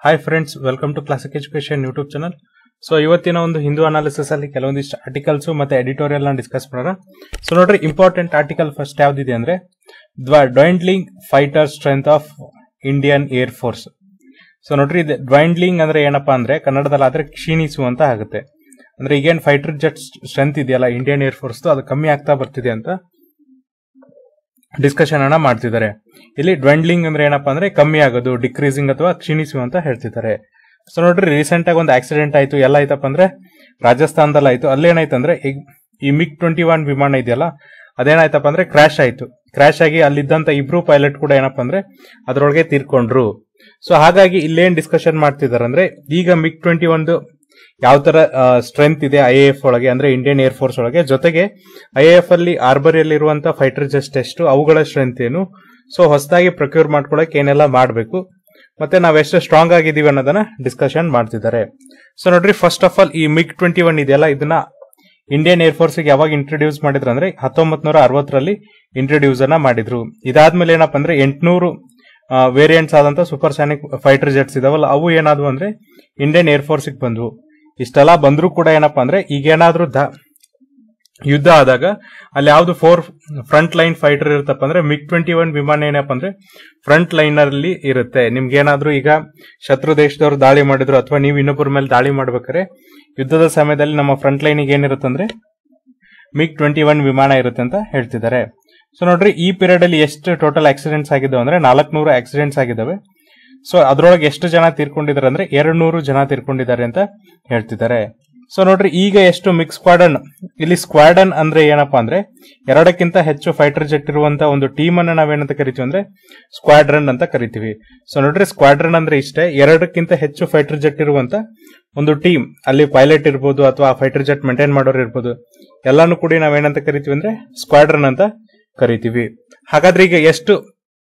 hi friends welcome to classic education YouTube channel so ಇವತ್ತಿನ ಒಂದು Hindu analysis ಅಲ್ಲಿ ಕೆಲವೊಂದಿಷ್ಟು ಆರ್ಟಿಕಲ್ಸ್ ಮತ್ತೆ ಎಡಿಟೋರಿಯಲ್ ನ ಡಿಸ್ಕಸ್ ಮಾಡೋಣ ಸೊ ನೋಡ್ರಿ ಇಂಪಾರ್ಟೆಂಟ್ ಆರ್ಟಿಕಲ್ ಫಸ್ಟ್ ಯಾವ್ದಿದೆ ಅಂದ್ರೆ dwindling fighter strength of Indian air force so ನೋಡ್ರಿ ಡ್ವಾಂಡ್ಲಿಂಗ್ ಅಂದ್ರೆ ಏನಪ್ಪಾ ಅಂದ್ರೆ ಕನ್ನಡದಲ್ಲಿ ಆದ್ರೆ ಕ್ಷೀಣಿಸುವಂತ ಆಗುತ್ತೆ ಅಂದ್ರೆ ಈಗೇನ್ ಫೈಟರ್ ಜೆಟ್ ಸ್ಟ್ರೆಂತ್ ಇದೆಯಲ್ಲ ಇಂಡಿಯನ್ ಏರ್ ಫೋರ್ಸ್ ಅದು ಕಮ್ಮಿ ಆಗ್ತಾ ಬರ್ತಿದೆ ಅಂತ ಡಿಸ್ಕಷನ್ ಅನ್ನ ಮಾಡ್ತಿದ್ದಾರೆ ಇಲ್ಲಿ ಡ್ವೆಂಡ್ಲಿಂಗ್ ಅಂದ್ರೆ ಏನಪ್ಪಾ ಅಂದ್ರೆ ಕಮ್ಮಿ ಆಗೋದು ಡಿಕ್ರೀಸಿಂಗ್ ಅಥವಾ ಕ್ಷೀಣಿಸು ಅಂತ ಹೇಳ್ತಿದ್ದಾರೆ ಸೊ ನೋಡ್ರಿ ರೀಸೆಂಟ್ ಆಗಿ ಒಂದು ಆಕ್ಸಿಡೆಂಟ್ ಆಯ್ತು ಎಲ್ಲ ಆಯ್ತಪ್ಪ ಅಂದ್ರೆ ರಾಜಸ್ಥಾನದಲ್ಲಿ ಆಯ್ತು ಅಲ್ಲೇನಾಯ್ತು ಅಂದ್ರೆ ಈಗ ಈ ಮಿಗ್ ಟ್ವೆಂಟಿ ಒನ್ ವಿಮಾನ ಇದೆಯಲ್ಲ ಅದೇನಾಯ್ತಪ್ಪ ಅಂದ್ರೆ ಕ್ರಾಶ್ ಆಯ್ತು ಕ್ರಾಶ್ ಆಗಿ ಅಲ್ಲಿದ್ದಂತ ಇಬ್ರು ಪೈಲಟ್ ಕೂಡ ಏನಪ್ಪಾ ಅಂದ್ರೆ ಅದರೊಳಗೆ ತೀರ್ಕೊಂಡ್ರು ಸೊ ಹಾಗಾಗಿ ಇಲ್ಲೇನ್ ಡಿಸ್ಕಷನ್ ಮಾಡ್ತಿದ್ದಾರೆ ಅಂದ್ರೆ ಈಗ ಮಿಗ್ ಟ್ವೆಂಟಿ ಒಂದು ಯಾವ ತರ ಸ್ಟ್ರೆಂತ್ ಇದೆ ಐ ಎಫ್ ಒಳಗೆ ಅಂದ್ರೆ ಇಂಡಿಯನ್ ಏರ್ ಫೋರ್ಸ್ ಒಳಗೆ ಜೊತೆಗೆ ಐ ಎಫ್ ಅಲ್ಲಿ ಆರ್ಬರಿಯಲ್ಲಿರುವಂತ ಫೈಟರ್ ಜಸ್ಟ್ ಎಷ್ಟು ಅವುಗಳ ಸ್ಟ್ರೆಂತ್ ಏನು ಸೊ ಹೊಸದಾಗಿ ಪ್ರೊಕ್ಯೂರ್ ಮಾಡ್ಕೊಳಕ್ ಏನೆಲ್ಲ ಮಾಡಬೇಕು ಮತ್ತೆ ನಾವೆಷ್ಟು ಸ್ಟ್ರಾಂಗ್ ಆಗಿದೀವಿ ಅನ್ನೋದನ್ನ ಡಿಸ್ಕಷನ್ ಮಾಡ್ತಿದ್ದಾರೆ ಸೊ ನೋಡ್ರಿ ಫಸ್ಟ್ ಆಫ್ ಆಲ್ ಈ ಮಿಗ್ ಟ್ವೆಂಟಿ ಒನ್ ಇದೆಯಲ್ಲ ಇದನ್ನ ಇಂಡಿಯನ್ ಏರ್ ಫೋರ್ಸ್ ಯಾವಾಗ ಇಂಟ್ರೊಡ್ಯೂಸ್ ಮಾಡಿದ್ರು ಅಂದ್ರೆ ಹತ್ತೊಂಬತ್ ನೂರ ಅರವತ್ತರಲ್ಲಿ ಇಂಟ್ರೊಡ್ಯೂಸ್ ಅನ್ನ ಮಾಡಿದ್ರು ಇದಾದ್ಮೇಲೆ ಏನಪ್ಪಾ ಅಂದ್ರೆ ಎಂಟ್ನೂರು ವೇರಿಯಂಟ್ಸ್ ಆದಂತ ಸೂಪರ್ ಸ್ಯಾನಿಕ್ ಫೈಟರ್ ಜೆಟ್ಸ್ ಇದಾವಲ್ಲ ಅವು ಏನಾದ್ವು ಅಂದ್ರೆ ಇಂಡಿಯನ್ ಏರ್ ಫೋರ್ಸ್ ಬಂದ್ವು ಇಷ್ಟೆಲ್ಲ ಬಂದ್ರೂ ಕೂಡ ಏನಪ್ಪಾ ಅಂದ್ರೆ ಈಗೇನಾದ್ರೂ ದ ಯುದ್ಧ ಆದಾಗ ಅಲ್ಲಿ ಯಾವ್ದು ಫೋರ್ ಫ್ರಂಟ್ ಲೈನ್ ಫೈಟರ್ ಇರುತ್ತಪ್ಪ ಅಂದ್ರೆ ಮಿಗ್ ಟ್ವೆಂಟಿ ಒನ್ ವಿಮಾನ ಏನಪ್ಪ ಅಂದ್ರೆ ಫ್ರಂಟ್ ಲೈನ್ ಅಲ್ಲಿ ಇರುತ್ತೆ ನಿಮ್ಗೆ ಏನಾದ್ರೂ ಈಗ ಶತ್ರು ದೇಶದವ್ರು ದಾಳಿ ಮಾಡಿದ್ರು ಅಥವಾ ನೀವು ಇನ್ನೊಬ್ಬರ ಮೇಲೆ ದಾಳಿ ಮಾಡ್ಬೇಕಾದ್ರೆ ಯುದ್ಧದ ಸಮಯದಲ್ಲಿ ನಮ್ಮ ಫ್ರಂಟ್ ಲೈನಿಗೆ ಏನಿರುತ್ತೆ ಅಂದ್ರೆ ಮಿಗ್ ಟ್ವೆಂಟಿ ಒನ್ ವಿಮಾನ ಇರುತ್ತೆ ಅಂತ ಹೇಳ್ತಿದ್ದಾರೆ ಸೊ ನೋಡ್ರಿ ಈ ಪೀರಿಯಡ್ ಅಲ್ಲಿ ಎಷ್ಟು ಟೋಟಲ್ ಆಕ್ಸಿಡೆಂಟ್ಸ್ ಆಗಿದ್ದಾವೆ ಅಂದ್ರೆ ನಾಲ್ಕನೂರು ಆಕ್ಸಿಡೆಂಟ್ಸ್ ಆಗಿದ್ದಾವೆ ಸೊ ಅದ್ರೊಳಗೆ ಎಷ್ಟು ಜನ ತೀರ್ಕೊಂಡಿದ್ದಾರೆ ಅಂದ್ರೆ ಎರಡು ನೂರು ಜನ ತೀರ್ಕೊಂಡಿದ್ದಾರೆ ಅಂತ ಹೇಳ್ತಿದ್ದಾರೆ ಸೊ ನೋಡ್ರಿ ಈಗ ಎಷ್ಟು ಮಿಕ್ ಸ್ಕ್ವಾಡನ್ ಇಲ್ಲಿ ಸ್ಕ್ವಾಡನ್ ಅಂದ್ರೆ ಏನಪ್ಪಾ ಅಂದ್ರೆ ಎರಡಕ್ಕಿಂತ ಹೆಚ್ಚು ಫೈಟರ್ ಜೆಟ್ ಇರುವಂತ ಒಂದು ಟೀಮ್ ಅನ್ನ ನಾವೇನಂತ ಕರಿತೀವಿ ಅಂದ್ರೆ ಸ್ಕ್ವಾಡ್ರನ್ ಅಂತ ಕರಿತೀವಿ ಸೊ ನೋಡ್ರಿ ಸ್ಕ್ವಾಡ್ರನ್ ಅಂದ್ರೆ ಇಷ್ಟೇ ಎರಡಕ್ಕಿಂತ ಹೆಚ್ಚು ಫೈಟರ್ ಜೆಟ್ ಇರುವಂತ ಒಂದು ಟೀಮ್ ಅಲ್ಲಿ ಪೈಲಟ್ ಇರ್ಬೋದು ಅಥವಾ ಫೈಟರ್ ಜೆಟ್ ಮೇಂಟೈನ್ ಮಾಡೋರು ಇರ್ಬೋದು ಎಲ್ಲಾನು ಕೂಡ ನಾವೇನಂತ ಕರಿತೀವಿ ಅಂದ್ರೆ ಸ್ಕ್ವಾಡ್ರನ್ ಅಂತ ಕರಿತೀವಿ ಹಾಗಾದ್ರೆ ಈಗ ಎಷ್ಟು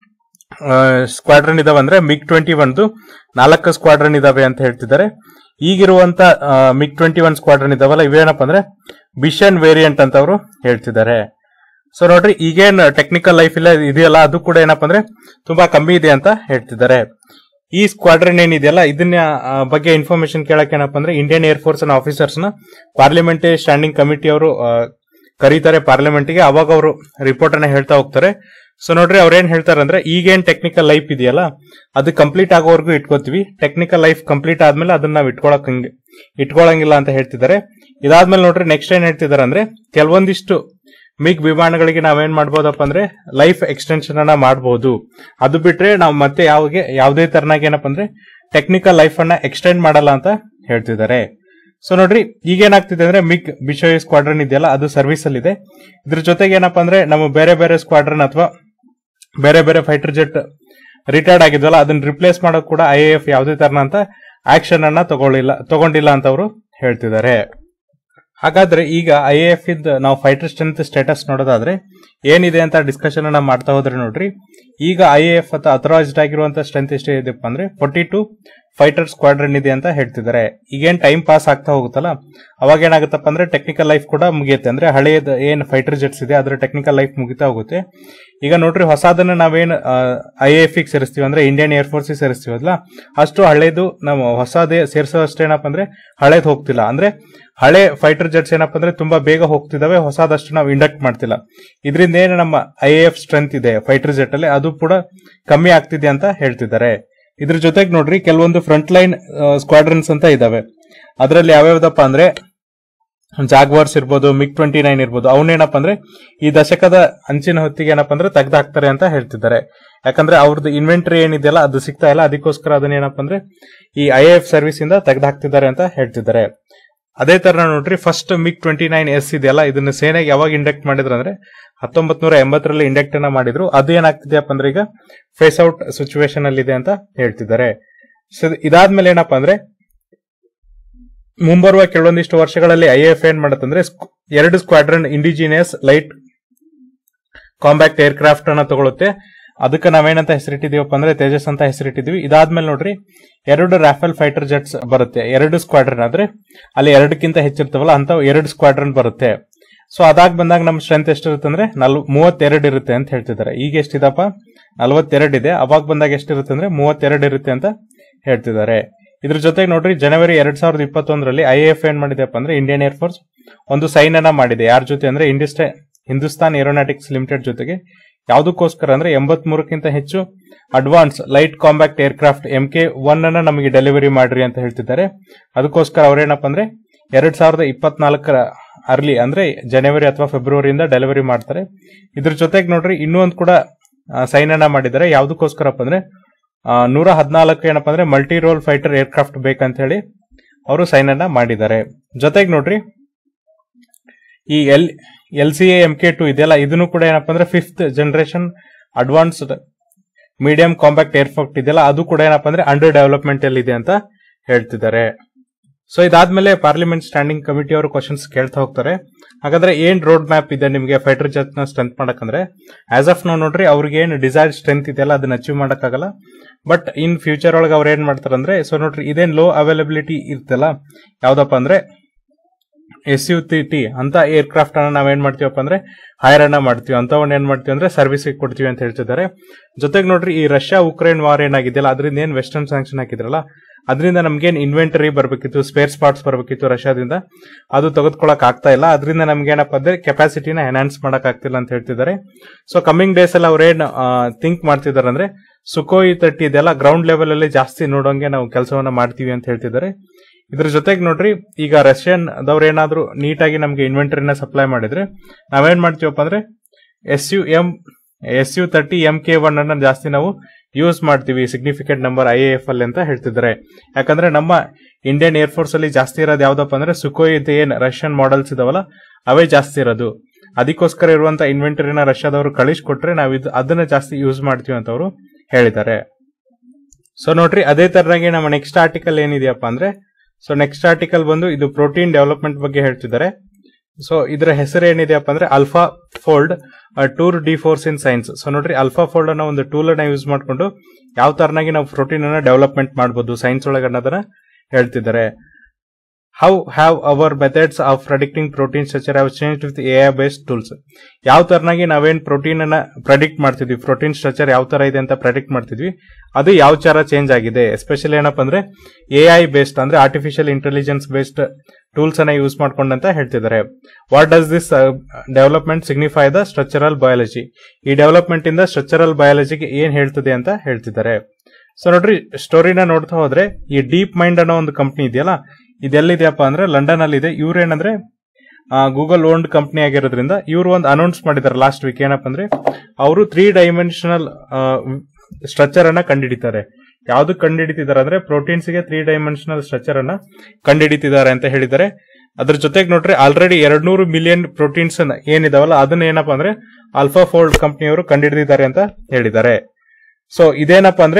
ಸ್ಕ್ವಾಡ್ರನ್ ಇದಾವೆ ಅಂದ್ರೆ ಮಿಗ್ ಟ್ವೆಂಟಿ ಒಂದು ನಾಲ್ಕು ಸ್ಕ್ವಾಡ್ರನ್ ಇದಾವೆ ಅಂತ ಹೇಳ್ತಿದ್ದಾರೆ ಈಗಿರುವಂತ ಮಿಗ್ ಟ್ವೆಂಟಿ ಒನ್ ಸ್ಕ್ವಾಡ್ರನ್ ಇದಾವಲ್ಲ ಇವೇನಪ್ಪ ಅಂದ್ರೆ ಬಿಷನ್ ವೇರಿಯಂಟ್ ಅಂತ ಅವರು ಹೇಳ್ತಿದ್ದಾರೆ ಸೊ ನೋಡ್ರಿ ಈಗೇನ್ ಟೆಕ್ನಿಕಲ್ ಲೈಫ್ ಇಲ್ಲ ಇದೆಯಲ್ಲ ಅದು ಕೂಡ ಏನಪ್ಪ ಅಂದ್ರೆ ತುಂಬಾ ಕಮ್ಮಿ ಇದೆ ಅಂತ ಹೇಳ್ತಿದ್ದಾರೆ ಈ ಸ್ಕ್ವಾಡ್ರನ್ ಏನಿದೆಯಲ್ಲ ಇದನ್ನ ಬಗ್ಗೆ ಇನ್ಫಾರ್ಮೇಶನ್ ಕೇಳಕ್ ಏನಪ್ಪ ಅಂದ್ರೆ ಇಂಡಿಯನ್ ಏರ್ ಫೋರ್ಸ್ ನ ಆಫೀಸರ್ಸ್ ನ ಪಾರ್ಲಿಮೆಂಟರಿ ಸ್ಟ್ಯಾಂಡಿಂಗ್ ಕಮಿಟಿ ಅವರು ಕರೀತಾರೆ ಪಾರ್ಲಿಮೆಂಟ್ ಗೆ ಅವಾಗ ಅವರು ರಿಪೋರ್ಟ್ ಅನ್ನ ಹೇಳ್ತಾ ಹೋಗ್ತಾರೆ ಸೊ ನೋಡ್ರಿ ಅವ್ರ ಏನ್ ಹೇಳ್ತಾರೆ ಅಂದ್ರೆ ಈಗೇನ್ ಟೆಕ್ನಿಕಲ್ ಲೈಫ್ ಇದೆಯಲ್ಲ ಅದು ಕಂಪ್ಲೀಟ್ ಆಗೋವರೆಗೂ ಇಟ್ಕೋತೀವಿ ಟೆಕ್ನಿಕಲ್ ಲೈಫ್ ಕಂಪ್ಲೀಟ್ ಆದ್ಮೇಲೆ ಅದನ್ನ ನಾವು ಇಟ್ಕೊಳಕ್ ಇಟ್ಕೊಳಂಗಿಲ್ಲ ಅಂತ ಹೇಳ್ತಿದ್ದಾರೆ ಇದಾದ್ಮೇಲೆ ನೋಡ್ರಿ ನೆಕ್ಸ್ಟ್ ಏನ್ ಹೇಳ್ತಿದ್ದಾರೆ ಅಂದ್ರೆ ಕೆಲವೊಂದಿಷ್ಟು ಮಿಗ್ ವಿಮಾನಗಳಿಗೆ ನಾವೇನ್ ಮಾಡ್ಬೋದಪ್ಪ ಅಂದ್ರೆ ಲೈಫ್ ಎಕ್ಸ್ಟೆನ್ಷನ್ ಅನ್ನ ಮಾಡಬಹುದು ಅದು ಬಿಟ್ರೆ ನಾವು ಮತ್ತೆ ಯಾವಾಗ ಯಾವುದೇ ತರನಾಗ ಏನಪ್ಪ ಅಂದ್ರೆ ಟೆಕ್ನಿಕಲ್ ಲೈಫ್ ಅನ್ನ ಎಕ್ಸ್ಟೆಂಡ್ ಮಾಡಲ್ಲ ಅಂತ ಹೇಳ್ತಿದ್ದಾರೆ ಸೊ ನೋಡ್ರಿ ಈಗೇನಾಗ್ತಿದೆ ಅಂದ್ರೆ ಮಿಗ್ ಬಿಶೋಯ್ ಸ್ಕ್ವಾಡ್ರನ್ ಇದೆಯಲ್ಲ ಅದು ಸರ್ವಿಸ್ ಅಲ್ಲಿ ಇದೆ ಇದ್ರ ಜೊತೆಗೆ ಏನಪ್ಪಾ ಅಂದ್ರೆ ನಮ್ಮ ಬೇರೆ ಬೇರೆ ಸ್ಕ್ವಾಡ್ರನ್ ಅಥವಾ ಬೇರೆ ಬೇರೆ ಫೈಟರ್ ಜೆಟ್ ರಿಟೈರ್ಡ್ ಆಗಿದ್ವಲ್ಲ ಅದನ್ನ ರಿಪ್ಲೇಸ್ ಮಾಡೋಕ್ ಕೂಡ ಐ ಎಫ್ ಯಾವುದೇ ತರನಂತ ಆಕ್ಷನ್ ಅನ್ನ ತಗೊಳ್ಳಿಲ್ಲ ತಗೊಂಡಿಲ್ಲ ಅಂತ ಅವರು ಹೇಳ್ತಿದ್ದಾರೆ ಹಾಗಾದ್ರೆ ಈಗ ಐ ಎಫ್ ಇದ್ ನಾವು ಫೈಟರ್ ಸ್ಟ್ರೆಂತ್ ಸ್ಟೇಟಸ್ ನೋಡೋದಾದ್ರೆ ಏನಿದೆ ಅಂತ ಡಿಸ್ಕಷನ್ ಅನ್ನ ಮಾಡ್ತಾ ಹೋದ್ರೆ ನೋಡ್ರಿ ಈಗ ಐ ಎಫ್ ಅಥವಾ ಅಥರೈಸ್ಡ್ ಆಗಿರುವಂತ ಸ್ಟ್ರೆಂತ್ ಎಷ್ಟು ಇದೆಪ್ಪ ಅಂದ್ರೆ ಫೋರ್ಟಿ ಟು ಫೈಟರ್ ಸ್ಕ್ವಾಡ್ರನ್ ಇದೆ ಅಂತ ಹೇಳ್ತಿದ್ದಾರೆ ಈಗೇನ್ ಟೈಮ್ ಪಾಸ್ ಆಗ್ತಾ ಹೋಗುತ್ತಲ್ಲ ಅವಾಗ ಏನಾಗುತ್ತಪ್ಪ ಅಂದ್ರೆ ಟೆಕ್ನಿಕಲ್ ಲೈಫ್ ಕೂಡ ಮುಗಿಯುತ್ತೆ ಅಂದ್ರೆ ಹಳೆಯದ ಏನ್ ಫೈಟರ್ ಜೆಟ್ಸ್ ಇದೆ ಅದರ ಟೆಕ್ನಿಕಲ್ ಲೈಫ್ ಮುಗಿತಾ ಹೋಗುತ್ತೆ ಈಗ ನೋಡ್ರಿ ಹೊಸದನ್ನ ನಾವೇನ್ ಐ ಎಫ್ ಗೆ ಸೇರಿಸ್ತೀವಿ ಅಂದ್ರೆ ಇಂಡಿಯನ್ ಏರ್ ಫೋರ್ಸ್ ಸೇರಿಸ್ತೀವಲ್ಲ ಅಷ್ಟು ಹಳೇದು ನಾವು ಹೊಸದೇ ಸೇರಿಸೋ ಅಷ್ಟೇನಪ್ಪ ಅಂದ್ರೆ ಹಳೇದ್ ಹೋಗ್ತಿಲ್ಲ ಅಂದ್ರೆ ಹಳೆ ಫೈಟರ್ ಜೆಟ್ಸ್ ಏನಪ್ಪ ಅಂದ್ರೆ ತುಂಬಾ ಬೇಗ ಹೋಗ್ತಿದಾವೆ ಹೊಸದಷ್ಟು ನಾವು ಇಂಡಕ್ಟ್ ಮಾಡ್ತಿಲ್ಲ ಇದರಿಂದ ಏನು ನಮ್ಮ ಐ ಎಫ್ ಸ್ಟ್ರೆಂತ್ ಇದೆ ಫೈಟರ್ ಜೆಟ್ ಅಲ್ಲಿ ಅದು ಕೂಡ ಕಮ್ಮಿ ಆಗ್ತಿದೆ ಅಂತ ಹೇಳ್ತಿದ್ದಾರೆ ಇದ್ರ ಜೊತೆಗೆ ನೋಡ್ರಿ ಕೆಲವೊಂದು ಫ್ರಂಟ್ ಲೈನ್ ಸ್ಕ್ವಾಡ್ರನ್ಸ್ ಅಂತ ಇದಾವೆ ಅದರಲ್ಲಿ ಯಾವ್ಯಾವ್ದಪ್ಪ ಅಂದ್ರೆ ಜಾಗ್ವಾರ್ಸ್ ಇರ್ಬೋದು ಮಿಗ್ ಟ್ವೆಂಟಿ ನೈನ್ ಇರ್ಬೋದು ಅವನೇನಪ್ಪ ಅಂದ್ರೆ ಈ ದಶಕದ ಅಂಚಿನ ಹೊತ್ತಿಗೆ ಏನಪ್ಪ ಅಂದ್ರೆ ತೆಗ್ದಾಕ್ತಾರೆ ಅಂತ ಹೇಳ್ತಿದ್ದಾರೆ ಯಾಕಂದ್ರೆ ಅವ್ರದ್ದು ಇನ್ವೆಂಟರಿ ಏನಿದೆಯಲ್ಲ ಅದು ಸಿಗ್ತಾ ಇಲ್ಲ ಅದಕ್ಕೋಸ್ಕರ ಅದನ್ನ ಏನಪ್ಪ ಅಂದ್ರೆ ಈ ಐ ಎಫ್ ಸರ್ವಿಸ್ ಇಂದ ತೆಗ್ದಾಕ್ತಿದ್ದಾರೆ ಅಂತ ಹೇಳ್ತಿದ್ದಾರೆ ಅದೇ ತರ ನೋಡ್ರಿ first MiG twenty nine S ಇದೆಯಲ್ಲ ಇದನ್ನ ಸೇನೆಗೆ ಯಾವಾಗ ಇಂಡಕ್ಟ್ ಮಾಡಿದ್ರು ಅಂದ್ರೆ ಹತ್ತೊಂಬತ್ ನೂರ ಎಂಬತ್ತರಲ್ಲಿ ಇಂಡಕ್ಟ್ ಅನ್ನ ಮಾಡಿದ್ರು ಅದು ಏನಾಗ್ತಿದೆಯಪ್ಪ ಅಂದ್ರೆ ಈಗ ಫೇಸ್ ಔಟ್ ಸಿಚುವೇಶನ್ ಅಲ್ಲಿ ಇದೆ ಅಂತ ಹೇಳ್ತಿದ್ದಾರೆ ಸೊ ಇದಾದ್ಮೇಲೆ ಏನಪ್ಪಾ ಅಂದ್ರೆ ಮುಂಬರುವ ಕೆಲವೊಂದಿಷ್ಟು ವರ್ಷಗಳಲ್ಲಿ ಐ ಎಫ್ ಏನ್ ಮಾಡತ್ತಂದ್ರೆ ಎರಡು squadron indigenous light combat air craft ಅನ್ನ ತಗೊಳುತ್ತೆ ಅದಕ್ಕೆ ನಾವೇನಂತ ಹೆಸರಿಟ್ಟಿದೀವಪ್ಪ ಅಂದ್ರೆ ತೇಜಸ್ ಅಂತ ಹೆಸರಿಟ್ಟಿದ್ವಿ ಇದಾದ್ಮೇಲೆ ನೋಡ್ರಿ ಎರಡು ರಾಫೆಲ್ ಫೈಟರ್ ಜೆಟ್ಸ್ ಬರುತ್ತೆ ಎರಡು ಸ್ಕ್ವಾಡ್ರನ್ ಆದ್ರೆ ಅಲ್ಲಿ ಎರಡಕ್ಕಿಂತ ಹೆಚ್ಚಿರ್ತವಲ್ಲ ಅಂತ ಎರಡು ಸ್ಕ್ವಾಡ್ರನ್ ಬರುತ್ತೆ ಸೊ ಅದಾಗ್ ಬಂದಾಗ ನಮ್ಮ ಸ್ಟ್ರೆಂತ್ ಎಷ್ಟಿರುತ್ತೆ ಅಂದ್ರೆ ನಲ್ ಮೂವತ್ತೆರಡು ಇರುತ್ತೆ ಅಂತ ಹೇಳ್ತಿದ್ದಾರೆ ಈಗ ಎಷ್ಟಿದಪ್ಪ ನಲವತ್ತೆರಡು ಇದೆ ಅವಾಗ ಬಂದಾಗ ಎಷ್ಟಿರುತ್ತೆ ಅಂದ್ರೆ ಮೂವತ್ತೆರಡು ಇರುತ್ತೆ ಅಂತ ಹೇಳ್ತಿದ್ದಾರೆ ಇದ್ರ ಜೊತೆಗೆ ನೋಡ್ರಿ ಜನವರಿ ಎರಡ್ ಸಾವಿರದ ಇಪ್ಪತ್ತೊಂದರಲ್ಲಿ ಐ ಎಫ್ ಏನ್ ಮಾಡಿದೆಪ್ಪ ಅಂದ್ರೆ ಇಂಡಿಯನ್ ಏರ್ಫೋರ್ಸ್ ಒಂದು ಸೈನ್ ಅನ್ನ ಮಾಡಿದೆ ಯಾರ ಜೊತೆ ಅಂದ್ರೆ ಇಂಡಿಸ್ಟ ಹಿಂದೂಸ್ತಾನ್ ಏರೋನಾಟಿಕ್ಸ್ ಲಿಮಿಟೆಡ್ ಜೊತೆಗೆ ಯಾವುದಕ್ಕೋಸ್ಕರ ಅಂದ್ರೆ ಎಂಬತ್ ಮೂರಕ್ಕಿಂತ ಹೆಚ್ಚು advance light combat aircraft M K one ಅನ್ನ ನಮಗೆ ಡೆಲಿವರಿ ಮಾಡ್ರಿ ಅಂತ ಹೇಳ್ತಿದ್ದಾರೆ ಅದಕ್ಕೋಸ್ಕರ ಅವ್ರೇನಪ್ಪ ಅಂದ್ರೆ ಎರಡ್ ಸಾವಿರದ ಇಪ್ಪತ್ನಾಲ್ಕರ ಅರ್ಲಿ ಅಂದ್ರೆ ಜನವರಿ ಅಥವಾ ಫೆಬ್ರವರಿಯಿಂದ ಡೆಲಿವರಿ ಮಾಡ್ತಾರೆ ಇದ್ರ ಜೊತೆಗೆ ನೋಡ್ರಿ ಇನ್ನೂ ಒಂದು ಕೂಡ ಸೈನ್ ಅನ್ನ ಮಾಡಿದ್ದಾರೆ ಯಾವುದಕ್ಕೋಸ್ಕರಪ್ಪ ಅಂದ್ರೆ ಆ, ನೂರ ಹದಿನಾಲ್ಕು ಏನಪ್ಪ ಅಂದ್ರೆ ಮಲ್ಟಿ ರೋಲ್ ಫೈಟರ್ ಏರ್ಕ್ರಾಫ್ಟ್ ಬೇಕಂತ ಹೇಳಿ ಅವರು ಸೈನ್ ಅನ್ನ ಮಾಡಿದ್ದಾರೆ ಜೊತೆಗೆ ನೋಡ್ರಿ ಈ L L C M K two ಇದೆಯಲ್ಲ ಇದನ್ನು ಕೂಡ ಏನಪ್ಪ ಅಂದ್ರೆ fifth generation advanced medium compact airport ಇದೆಯಲ್ಲ ಅದು ಕೂಡ ಏನಪ್ಪ ಅಂದ್ರೆ ಅಂಡರ್ ಡೆವಲಪ್ಮೆಂಟ್ ಅಲ್ಲಿ ಇದೆ ಅಂತ ಹೇಳ್ತಿದ್ದಾರೆ ಸೊ ಇದಾದ್ಮೇಲೆ ಪಾರ್ಲಿಮೆಂಟ್ ಸ್ಟ್ಯಾಂಡಿಂಗ್ ಕಮಿಟಿ ಅವರು ಕ್ವಶನ್ಸ್ ಕೇಳ್ತಾ ಹೋಗ್ತಾರೆ ಹಾಗಾದ್ರೆ ಏನ್ ರೋಡ್ ಮ್ಯಾಪ್ ಇದೆ ನಿಮಗೆ ಫೈಟರ್ ಜೆಟ್ ನ ಸ್ಟ್ರೆಂತ್ ಮಾಡಕಂದ್ರೆ ಆಸ್ ಆಫ್ ನಾವು ನೋಡ್ರಿ ಅವ್ರಿಗೆ ಏನು ಡಿಸೈರ್ ಸ್ಟ್ರೆಂತ್ ಇದೆಯಲ್ಲ ಅದನ್ನ ಅಚೀವ್ ಮಾಡಕ್ಕಾಗಲ್ಲ ಬಟ್ ಇನ್ ಫ್ಯೂಚರ್ ಒಳಗೆ ಅವ್ರು ಏನ್ ಮಾಡ್ತಾರಂದ್ರೆ ಸೊ ನೋಡ್ರಿ ಇದೇನ್ ಲೋ ಅವೈಲಬಿಲಿಟಿ ಇರ್ತಲ್ಲ ಯಾವ್ದಪ್ಪ ಅಂದ್ರೆ ಎಸ್ ಯು ಟಿ ಟಿ ಅಂತ ಏರ್ಕ್ರಾಫ್ಟ್ ಅನ್ನ ನಾವೇನ್ ಮಾಡ್ತೀವಪ್ಪ ಅಂದ್ರೆ ಹೈರ್ ಅನ್ನ ಮಾಡ್ತೀವಿ ಅಂತವನ್ನ ಏನ್ ಮಾಡ್ತೀವಿ ಅಂದ್ರೆ ಸರ್ವಿಸ್ಗೆ ಕೊಡ್ತೀವಿ ಅಂತ ಹೇಳ್ತಿದ್ದಾರೆ ಜೊತೆಗೆ ನೋಡ್ರಿ ಈ ರಷ್ಯಾ ಉಕ್ರೇನ್ ವಾರ್ ಏನಾಗಿದೆಯಲ್ಲ ಅದರಿಂದ ಏನ್ ವೆಸ್ಟರ್ನ್ ಸ್ಯಾಂಕ್ಷನ್ ಹಾಕಿದ್ರಲ್ಲ ಅದರಿಂದ ನಮ್ಗೇನ್ ಇನ್ವೆಂಟರಿ ಬರಬೇಕಿತ್ತು ಸ್ಪೇರ್ ಸ್ಪಾಟ್ಸ್ ಬರಬೇಕಿತ್ತು ರಷ್ಯಾದಿಂದ ಅದು ತೆಗೆದುಕೊಳ್ಳಕ್ ಆಗ್ತಾ ಇಲ್ಲ ಅದರಿಂದ ನಮ್ಗೆ ಏನಪ್ಪ ಅಂದ್ರೆ ಕೆಪಾಸಿಟಿನ ಎನ್ಹಾನ್ಸ್ ಮಾಡಕ್ ಆಗ್ತಿಲ್ಲ ಅಂತ ಹೇಳ್ತಿದ್ದಾರೆ ಸೊ ಕಮಿಂಗ್ ಡೇಸ್ ಅಲ್ಲಿ ಅವ್ರೇನ್ ಥಿಂಕ್ ಮಾಡ್ತಿದ್ದಾರೆ ಅಂದ್ರೆ ಸುಕೋಯಿ ತರ್ಟಿ ಇದೆಲ್ಲ ಗ್ರೌಂಡ್ ಲೆವೆಲ್ ಅಲ್ಲಿ ಜಾಸ್ತಿ ನೋಡೋಂಗೆ ನಾವು ಕೆಲಸವನ್ನ ಮಾಡ್ತೀವಿ ಅಂತ ಹೇಳ್ತಿದ್ದಾರೆ ಇದ್ರ ಜೊತೆಗೆ ನೋಡ್ರಿ ಈಗ ರಷ್ಯನ್ ದವ್ರು ಏನಾದ್ರು ನೀಟಾಗಿ ನಮ್ಗೆ ಇನ್ವೆಂಟರಿನ ಸಪ್ಲೈ ಮಾಡಿದ್ರೆ ನಾವೇನ್ ಮಾಡ್ತೀವಪ್ಪ ಅಂದ್ರೆ S U M S U thirty M K one ಅನ್ನ ಜಾಸ್ತಿ ನಾವು ಯೂಸ್ ಮಾಡ್ತೀವಿ ಸಿಗ್ನಿಫಿಕೆಂಟ್ ನಂಬರ್ ಐ ಎಫ್ ಅಲ್ಲಿ ಅಂತ ಹೇಳ್ತಿದ್ದಾರೆ ಯಾಕಂದ್ರೆ ನಮ್ಮ ಇಂಡಿಯನ್ ಏರ್ಫೋರ್ಸ್ ಅಲ್ಲಿ ಜಾಸ್ತಿ ಇರೋದು ಯಾವ್ದಪ್ಪ ಅಂದ್ರೆ ಸುಕೋಯ್ ಏನ್ ರಷ್ಯನ್ ಮಾಡೆಲ್ಸ್ ಇದಾವಲ್ಲ ಅವೇ ಜಾಸ್ತಿ ಇರೋದು ಅದಕ್ಕೋಸ್ಕರ ಇರುವಂತ ಇನ್ವೆಂಟರಿನ ರಷ್ಯಾದವರು ಕಳಿಸ್ಕೊಟ್ರೆ ನಾವು ಇದು ಅದನ್ನ ಜಾಸ್ತಿ ಯೂಸ್ ಮಾಡ್ತೀವಿ ಅಂತ ಅವರು ಹೇಳಿದ್ದಾರೆ ಸೊ ನೋಡ್ರಿ ಅದೇ ತರನಾಗಿ ನಮ್ಮ ನೆಕ್ಸ್ಟ್ ಆರ್ಟಿಕಲ್ ಏನಿದೆಯಪ್ಪ ಅಂದ್ರೆ ಸೊ ನೆಕ್ಸ್ಟ್ ಆರ್ಟಿಕಲ್ ಬಂದು ಇದು ಪ್ರೋಟೀನ್ ಡೆವಲಪ್ಮೆಂಟ್ ಬಗ್ಗೆ ಹೇಳ್ತಿದ್ದಾರೆ ಸೊ ಇದರ ಹೆಸರು ಏನಿದೆಯಪ್ಪ ಅಂದ್ರೆ AlphaFold tour de force in science so ನೋಡ್ರಿ ಅಲ್ಫಾ ಫೋಲ್ಡ್ ಅನ್ನೋ ಒಂದು ಟೂಲ್ ಅನ್ನ ಯೂಸ್ ಮಾಡ್ಕೊಂಡು ಯಾವ ತರನಾಗಿ ನಾವು ಪ್ರೋಟೀನ್ ಅನ್ನ ಡೆವಲಪ್ಮೆಂಟ್ ಮಾಡಬಹುದು ಸೈನ್ಸ್ ಒಳಗೆ ಅನ್ನೋದನ್ನ ಹೇಳ್ತಿದ್ದಾರೆ how have our methods of predicting protein structure have change with A I based tools ಯಾವ ತರನಾಗಿ ನಾವೇನ್ ಪ್ರೋಟೀನ್ ಅನ್ನ ಪ್ರೆಡಿಕ್ಟ್ ಮಾಡ್ತಿದ್ವಿ ಪ್ರೋಟೀನ್ ಸ್ಟ್ರಕ್ಚರ್ ಯಾವ ತರ ಇದೆ ಅಂತ ಪ್ರೆಡಿಕ್ಟ್ ಮಾಡ್ತಿದ್ವಿ ಅದು ಯಾವ ತರ ಚೇಂಜ್ ಆಗಿದೆ ಎಸ್ಪೆಷಲಿ ಏನಪ್ಪ ಅಂದ್ರೆ ಎ ಐ ಬೇಸ್ಡ್ ಅಂದ್ರೆ ಆರ್ಟಿಫಿಷಿಯಲ್ ಇಂಟೆಲಿಜೆನ್ಸ್ ಬೇಸ್ಡ್ ಟೂಲ್ಸ್ ಅನ್ನ ಯೂಸ್ ಮಾಡ್ಕೊಂಡಂತ ಹೇಳ್ತಿದ್ದಾರೆ what does this development signify the structural biology ಈ ಡೆವಲಪ್ಮೆಂಟ್ ಇಂದ ಸ್ಟ್ರಕ್ಚರಲ್ ಬಯಾಲಜಿಗೆ ಏನ್ ಹೇಳ್ತದೆ ಅಂತ ಹೇಳ್ತಿದ್ದಾರೆ ಸೊ ನೋಡ್ರಿ ಸ್ಟೋರಿನ ನೋಡ್ತಾ ಹೋದ್ರೆ ಈ ಡೀಪ್ ಮೈಂಡ್ ಅನ್ನೋ ಒಂದು ಕಂಪ್ನಿ ಇದೆಯಲ್ಲ ಇದೆಲ್ಲಿದೆಯಪ್ಪ ಅಂದ್ರೆ ಲಂಡನ್ ಅಲ್ಲಿ ಇದೆ ಇವ್ರು ಏನಂದ್ರೆ ಗೂಗಲ್ ಓನ್ಡ್ ಕಂಪ್ನಿ ಆಗಿರೋದ್ರಿಂದ ಇವರು ಒಂದು ಅನೌನ್ಸ್ ಮಾಡಿದ್ದಾರೆ ಲಾಸ್ಟ್ ವೀಕ್ ಏನಪ್ಪ ಅಂದ್ರೆ ಅವರು ತ್ರೀ ಡೈಮೆನ್ಷನಲ್ ಸ್ಟ್ರಕ್ಚರ್ ಅನ್ನ ಕಂಡುಹಿಡಿತಾರೆ ಯಾವ್ದು ಕಂಡುಹಿಡಿತಿದ್ದಾರೆ ಅಂದ್ರೆ ಪ್ರೋಟೀನ್ಸ್ ಗೆ ತ್ರೀ ಡೈಮೆನ್ಷನಲ್ ಸ್ಟ್ರಕ್ಚರ್ ಅನ್ನ ಕಂಡುಹಿಡಿತಿದ್ದಾರೆ ಅಂತ ಹೇಳಿದ್ದಾರೆ ಅದ್ರ ಜೊತೆಗೆ ನೋಡ್ರಿ ಆಲ್ರೆಡಿ ಎರಡ್ ನೂರು ಮಿಲಿಯನ್ ಪ್ರೋಟೀನ್ಸ್ ಏನಿದಾವಲ್ಲ ಅದನ್ನ ಏನಪ್ಪಾ ಅಂದ್ರೆ ಆಲ್ಫಾ ಫೋಲ್ಡ್ ಕಂಪ್ನಿಯವರು ಕಂಡುಹಿಡಿದಿದ್ದಾರೆ ಅಂತ ಹೇಳಿದ್ದಾರೆ ಸೊ ಇದೇನಪ್ಪ ಅಂದ್ರೆ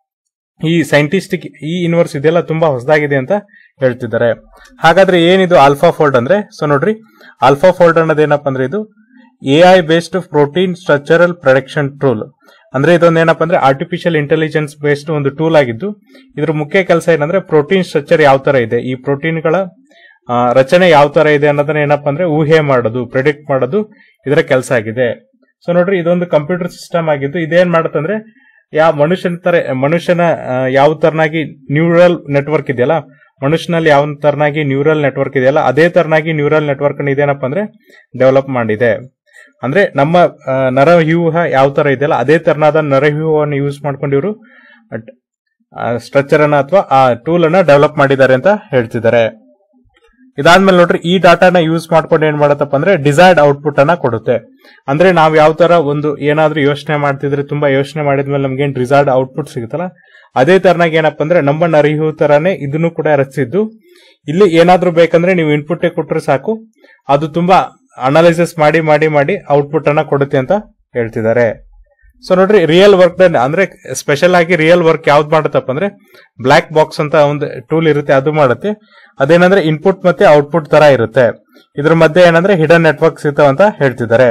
ಈ ಸೈಂಟಿಸ್ಟಿಕ್ ಈ ಯೂನಿವರ್ಸ್ ಇದೆಲ್ಲ ತುಂಬಾ ಹೊಸದಾಗಿದೆ ಅಂತ ಹೇಳ್ತಿದ್ದಾರೆ ಹಾಗಾದ್ರೆ ಏನಿದು ಆಲ್ಫಾ ಫೋಲ್ಡ್ ಅಂದ್ರೆ ಸೊ ನೋಡ್ರಿ ಆಲ್ಫಾ ಫೋಲ್ಡ್ ಅನ್ನೋದೇನಪ್ಪ ಅಂದ್ರೆ ಇದು A I based protein structural production tool ಅಂದ್ರೆ ಇದೊಂದು ಏನಪ್ಪ ಅಂದ್ರೆ ಆರ್ಟಿಫಿಷಿಯಲ್ ಇಂಟೆಲಿಜೆನ್ಸ್ ಬೇಸ್ಡ್ ಒಂದು ಟೂಲ್ ಆಗಿದ್ದು ಇದ್ರ ಮುಖ್ಯ ಕೆಲಸ ಏನಂದ್ರೆ ಪ್ರೋಟೀನ್ ಸ್ಟ್ರಕ್ಚರ್ ಯಾವ ತರ ಇದೆ ಈ ಪ್ರೋಟೀನ್ಗಳ ಆ, ರಚನೆ ಯಾವ ತರ ಇದೆ ಅನ್ನೋದನ್ನ ಏನಪ್ಪ ಅಂದ್ರೆ ಊಹೆ ಮಾಡೋದು ಪ್ರಿಡಿಕ್ಟ್ ಮಾಡೋದು ಇದರ ಕೆಲಸ ಆಗಿದೆ ಸೊ ನೋಡ್ರಿ ಇದೊಂದು ಕಂಪ್ಯೂಟರ್ ಸಿಸ್ಟಮ್ ಆಗಿದ್ದು ಇದೇನ್ ಮಾಡುತ್ತಂದ್ರೆ ಯಾವ ಮನುಷ್ಯನ ತರ ಮನುಷ್ಯನ ಆ, ಯಾವ ತರನಾಗಿ ನ್ಯೂರಲ್ ನೆಟ್ವರ್ಕ್ ಇದೆಯಲ್ಲ ಮನುಷ್ಯನಲ್ಲಿ ಯಾವ ತರನಾಗಿ ನ್ಯೂರಲ್ ನೆಟ್ವರ್ಕ್ ಇದೆಯಲ್ಲ ಅದೇ ತರನಾಗಿ ನ್ಯೂರಲ್ ನೆಟ್ವರ್ಕ್ ಇದೇನಪ್ಪ ಅಂದ್ರೆ ಡೆವಲಪ್ ಮಾಡಿದೆ ಅಂದ್ರೆ ನಮ್ಮ ಆ, ನರವ್ಯೂಹ ಯಾವ ತರ ಇದೆಯಲ್ಲ ಅದೇ ತರನಾದ ನರವ್ಯೂಹವನ್ನು ಯೂಸ್ ಮಾಡ್ಕೊಂಡು ಇವರು ಸ್ಟ್ರಕ್ಚರ್ ಅನ್ನ ಅಥವಾ ಆ ಟೂಲ್ ಅನ್ನ ಡೆವಲಪ್ ಮಾಡಿದ್ದಾರೆ ಅಂತ ಹೇಳ್ತಿದ್ದಾರೆ ಇದಾದ್ಮೇಲೆ ನೋಡ್ರಿ ಈ ಡಾಟಾನ ಯೂಸ್ ಮಾಡ್ಕೊಂಡು ಏನ್ ಮಾಡತ್ತಪ್ಪ ಅಂದ್ರೆ ಡಿಸೈರ್ಡ್ ಔಟ್ಪುಟ್ ಅನ್ನ ಕೊಡುತ್ತೆ ಅಂದ್ರೆ ನಾವ್ ಯಾವ ತರ ಒಂದು ಏನಾದ್ರೂ ಯೋಚನೆ ಮಾಡ್ತಿದ್ರೆ ತುಂಬಾ ಯೋಚನೆ ಮಾಡಿದ್ಮೇಲೆ ನಮ್ಗೆ ಏನ್ ಡಿಸೈರ್ಡ್ ಔಟ್ಪುಟ್ ಸಿಗುತ್ತಲ್ಲ ಅದೇ ತರನಾಗಿ ಏನಪ್ಪ ಅಂದ್ರೆ ನಮ್ಮ ನರಿಹು ತರಾನೇ ಇದನ್ನು ಕೂಡ ರಚಿಸಿದ್ದು ಇಲ್ಲಿ ಏನಾದ್ರೂ ಬೇಕಂದ್ರೆ ನೀವು ಇನ್ಪುಟ್ ಕೊಟ್ರೆ ಸಾಕು ಅದು ತುಂಬಾ ಅನಾಲಿಸಿಸ್ ಮಾಡಿ ಮಾಡಿ ಮಾಡಿ ಔಟ್ಪುಟ್ ಅನ್ನ ಕೊಡುತ್ತೆ ಅಂತ ಹೇಳ್ತಿದ್ದಾರೆ ಸೊ ನೋಡ್ರಿ ರಿಯಲ್ ವರ್ಕ್ ಅಂದ್ರೆ ಸ್ಪೆಷಲ್ ಆಗಿ ರಿಯಲ್ ವರ್ಕ್ ಯಾವ್ದು ಮಾಡುತ್ತಪ್ಪ ಅಂದ್ರೆ ಬ್ಲಾಕ್ ಬಾಕ್ಸ್ ಅಂತ ಒಂದು ಟೂಲ್ ಇರುತ್ತೆ ಅದು ಮಾಡುತ್ತೆ ಅದೇನಂದ್ರೆ ಇನ್ಪುಟ್ ಮತ್ತೆ ಔಟ್ಪುಟ್ ತರ ಇರುತ್ತೆ ಇದ್ರ ಮಧ್ಯೆ ಏನಂದ್ರೆ ಹಿಡನ್ ನೆಟ್ವರ್ಕ್ಸ್ ಇರ್ತಾವ ಅಂತ ಹೇಳ್ತಿದ್ದಾರೆ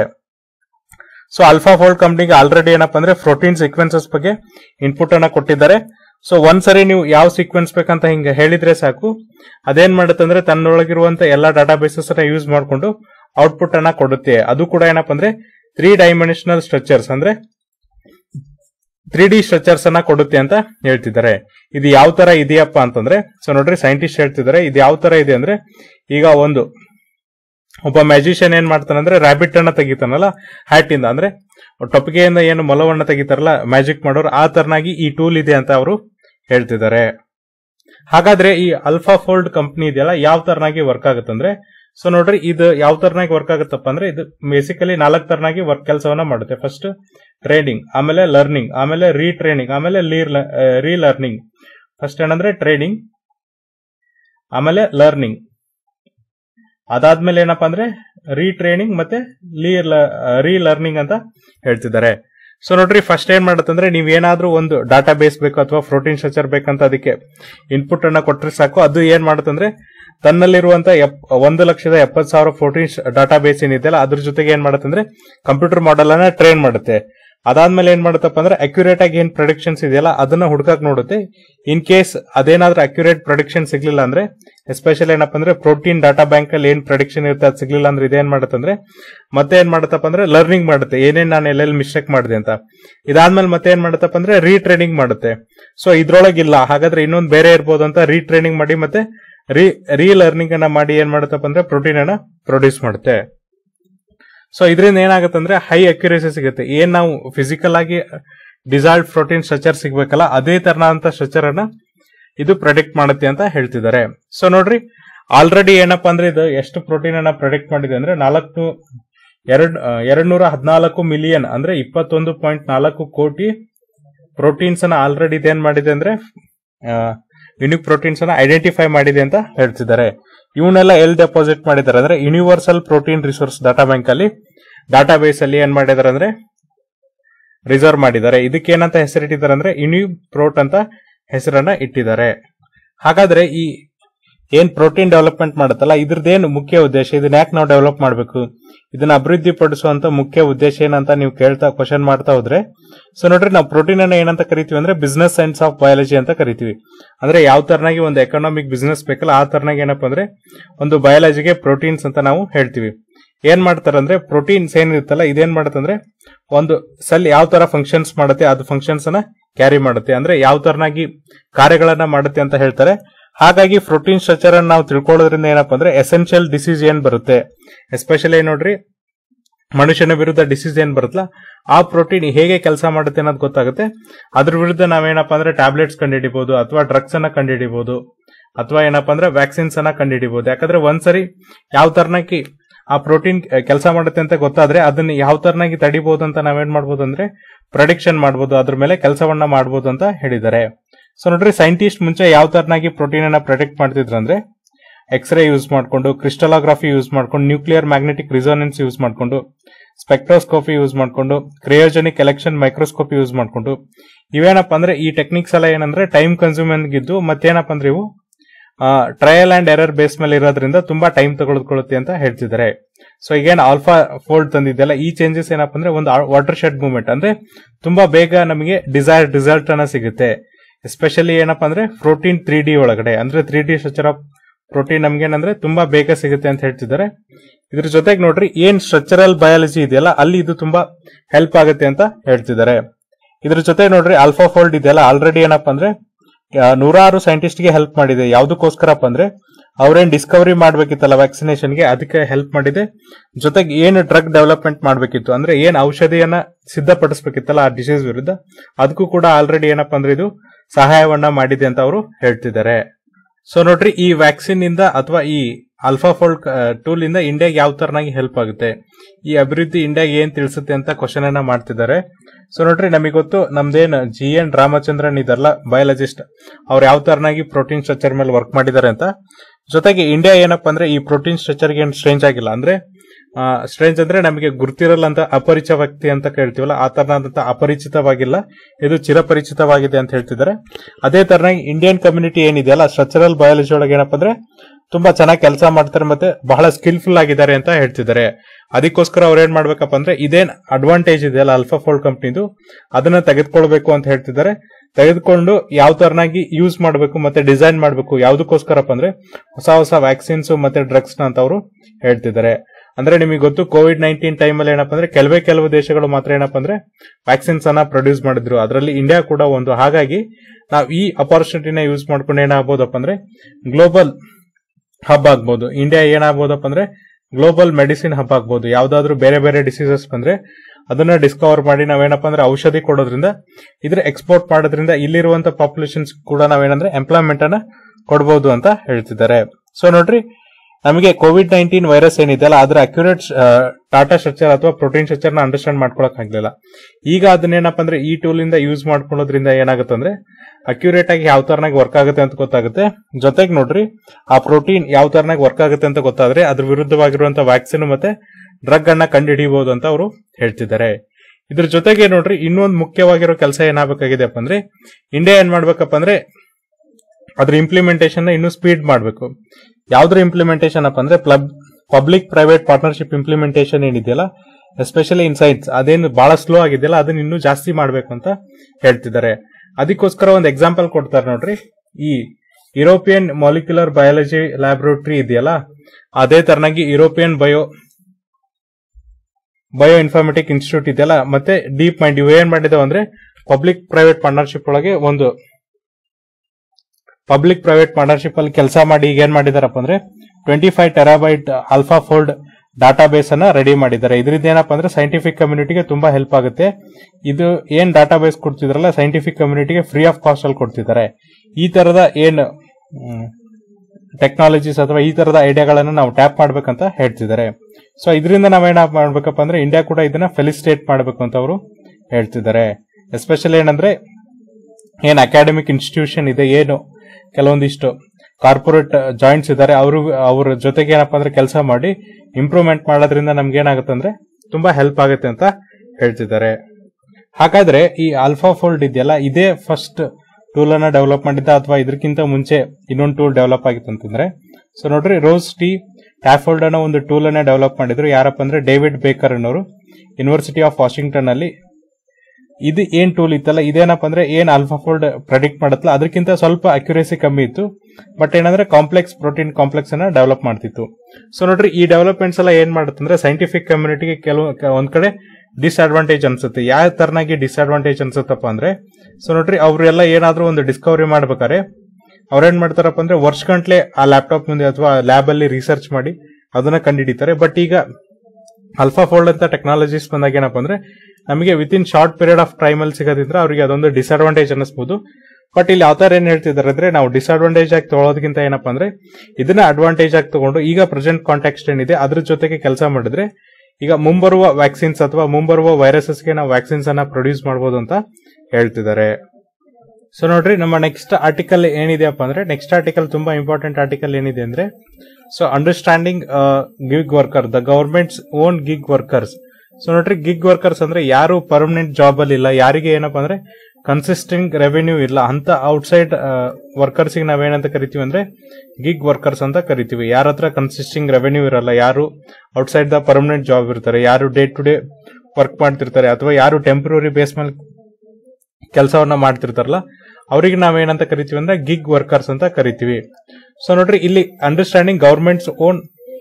ಸೊ ಅಲ್ಫಾ ಫೋಲ್ಡ್ ಕಂಪ್ನಿಗೆ ಆಲ್ರೆಡಿ ಏನಪ್ಪ ಅಂದ್ರೆ ಪ್ರೋಟೀನ್ ಸೀಕ್ವೆನ್ಸಸ್ ಬಗ್ಗೆ ಇನ್ಪುಟ್ ಅನ್ನ ಕೊಟ್ಟಿದ್ದಾರೆ ಸೊ ಒಂದ್ಸರಿ ನೀವು ಯಾವ ಸೀಕ್ವೆನ್ಸ್ ಬೇಕಂತ ಹಿಂಗ ಹೇಳಿದ್ರೆ ಸಾಕು ಅದೇನ್ ಮಾಡುತ್ತೆ ಅಂದ್ರೆ ತನ್ನೊಳಗಿರುವಂತ ಎಲ್ಲಾ ಡಾಟಾ ಬೇಸಸ್ ಅನ್ನ ಯೂಸ್ ಮಾಡ್ಕೊಂಡು ಔಟ್ಪುಟ್ ಅನ್ನ ಕೊಡುತ್ತೆ ಅದು ಕೂಡ ಏನಪ್ಪ ಅಂದ್ರೆ ತ್ರೀ ಡೈಮೆನ್ಷನಲ್ ಸ್ಟ್ರಕ್ಚರ್ಸ್ ಅಂದ್ರೆ ತ್ರೀ ಡಿ ಸ್ಟ್ರಕ್ಚರ್ಸ್ ಅನ್ನ ಕೊಡುತ್ತೆ ಅಂತ ಹೇಳ್ತಿದ್ದಾರೆ ಇದು ಯಾವ ತರ ಇದೆಯಪ್ಪ ಅಂತಂದ್ರೆ ಸೊ ನೋಡ್ರಿ ಸೈಂಟಿಸ್ಟ್ ಹೇಳ್ತಿದ್ದಾರೆ ಇದು ಯಾವ ತರ ಇದೆ ಅಂದ್ರೆ ಈಗ ಒಂದು ಒಬ್ಬ ಮ್ಯಾಜಿಷಿಯನ್ ಏನ್ ಮಾಡ್ತಾನಂದ್ರೆ ರ್ಯಾಬಿಟ್ ಅನ್ನ ತೆಗಿತಾನಲ್ಲ ಹ್ಯಾಟ್ ಇಂದ ಅಂದ್ರೆ ಟೊಪ್ಪಿಗೆಯಿಂದ ಏನು ಮೊಲವನ್ನ ತೆಗಿತಾರಲ್ಲ ಮ್ಯಾಜಿಕ್ ಮಾಡೋರು ಆ ತರನಾಗಿ ಈ ಟೂಲ್ ಇದೆ ಅಂತ ಅವರು ಹೇಳ್ತಿದ್ದಾರೆ ಹಾಗಾದ್ರೆ ಈ ಅಲ್ಫಾ ಫೋಲ್ಡ್ ಕಂಪ್ನಿ ಇದೆಯಲ್ಲ ಯಾವ ತರನಾಗಿ ವರ್ಕ್ ಆಗುತ್ತಂದ್ರೆ ಸೊ ನೋಡ್ರಿ ಇದು ಯಾವ ತರನಾಗಿ ವರ್ಕ್ ಆಗುತ್ತಪ್ಪ ಅಂದ್ರೆ ಇದು ಬೇಸಿಕಲಿ ನಾಲ್ಕು ತರನಾಗಿ ವರ್ಕ್ ಕೆಲಸವನ್ನ ಮಾಡುತ್ತೆ ಫಸ್ಟ್ ಟ್ರೇಡಿಂಗ್ ಆಮೇಲೆ ಲರ್ನಿಂಗ್ ಆಮೇಲೆ ರೀಟ್ರೈನಿಂಗ್ ಆಮೇಲೆ ಲೀರ್ ರೀ ಲರ್ನಿಂಗ್ ಫಸ್ಟ್ ಏನಂದ್ರೆ ಟ್ರೇಡಿಂಗ್ ಆಮೇಲೆ ಲರ್ನಿಂಗ್ ಅದಾದ್ಮೇಲೆ ಏನಪ್ಪಾ ಅಂದ್ರೆ ರೀಟ್ರೈನಿಂಗ್ ಮತ್ತೆ ರೀ ಲರ್ನಿಂಗ್ ಅಂತ ಹೇಳ್ತಿದ್ದಾರೆ ಸೊ ನೋಡ್ರಿ ಫಸ್ಟ್ ಏನ್ ಮಾಡುತ್ತಂದ್ರೆ ನೀವ್ ಏನಾದ್ರೂ ಒಂದು ಡಾಟಾ ಬೇಸ್ ಬೇಕು ಅಥವಾ ಪ್ರೋಟೀನ್ ಸ್ಟ್ರಕ್ಚರ್ ಬೇಕಂತ ಅದಕ್ಕೆ ಇನ್ಪುಟ್ ಅನ್ನ ಕೊಟ್ರೆ ಸಾಕು ಅದು ಏನ್ ಮಾಡುತ್ತಂದ್ರೆ ತನ್ನಲ್ಲಿರುವಂತ ಎಪ್- ಒಂದು ಲಕ್ಷದ ಎಪ್ಪತ್ತು ಸಾವಿರ ಪ್ರೋಟೀನ್ ಡಾಟಾ ಬೇಸ್ ಏನಿದೆಯಲ್ಲ ಅದ್ರ ಜೊತೆಗೆ ಏನ್ ಮಾಡುತ್ತಂದ್ರೆ ಕಂಪ್ಯೂಟರ್ ಮಾಡೆಲ್ ಅನ್ನ ಟ್ರೈನ್ ಮಾಡುತ್ತೆ ಅದಾದ್ಮೇಲೆ ಏನ್ ಮಾಡುತ್ತಪ್ಪ ಅಂದ್ರೆ ಅಕ್ಯುರೇಟ್ ಆಗಿ ಏನ್ ಪ್ರೊಡಿಕ್ಷನ್ಸ್ ಇದೆಯಲ್ಲ ಅದನ್ನ ಹುಡ್ಕಕ್ ನೋಡುತ್ತೆ ಇನ್ ಕೇಸ್ ಅದೇನಾದ್ರೂ ಅಕ್ಯುರೇಟ್ ಪ್ರೊಡಿಕ್ಷನ್ ಸಿಗ್ಲಿಲ್ಲ ಅಂದ್ರೆ ಎಸ್ಪೆಷಲಿ ಏನಪ್ಪ ಅಂದ್ರೆ ಪ್ರೋಟೀನ್ ಡಾಟಾ ಬ್ಯಾಂಕ್ ಅಲ್ಲಿ ಏನ್ ಪ್ರೊಡಿಕ್ಷನ್ ಇರುತ್ತೆ ಅದು ಸಿಗ್ಲಿಲ್ಲ ಅಂದ್ರೆ ಇದೇನ್ ಮಾಡುತ್ತಂದ್ರೆ ಮತ್ತೆ ಏನ್ ಮಾಡುತ್ತಪ್ಪ ಅಂದ್ರೆ ಲರ್ನಿಂಗ್ ಮಾಡುತ್ತೆ ಏನೇನ್ ನಾನು ಎಲ್ಲೆಲ್ಲಿ ಮಿಸ್ಟೇಕ್ ಮಾಡಿದೆ ಅಂತ ಇದಾದ್ಮೇಲೆ ಮತ್ತೆ ಏನ್ ಮಾಡುತ್ತಪ್ಪ ಅಂದ್ರೆ ರೀಟ್ರೈನಿಂಗ್ ಮಾಡುತ್ತೆ ಸೊ ಇದ್ರೊಳಗಿಲ್ಲ ಹಾಗಾದ್ರೆ ಇನ್ನೊಂದು ಬೇರೆ ಇರ್ಬೋದು ಅಂತ ರೀಟ್ರೈನಿಂಗ್ ಮಾಡಿ ಮತ್ತೆ ರೀ ರೀ ಲರ್ನಿಂಗ್ ಅನ್ನ ಮಾಡಿ ಏನ್ ಮಾಡುತ್ತಪ್ಪ ಅಂದ್ರೆ ಪ್ರೋಟೀನ್ ಅನ್ನ ಪ್ರೊಡ್ಯೂಸ್ ಮಾಡುತ್ತೆ ಸೊ ಇದರಿಂದ ಏನಾಗುತ್ತೆ ಅಂದ್ರೆ ಹೈ ಅಕ್ಯುರೇಸಿ ಸಿಗುತ್ತೆ ಏನ್ ನಾವು ಫಿಸಿಕಲ್ ಆಗಿ ಡಿಸೈರ್ಡ್ ಪ್ರೋಟೀನ್ ಸ್ಟ್ರಕ್ಚರ್ ಸಿಗ್ಬೇಕಲ್ಲ ಅದೇ ತರನಾದಂತ ಸ್ಟ್ರಕ್ಚರ್ ಅನ್ನ ಇದು ಪ್ರೆಡಿಕ್ಟ್ ಮಾಡುತ್ತೆ ಅಂತ ಹೇಳ್ತಿದ್ದಾರೆ ಸೊ ನೋಡ್ರಿ ಆಲ್ರೆಡಿ ಏನಪ್ಪಾ ಅಂದ್ರೆ ಇದು ಎಷ್ಟು ಪ್ರೋಟೀನ್ ಅನ್ನ ಪ್ರೆಡಿಕ್ಟ್ ಮಾಡಿದೆ ಅಂದ್ರೆ ನಾಲ್ಕು ಎರಡ್ ಎರಡ್ ನೂರ ಹದಿನಾಲ್ಕು ಮಿಲಿಯನ್ ಅಂದ್ರೆ ಇಪ್ಪತ್ತೊಂದು ಪಾಯಿಂಟ್ ನಾಲ್ಕು ಕೋಟಿ ಪ್ರೋಟೀನ್ಸ್ ಅನ್ನ ಆಲ್ರೆಡಿ ಇದೇನ್ ಮಾಡಿದೆ ಅಂದ್ರೆ ಯುನಿಕ್ ಪ್ರೋಟೀನ್ಸ್ ಅನ್ನ ಐಡೆಂಟಿಫೈ ಮಾಡಿದೆ ಅಂತ ಹೇಳ್ತಿದ್ದಾರೆ ಇವನ್ನೆಲ್ಲ ಎಲ್ಲಿ ಡೆಪಾಸಿಟ್ ಮಾಡಿದ್ದಾರೆ ಅಂದ್ರೆ universal protein resource data bank ಅಲ್ಲಿ ಡಾಟಾ ಬೇಸ್ ಅಲ್ಲಿ ಏನ್ ಮಾಡಿದ್ದಾರೆ ಅಂದ್ರೆ ರಿಸರ್ವ್ ಮಾಡಿದ್ದಾರೆ ಇದಕ್ಕೆ ಏನಂತ ಹೆಸರಿಟ್ಟಿದ್ದಾರೆ ಅಂದ್ರೆ ಯುನಿ ಪ್ರೋಟ್ ಅಂತ ಹೆಸರನ್ನ ಇಟ್ಟಿದ್ದಾರೆ ಹಾಗಾದ್ರೆ ಈ ಏನ್ ಪ್ರೋಟೀನ್ ಡೆವಲಪ್ಮೆಂಟ್ ಮಾಡುತ್ತಲ್ಲ ಇದ್ರದ್ದೇನು ಮುಖ್ಯ ಉದ್ದೇಶ ಇದನ್ನ ಯಾಕೆ ನಾವು ಡೆವಲಪ್ ಮಾಡಬೇಕು ಇದನ್ನ ಅಭಿವೃದ್ಧಿ ಪಡಿಸುವಂತ ಮುಖ್ಯ ಉದ್ದೇಶ ಏನಂತ ನೀವು ಕೇಳ್ತಾ ಕ್ವಶನ್ ಮಾಡ್ತಾ ಹೋದ್ರೆ ಸೊ ನೋಡ್ರಿ ನಾವು ಪ್ರೋಟೀನ್ ಅನ್ನ ಏನಂತ ಕರಿತೀವಿ ಅಂದ್ರೆ ಬಿಸ್ನೆಸ್ ಸೈನ್ಸ್ ಆಫ್ ಬಯಾಲಜಿ ಅಂತ ಕರಿತೀವಿ ಅಂದ್ರೆ ಯಾವ ತರನಾಗಿ ಒಂದು ಎಕನಾಮಿಕ್ ಬಿಸ್ನೆಸ್ ಬೇಕಲ್ಲ ಆ ತರನಾಗಿ ಏನಪ್ಪಾ ಅಂದ್ರೆ ಒಂದು ಬಯಾಲಜಿಗೆ ಪ್ರೋಟೀನ್ಸ್ ಅಂತ ನಾವು ಹೇಳ್ತೀವಿ ಏನ್ ಮಾಡ್ತಾರಂದ್ರೆ ಪ್ರೋಟೀನ್ಸ್ ಏನಿರುತ್ತಲ್ಲ ಇದೇನ್ ಮಾಡುತ್ತಂದ್ರೆ ಒಂದು ಸೆಲ್ ಯಾವ ತರ ಫಂಕ್ಷನ್ಸ್ ಮಾಡುತ್ತೆ ಅದು ಫಂಕ್ಷನ್ಸ್ ಅನ್ನ ಕ್ಯಾರಿ ಮಾಡುತ್ತೆ ಅಂದ್ರೆ ಯಾವ ತರನಾಗಿ ಕಾರ್ಯಗಳನ್ನ ಮಾಡುತ್ತೆ ಅಂತ ಹೇಳ್ತಾರೆ ಹಾಗಾಗಿ ಪ್ರೋಟೀನ್ ಸ್ಟ್ರಕ್ಚರ್ ಅನ್ನು ನಾವು ತಿಳ್ಕೊಳ್ಳೋದ್ರಿಂದ ಏನಪ್ಪಾ ಅಂದ್ರೆ ಎಸೆನ್ಷಿಯಲ್ ಡಿಸೀಸ್ ಏನ್ ಬರುತ್ತೆ ಎಸ್ಪೆಷಲಿ ನೋಡ್ರಿ ಮನುಷ್ಯನ ವಿರುದ್ಧ ಡಿಸೀಸ್ ಏನ್ ಬರುತ್ತಲ್ಲ ಆ ಪ್ರೋಟೀನ್ ಹೇಗೆ ಕೆಲಸ ಮಾಡುತ್ತೆ ಅನ್ನೋದು ಗೊತ್ತಾಗುತ್ತೆ ಅದ್ರ ವಿರುದ್ಧ ನಾವೇನಪ್ಪ ಅಂದ್ರೆ ಟ್ಯಾಬ್ಲೆಟ್ಸ್ ಕಂಡುಹಿಡಿಬಹುದು ಅಥವಾ ಡ್ರಗ್ಸ್ ಅನ್ನ ಕಂಡುಹಿಡಿಬಹುದು ಅಥವಾ ಏನಪ್ಪಾ ಅಂದ್ರೆ ವ್ಯಾಕ್ಸಿನ್ಸ್ ಅನ್ನ ಕಂಡುಹಿಡಿಬಹುದು ಯಾಕಂದ್ರೆ ಒಂದ್ಸರಿ ಯಾವ ತರನಾಗಿ ಆ ಪ್ರೋಟೀನ್ ಕೆಲಸ ಮಾಡುತ್ತೆ ಅಂತ ಗೊತ್ತಾದ್ರೆ ಅದನ್ನ ಯಾವ ತರನಾಗಿ ತಡಿಬಹುದು ಅಂತ ನಾವೇನ್ ಮಾಡ್ಬೋದು ಅಂದ್ರೆ ಪ್ರೊಡಿಕ್ಷನ್ ಮಾಡ್ಬೋದು ಅದ್ರ ಮೇಲೆ ಕೆಲಸವನ್ನ ಮಾಡ್ಬೋದು ಅಂತ ಹೇಳಿದ್ದಾರೆ ಸೊ ನೋಡ್ರಿ ಸೈಂಟಿಸ್ಟ್ ಮುಂಚೆ ಯಾವ ತರನಾಗಿ ಪ್ರೋಟೀನ್ ಅನ್ನ ಪ್ರೊಟೆಕ್ಟ್ ಮಾಡ್ತಿದ್ರು ಅಂದ್ರೆ ಎಕ್ಸ್ರೇ ಯೂಸ್ ಮಾಡ್ಕೊಂಡು ಕ್ರಿಸ್ಟಲೋಗ್ರಫಿ ಯೂಸ್ ಮಾಡ್ಕೊಂಡು ನ್ಯೂಕ್ಲಿಯರ್ ಮ್ಯಾಗ್ನೆಟಿಕ್ ರಿಸೋನೆನ್ಸ್ ಯೂಸ್ ಮಾಡ್ಕೊಂಡು ಸ್ಪೆಕ್ಟ್ರೋಸ್ಕೋಪಿ ಯೂಸ್ ಮಾಡ್ಕೊಂಡು ಕ್ರಿಯೋಜೆನಿಕ್ ಎಲೆಕ್ಷನ್ ಮೈಕ್ರೋಸ್ಕೋಪಿ ಯೂಸ್ ಮಾಡ್ಕೊಂಡು ಇವೇನಪ್ಪ ಅಂದ್ರೆ ಈ ಟೆಕ್ನಿಕ್ಸ್ ಎಲ್ಲ ಏನಂದ್ರೆ ಟೈಮ್ ಕನ್ಸ್ಯೂಮಿಂಗ್ ಇದ್ದು ಮತ್ತೇನಪ್ಪ ಅಂದ್ರೆ ಇವು ಟ್ರಯಲ್ ಅಂಡ್ ಎರರ್ ಬೇಸ್ ಮೇಲೆ ಇರೋದ್ರಿಂದ ತುಂಬಾ ಟೈಮ್ ತಗೊಳ್ಕೊಳ್ಳುತ್ತೆ ಅಂತ ಹೇಳ್ತಿದ್ದಾರೆ ಸೊ ಈಗೇನು ಆಲ್ಫಾ ಫೋಲ್ಡ್ ತಂದಿದ್ದೆಲ್ಲ ಈ ಚೇಂಜಸ್ ಏನಪ್ಪ ಅಂದ್ರೆ ಒಂದು ವಾಟರ್ ಶೆಡ್ ಮೂವ್ಮೆಂಟ್ ಅಂದ್ರೆ ತುಂಬಾ ಬೇಗ ನಮಗೆ ಡಿಸೈರ್ ರಿಸಲ್ಟ್ ಅನ್ನ ಸಿಗುತ್ತೆ ಎಸ್ಪೆಷಲಿ ಏನಪ್ಪಾ ಅಂದ್ರೆ ಪ್ರೋಟೀನ್ ತ್ರೀ ಡಿ ಒಳಗಡೆ ಅಂದ್ರೆ three D structure of protein ನಮ್ಗೆ ಏನಂದ್ರೆ ತುಂಬಾ ಬೇಗ ಸಿಗುತ್ತೆ ಅಂತ ಹೇಳ್ತಿದ್ದಾರೆ ಇದ್ರ ಜೊತೆಗೆ ನೋಡ್ರಿ ಏನ್ ಸ್ಟ್ರಕ್ಚರಲ್ ಬಯಾಲಜಿ ಇದೆಯಲ್ಲ ಅಲ್ಲಿ ಇದು ತುಂಬಾ ಹೆಲ್ಪ್ ಆಗುತ್ತೆ ಅಂತ ಹೇಳ್ತಿದ್ದಾರೆ ಇದ್ರ ಜೊತೆ ನೋಡ್ರಿ ಆಲ್ಫಾ ಫೋಲ್ಡ್ ಇದೆಯಲ್ಲ ಆಲ್ರೆಡಿ ಏನಪ್ಪಾ ಅಂದ್ರೆ ಆ, ನೂರಾರು ಸೈಂಟಿಸ್ಟ್ ಗೆ ಹೆಲ್ಪ್ ಮಾಡಿದೆ ಯಾವ್ದಕ್ಕೋಸ್ಕರಪ್ಪ ಅಂದ್ರೆ ಅವ್ರೇನ್ ಡಿಸ್ಕವರಿ ಮಾಡ್ಬೇಕಿತ್ತಲ್ಲ ವ್ಯಾಕ್ಸಿನೇಷನ್ ಗೆ ಅದಕ್ಕೆ ಹೆಲ್ಪ್ ಮಾಡಿದೆ ಜೊತೆಗೆ ಏನು ಡ್ರಗ್ ಡೆವಲಪ್ಮೆಂಟ್ ಮಾಡ್ಬೇಕಿತ್ತು ಅಂದ್ರೆ ಏನ್ ಔಷಧಿಯನ್ನ ಸಿದ್ಧಪಡಿಸ್ಬೇಕಿತ್ತಲ್ಲ ಆ ಡಿಸೀಸ್ ವಿರುದ್ಧ ಅದಕ್ಕೂ ಕೂಡ ಆಲ್ರೆಡಿ ಏನಪ್ಪಾ ಅಂದ್ರೆ ಇದು ಸಹಾಯವನ್ನ ಮಾಡಿದೆ ಅಂತ ಅವರು ಹೇಳ್ತಿದ್ದಾರೆ ಸೊ ನೋಡ್ರಿ ಈ ವ್ಯಾಕ್ಸಿನ್ ಇಂದ ಅಥವಾ ಈ ಅಲ್ಫಾ ಫೋಲ್ಡ್ ಟೂಲ್ ಇಂದ ಇಂಡಿಯಾಗೆ ಯಾವ ತರನಾಗಿ ಹೆಲ್ಪ್ ಆಗುತ್ತೆ ಈ ಅಭಿವೃದ್ಧಿ ಇಂಡಿಯಾಗೆ ಏನ್ ತಿಳಿಸುತ್ತೆ ಅಂತ ಕ್ವಶನ್ ಅನ್ನ ಮಾಡ್ತಿದ್ದಾರೆ ಸೊ ನೋಡ್ರಿ ನಮಗೆ ಗೊತ್ತು ನಮ್ದೇನ್ ಜಿ ಎನ್ ರಾಮಚಂದ್ರನ್ ಇದಾರಲ್ಲ ಬಯಾಲಜಿಸ್ಟ್ ಅವ್ರು ಯಾವ ತರನಾಗಿ ಪ್ರೋಟೀನ್ ಸ್ಟ್ರಕ್ಚರ್ ಮೇಲೆ ವರ್ಕ್ ಮಾಡಿದ್ದಾರೆ ಅಂತ ಜೊತೆಗೆ ಇಂಡಿಯಾ ಏನಪ್ಪಾ ಅಂದ್ರೆ ಈ ಪ್ರೋಟೀನ್ ಸ್ಟ್ರಕ್ಚರ್ ಏನ್ ಸ್ಟ್ರೇಂಜ್ ಆಗಿಲ್ಲ ಅಂದ್ರೆ ಸ್ಟ್ರೇಂಜ್ ಅಂದ್ರೆ ನಮಗೆ ಗುರ್ತಿರಲ್ಲ ಅಂತ ಅಪರಿಚಯ ವ್ಯಕ್ತಿ ಅಂತ ಕೇಳ್ತೀವಲ್ಲ ಆ ತರನಾದಂತ ಅಪರಿಚಿತವಾಗಿಲ್ಲ ಇದು ಚಿರಪರಿಚಿತವಾಗಿದೆ ಅಂತ ಹೇಳ್ತಿದ್ದಾರೆ ಅದೇ ತರನಾಗಿ ಇಂಡಿಯನ್ ಕಮ್ಯುನಿಟಿ ಏನಿದೆಯಲ್ಲ ಸ್ಟ್ರಕ್ಚರಲ್ ಬಯಾಲಜಿ ಒಳಗೆ ಏನಪ್ಪಾ ಅಂದ್ರೆ ತುಂಬಾ ಚೆನ್ನಾಗಿ ಕೆಲಸ ಮಾಡ್ತಾರೆ ಮತ್ತೆ ಬಹಳ ಸ್ಕಿಲ್ಫುಲ್ ಆಗಿದ್ದಾರೆ ಅಂತ ಹೇಳ್ತಿದ್ದಾರೆ ಅದಕ್ಕೋಸ್ಕರ ಅವ್ರು ಏನ್ ಮಾಡ್ಬೇಕಪ್ಪ ಅಂದ್ರೆ ಇದೇನ್ ಅಡ್ವಾಂಟೇಜ್ ಇದೆಯಲ್ಲ ಅಲ್ಫಾ ಫೋಲ್ಡ್ ಕಂಪ್ನಿದು ಅದನ್ನ ತೆಗೆದುಕೊಳ್ಬೇಕು ಅಂತ ಹೇಳ್ತಿದ್ದಾರೆ ತೆಗೆದುಕೊಂಡು ಯಾವ ತರನಾಗಿ ಯೂಸ್ ಮಾಡಬೇಕು ಮತ್ತೆ ಡಿಸೈನ್ ಮಾಡಬೇಕು ಯಾವ್ದಕ್ಕೋಸ್ಕರಪ್ಪ ಅಂದ್ರೆ ಹೊಸ ಹೊಸ ವ್ಯಾಕ್ಸಿನ್ಸ್ ಮತ್ತೆ ಡ್ರಗ್ಸ್ ಅಂತ ಅವರು ಹೇಳ್ತಿದ್ದಾರೆ ಅಂದ್ರೆ ನಿಮಗೆ ಗೊತ್ತು ಕೋವಿಡ್ ನೈನ್ಟೀನ್ ಟೈಮಲ್ಲಿ ಏನಪ್ಪ ಅಂದ್ರೆ ಕೆಲವೇ ಕೆಲವು ದೇಶಗಳು ಮಾತ್ರ ಏನಪ್ಪ ಅಂದ್ರೆ ವ್ಯಾಕ್ಸಿನ್ಸ್ ಅನ್ನ ಪ್ರೊಡ್ಯೂಸ್ ಮಾಡಿದ್ರು ಅದರಲ್ಲಿ ಇಂಡಿಯಾ ಕೂಡ ಒಂದು ಹಾಗಾಗಿ ನಾವು ಈ ಅಪಾರ್ಚುನಿಟಿನ ಯೂಸ್ ಮಾಡ್ಕೊಂಡು ಏನಾಗ್ಬೋದಪ್ಪ ಅಂದ್ರೆ ಗ್ಲೋಬಲ್ ಹಬ್ ಆಗ್ಬೋದು ಇಂಡಿಯಾ ಏನಾಗ್ಬೋದಪ್ಪ ಅಂದ್ರೆ ಗ್ಲೋಬಲ್ ಮೆಡಿಸಿನ್ ಹಬ್ ಆಗ್ಬೋದು ಯಾವ್ದಾದ್ರು ಬೇರೆ ಬೇರೆ ಡಿಸೀಸಸ್ ಬಂದ್ರೆ ಅದನ್ನ ಡಿಸ್ಕವರ್ ಮಾಡಿ ನಾವೇನಪ್ಪ ಅಂದ್ರೆ ಔಷಧಿ ಕೊಡೋದ್ರಿಂದ ಇದ್ರ ಎಕ್ಸ್ಪೋರ್ಟ್ ಮಾಡೋದ್ರಿಂದ ಇಲ್ಲಿರುವಂತ ಪಾಪ್ಯುಲೇಷನ್ಸ್ ಕೂಡ ನಾವೇನಂದ್ರೆ ಎಂಪ್ಲಾಯ್ಮೆಂಟ್ ಅನ್ನ ಕೊಡಬಹುದು ಅಂತ ಹೇಳ್ತಿದ್ದಾರೆ ಸೊ ನೋಡ್ರಿ ನಮಗೆ ಕೋವಿಡ್ ನೈನ್ಟೀನ್ ವೈರಸ್ ಏನಿದೆ ಅಲ್ಲ ಅದರ ಅಕ್ಯುರೇಟ್ ಟಾಟಾ ಸ್ಟ್ರಕ್ಚರ್ ಅಥವಾ ಪ್ರೋಟೀನ್ ಸ್ಟ್ರಕ್ಚರ್ ನ ಅಂಡರ್ಸ್ಟ್ಯಾಂಡ್ ಮಾಡ್ಕೊಳಕ್ ಆಗ್ಲಿಲ್ಲ ಈಗ ಅದನ್ನೇನಪ್ಪ ಅಂದ್ರೆ ಈ ಟೂಲ್ ಇಂದ ಯೂಸ್ ಮಾಡ್ಕೊಳ್ಳೋದ್ರಿಂದ ಏನಾಗುತ್ತೆ ಅಂದ್ರೆ ಅಕ್ಯುರೇಟ್ ಆಗಿ ಯಾವ ತರನಾಗಿ ವರ್ಕ್ ಆಗುತ್ತೆ ಅಂತ ಗೊತ್ತಾಗುತ್ತೆ ಜೊತೆಗೆ ನೋಡ್ರಿ ಆ ಪ್ರೋಟೀನ್ ಯಾವ ತರನಾಗಿ ವರ್ಕ್ ಆಗುತ್ತೆ ಅಂತ ಗೊತ್ತಾದ್ರೆ ಅದ್ರ ವಿರುದ್ಧವಾಗಿರುವಂತ ವ್ಯಾಕ್ಸಿನ್ ಮತ್ತೆ ಡ್ರಗ್ ಅನ್ನ ಕಂಡುಹಿಡಿಯಬಹುದು ಅಂತ ಅವರು ಹೇಳ್ತಿದ್ದಾರೆ ಇದ್ರ ಜೊತೆಗೆ ನೋಡ್ರಿ ಇನ್ನೊಂದು ಮುಖ್ಯವಾಗಿರೋ ಕೆಲಸ ಏನಾಗಬೇಕಾಗಿದೆಪ್ಪ ಅಂದ್ರೆ ಇಂಡಿಯಾ ಏನ್ ಮಾಡ್ಬೇಕಪ್ಪ ಅಂದ್ರೆ ಅದ್ರ ಇಂಪ್ಲಿಮೆಂಟೇಷನ್ ಇನ್ನೂ ಸ್ಪೀಡ್ ಮಾಡಬೇಕು ಯಾವ್ದ್ರ ಇಂಪ್ಲಿಮೆಂಟೇಷನ್ ಅಪ್ಪ ಅಂದ್ರೆ ಪಬ್ಲಿಕ್ ಪ್ರೈವೇಟ್ ಪಾರ್ಟ್ನರ್ಶಿಪ್ ಇಂಪ್ಲಿಮೆಂಟೇಷನ್ ಏನಿದೆಯಲ್ಲ ಎಸ್ಪೆಷಲಿ ಇನ್ ಸೈನ್ಸ್ ಅದೇನು ಬಹಳ ಸ್ಲೋ ಆಗಿದೆಯಲ್ಲ ಅದನ್ನ ಇನ್ನೂ ಜಾಸ್ತಿ ಮಾಡಬೇಕು ಅಂತ ಹೇಳ್ತಿದ್ದಾರೆ ಅದಕ್ಕೋಸ್ಕರ ಒಂದು ಎಕ್ಸಾಂಪಲ್ ಕೊಡ್ತಾರೆ ನೋಡ್ರಿ ಈ ಯುರೋಪಿಯನ್ ಮಾಲಿಕ್ಯುಲರ್ ಬಯಾಲಜಿ ಲ್ಯಾಬೊರೇಟರಿ ಇದೆಯಲ್ಲ ಅದೇ ತರನಾಗಿ European bio bio informatic institute ಇದೆಯಲ್ಲ ಮತ್ತೆ ಡೀಪ್ ಮೈಂಡ್ ಇವು ಏನ್ ಮಾಡಿದಾವೆ ಅಂದ್ರೆ ಪಬ್ಲಿಕ್ ಪ್ರೈವೇಟ್ ಪಾರ್ಟ್ನರ್ಶಿಪ್ ಒಳಗೆ ಒಂದು ಪಬ್ಲಿಕ್ ಪ್ರೈವೇಟ್ ಪಾರ್ಟ್ನರ್ಶಿಪ್ ಅಲ್ಲಿ ಕೆಲಸ ಮಾಡಿ ಈಗ ಏನ್ ಮಾಡಿದಾರಪ್ಪ ಅಂದ್ರೆ twenty five terabyte AlphaFold database ಅನ್ನ ರೆಡಿ ಮಾಡಿದ್ದಾರೆ ಇದರಿಂದ ಏನಪ್ಪಾ ಅಂದ್ರೆ ಸೈಂಟಿಫಿಕ್ ಕಮ್ಯುನಿಟಿಗೆ ತುಂಬಾ ಹೆಲ್ಪ್ ಆಗುತ್ತೆ ಇದು ಏನ್ ಡಾಟಾ ಬೇಸ್ ಕೊಡ್ತಿದ್ರಲ್ಲ ಸೈಂಟಿಫಿಕ್ ಕಮ್ಯುನಿಟಿಗೆ ಫ್ರೀ ಆಫ್ ಕಾಸ್ಟ್ ಅಲ್ಲಿ ಕೊಡ್ತಿದ್ದಾರೆ ಈ ತರದ ಏನ್ ಟೆಕ್ನಾಲಜೀಸ್ ಅಥವಾ ಈ ತರದ ಐಡಿಯಾಗಳನ್ನ ನಾವು ಟ್ಯಾಪ್ ಮಾಡ್ಬೇಕಂತ ಹೇಳ್ತಿದ್ದಾರೆ ಸೊ ಇದರಿಂದ ನಾವೇನ ಮಾಡ್ಬೇಕಪ್ಪ ಅಂದ್ರೆ ಇಂಡಿಯಾ ಕೂಡ ಇದನ್ನ ಫೆಲಿಸಿಟೇಟ್ ಮಾಡಬೇಕು ಅಂತ ಅವರು ಹೇಳ್ತಿದ್ದಾರೆ ಎಸ್ಪೆಷಲಿ ಏನಂದ್ರೆ ಏನ್ ಅಕಾಡೆಮಿಕ್ ಇನ್ಸ್ಟಿಟ್ಯೂಷನ್ ಇದೆ ಏನು ಕೆಲವೊಂದಿಷ್ಟು ಕಾರ್ಪೊರೇಟ್ ಜಾಯಿಂಟ್ಸ್ ಇದ್ದಾರೆ ಅವರು ಅವ್ರ ಜೊತೆಗೆ ಏನಪ್ಪಾ ಅಂದ್ರೆ ಕೆಲಸ ಮಾಡಿ ಇಂಪ್ರೂವ್ಮೆಂಟ್ ಮಾಡೋದ್ರಿಂದ ನಮ್ಗೆ ಏನಾಗುತ್ತೆ ಅಂದ್ರೆ ತುಂಬಾ ಹೆಲ್ಪ್ ಆಗುತ್ತೆ ಅಂತ ಹೇಳ್ತಿದ್ದಾರೆ ಹಾಗಾದ್ರೆ ಈ ಆಲ್ಫಾ ಫೋಲ್ಡ್ ಇದೆಯಲ್ಲ ಇದೇ ಫಸ್ಟ್ ಟೂಲ್ ಅನ್ನ ಡೆವಲಪ್ ಮಾಡಿದ್ದ ಅಥವಾ ಇದಕ್ಕಿಂತ ಮುಂಚೆ ಇನ್ನೊಂದು ಟೂಲ್ ಡೆವಲಪ್ ಆಗಿತ್ತು ಅಂತಂದ್ರೆ ಸೊ ನೋಡ್ರಿ ರೋಸ್ ಟಿ ಟ್ಯಾಫೋಲ್ಡ್ ಅನ್ನೋ ಒಂದು ಟೂಲ್ ಅನ್ನ ಡೆವಲಪ್ ಮಾಡಿದ್ರು ಯಾರಪ್ಪ ಅಂದ್ರೆ ಡೇವಿಡ್ ಬೇಕರ್ ಅನ್ನೋರು ಯೂನಿವರ್ಸಿಟಿ ಆಫ್ ವಾಷಿಂಗ್ಟನ್ ಅಲ್ಲಿ ಇದು ಏನ್ ಟೂಲ್ ಇತ್ತಲ್ಲ ಇದೇನಪ್ಪ ಅಂದ್ರೆ ಏನ್ ಆಲ್ಫಾ ಫೋಲ್ಡ್ ಪ್ರೆಡಿಕ್ಟ್ ಮಾಡತ್ತಲ್ಲ ಅದಕ್ಕಿಂತ ಸ್ವಲ್ಪ ಅಕ್ಯುರೇಸಿ ಕಮ್ಮಿ ಇತ್ತು ಬಟ್ ಏನಂದ್ರೆ ಕಾಂಪ್ಲೆಕ್ಸ್ ಪ್ರೋಟೀನ್ ಕಾಂಪ್ಲೆಕ್ಸ್ ಅನ್ನ ಡೆವಲಪ್ ಮಾಡ್ತಿತ್ತು ಸೊ ನೋಡ್ರಿ ಈ ಡೆವಲಪ್ಮೆಂಟ್ಸ್ ಎಲ್ಲ ಏನ್ ಮಾಡುತ್ತಂದ್ರೆ ಸೈಂಟಿಫಿಕ್ ಕಮ್ಯುನಿಟಿಗೆ ಕೆಲವು ಕ- ಒಂದ್ ಕಡೆ ಡಿಸ್ಅಡ್ವಾಂಟೇಜ್ ಅನ್ಸುತ್ತೆ ಯಾವ ತರನಾಗಿ ಡಿಸ್ಅಡ್ವಾಂಟೇಜ್ ಅನ್ಸುತ್ತಪ್ಪ ಅಂದ್ರೆ ಸೊ ನೋಡ್ರಿ ಅವ್ರೆಲ್ಲ ಏನಾದ್ರೂ ಒಂದು ಡಿಸ್ಕವರಿ ಮಾಡ್ಬೇಕಾರೆ ಅವ್ರೇನ್ ಮಾಡ್ತಾರಪ್ಪ ಅಂದ್ರೆ ವರ್ಷ ಗಂಟ್ಲೆ ಆ ಲ್ಯಾಪ್ಟಾಪ್ ಮುಂದೆ ಅಥವಾ ಲ್ಯಾಬ್ ಅಲ್ಲಿ ರಿಸರ್ಚ್ ಮಾಡಿ ಅದನ್ನ ಕಂಡುಹಿಡಿತಾರೆ ಬಟ್ ಈಗ ಅಲ್ಫಾ ಫೋಲ್ಡ್ ಅಂತ ಟೆಕ್ನಾಲಜೀಸ್ ಬಂದಾಗ ಏನಪ್ಪ ಅಂದ್ರೆ ನಮಗೆ with in short period of time ಅಲ್ಲಿ ಸಿಗೋದ್ರಿಂದ ಅವರಿಗೆ ಅದೊಂದು ಡಿಸ್ಅಡ್ವಾಂಟೇಜ್ ಅನ್ನಿಸ್ಬೋದು ಬಟ್ ಇಲ್ಲಿ ಯಾವ ತರ ಏನ್ ಹೇಳ್ತಿದ್ದಾರೆ ಅಂದ್ರೆ ನಾವು ಡಿಸ್ಅಡ್ವಾಂಟೇಜ್ ಆಗಿ ತಗೊಳ್ಳೋದಕ್ಕಿಂತ ಏನಪ್ಪ ಅಂದ್ರೆ ಇದನ್ನ ಅಡ್ವಾಂಟೇಜ್ ಆಗಿ ತಗೊಂಡು ಈಗ ಪ್ರೆಸೆಂಟ್ ಕಾಂಟ್ಯಾಕ್ಸ್ಟ್ ಏನಿದೆ ಅದ್ರ ಜೊತೆಗೆ ಕೆಲಸ ಮಾಡಿದ್ರೆ ಈಗ ಮುಂಬರುವ ವ್ಯಾಕ್ಸಿನ್ಸ್ ಅಥವಾ ಮುಂಬರುವ ವೈರಸಸ್ಗೆ ನಾವು ವ್ಯಾಕ್ಸಿನ್ಸ್ ಅನ್ನ ಪ್ರೊಡ್ಯೂಸ್ ಮಾಡಬಹುದು ಅಂತ ಹೇಳ್ತಿದ್ದಾರೆ ಸೊ ನೋಡ್ರಿ ನಮ್ಮ ನೆಕ್ಸ್ಟ್ ಆರ್ಟಿಕಲ್ ಏನಿದೆಯಪ್ಪ ಅಂದ್ರೆ ನೆಕ್ಸ್ಟ್ ಆರ್ಟಿಕಲ್ ತುಂಬಾ ಇಂಪಾರ್ಟೆಂಟ್ ಆರ್ಟಿಕಲ್ ಏನಿದೆ ಅಂದ್ರೆ so understanding gig worker the governments own gig workers so ನೋಡ್ರಿ ಗಿಗ್ ವರ್ಕರ್ಸ್ ಅಂದ್ರೆ ಯಾರು ಪರ್ಮನೆಂಟ್ ಜಾಬ್ ಅಲ್ಲಿ ಇಲ್ಲ ಯಾರಿಗೆ ಏನಪ್ಪ ಅಂದ್ರೆ ಕನ್ಸಿಸ್ಟೆಂಟ್ ರೆವೆನ್ಯೂ ಇಲ್ಲ ಅಂತ ಔಟ್ಸೈಡ್ ವರ್ಕರ್ಸ್ ನಾವೇನಂತ ಕರಿತೀವಿ ಅಂದ್ರೆ ಗಿಗ್ ವರ್ಕರ್ಸ್ ಅಂತ ಕರಿತೀವಿ ಯಾರ ಹತ್ರ ಕನ್ಸಿಸ್ಟಿಂಗ್ ರೆವೆನ್ಯೂ ಇರಲ್ಲ ಯಾರು ಔಟ್ಸೈಡ್ ದ ಪರ್ಮನೆಂಟ್ ಜಾಬ್ ಇರ್ತಾರೆ ಯಾರು ಡೇ ಟು ಡೇ ವರ್ಕ್ ಮಾಡ್ತಿರ್ತಾರೆ ಅಥವಾ ಯಾರು ಟೆಂಪ್ರರಿ ಬೇಸ್ ಮೇಲೆ ಕೆಲಸವನ್ನ ಮಾಡ್ತಿರ್ತಾರಲ್ಲ ಅವ್ರಿಗೆ ನಾವೇನಂತ ಕರಿತೀವಿ ಅಂದ್ರೆ ಗಿಗ್ ವರ್ಕರ್ಸ್ ಅಂತ ಕರಿತೀವಿ ಸೊ ನೋಡ್ರಿ ಇಲ್ಲಿ understanding governments own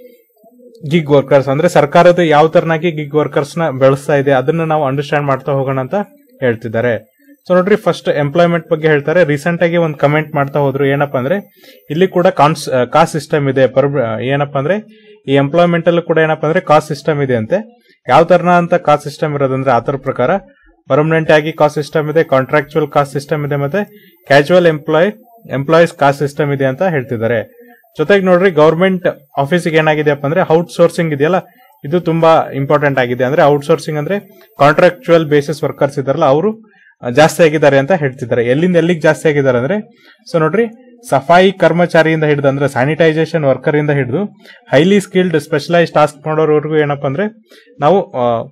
gig workers ಅಂದ್ರೆ ಸರ್ಕಾರದ ಯಾವ ತರನಾಗಿ ಗಿಗ್ ವರ್ಕರ್ಸ್ ನ ಬೆಳೆಸ್ತಾ ಇದೆ ಅದನ್ನ ನಾವು ಅಂಡರ್ಸ್ಟ್ಯಾಂಡ್ ಮಾಡ್ತಾ ಹೋಗೋಣ ಅಂತ ಹೇಳ್ತಿದ್ದಾರೆ ಸೊ ನೋಡ್ರಿ ಫಸ್ಟ್ ಎಂಪ್ಲಾಯ್ಮೆಂಟ್ ಬಗ್ಗೆ ಹೇಳ್ತಾರೆ ರೀಸೆಂಟ್ ಆಗಿ ಒಂದು ಕಮೆಂಟ್ ಮಾಡ್ತಾ ಹೋದ್ರು ಏನಪ್ಪಾ ಅಂದ್ರೆ ಇಲ್ಲಿ ಕೂಡ ಕಾನ್ಸ್ ಕಾಸ್ಟ್ ಸಿಸ್ಟಮ್ ಇದೆ ಪರ್ ಏನಪ್ಪಾ ಅಂದ್ರೆ ಈ ಎಂಪ್ಲಾಯ್ಮೆಂಟ್ ಅಲ್ಲೂ ಕೂಡ ಏನಪ್ಪಾ ಅಂದ್ರೆ ಕಾಸ್ಟ್ ಸಿಸ್ಟಮ್ ಇದೆ ಅಂತೆ ಯಾವ ತರನ ಅಂತ ಕಾಸ್ಟ್ ಸಿಸ್ಟಮ್ ಇರೋದಂದ್ರೆ ಆ ತರ ಪ್ರಕಾರ ಪರ್ಮನೆಂಟ್ ಆಗಿ ಕಾಸ್ಟ್ ಸಿಸ್ಟಮ್ ಇದೆ ಕಾಂಟ್ರಾಕ್ಚುಯಲ್ ಕಾಸ್ಟ್ ಸಿಸ್ಟಮ್ ಇದೆ ಮತ್ತೆ casual employ employees cost system ಇದೆ ಅಂತ ಹೇಳ್ತಿದ್ದಾರೆ ಜೊತೆಗೆ ನೋಡ್ರಿ ಗೌರ್ಮೆಂಟ್ ಆಫೀಸಿಗೆ ಏನಾಗಿದೆಯಪ್ಪ ಅಂದ್ರೆ ಔಟ್ ಸೋರ್ಸಿಂಗ್ ಇದೆಯಲ್ಲ ಇದು ತುಂಬಾ ಇಂಪಾರ್ಟೆಂಟ್ ಆಗಿದೆ ಅಂದ್ರೆ ಔಟ್ ಸೋರ್ಸಿಂಗ್ ಅಂದ್ರೆ ಕಾಂಟ್ರಾಕ್ಚುಯಲ್ ಬೇಸಿಸ್ ವರ್ಕರ್ಸ್ ಇದಾರಲ್ಲ ಅವರು ಜಾಸ್ತಿ ಆಗಿದ್ದಾರೆ ಅಂತ ಹೇಳ್ತಿದ್ದಾರೆ ಎಲ್ಲಿಂದ ಎಲ್ಲಿಗೆ ಜಾಸ್ತಿ ಆಗಿದ್ದಾರೆ ಅಂದ್ರೆ ಸೊ ನೋಡ್ರಿ ಸಫಾಯಿ ಕರ್ಮಚಾರಿಯಿಂದ ಹಿಡಿದು ಅಂದ್ರೆ ಸ್ಯಾನಿಟೈಸೇಷನ್ ವರ್ಕರ್ ಇಂದ ಹಿಡಿದು ಹೈಲಿ ಸ್ಕಿಲ್ಡ್ ಸ್ಪೆಷಲೈಸ್ ಟಾಸ್ಕ್ ಮಾಡೋರ್ವರೆಗೂ ಏನಪ್ಪಾ ಅಂದ್ರೆ ನಾವು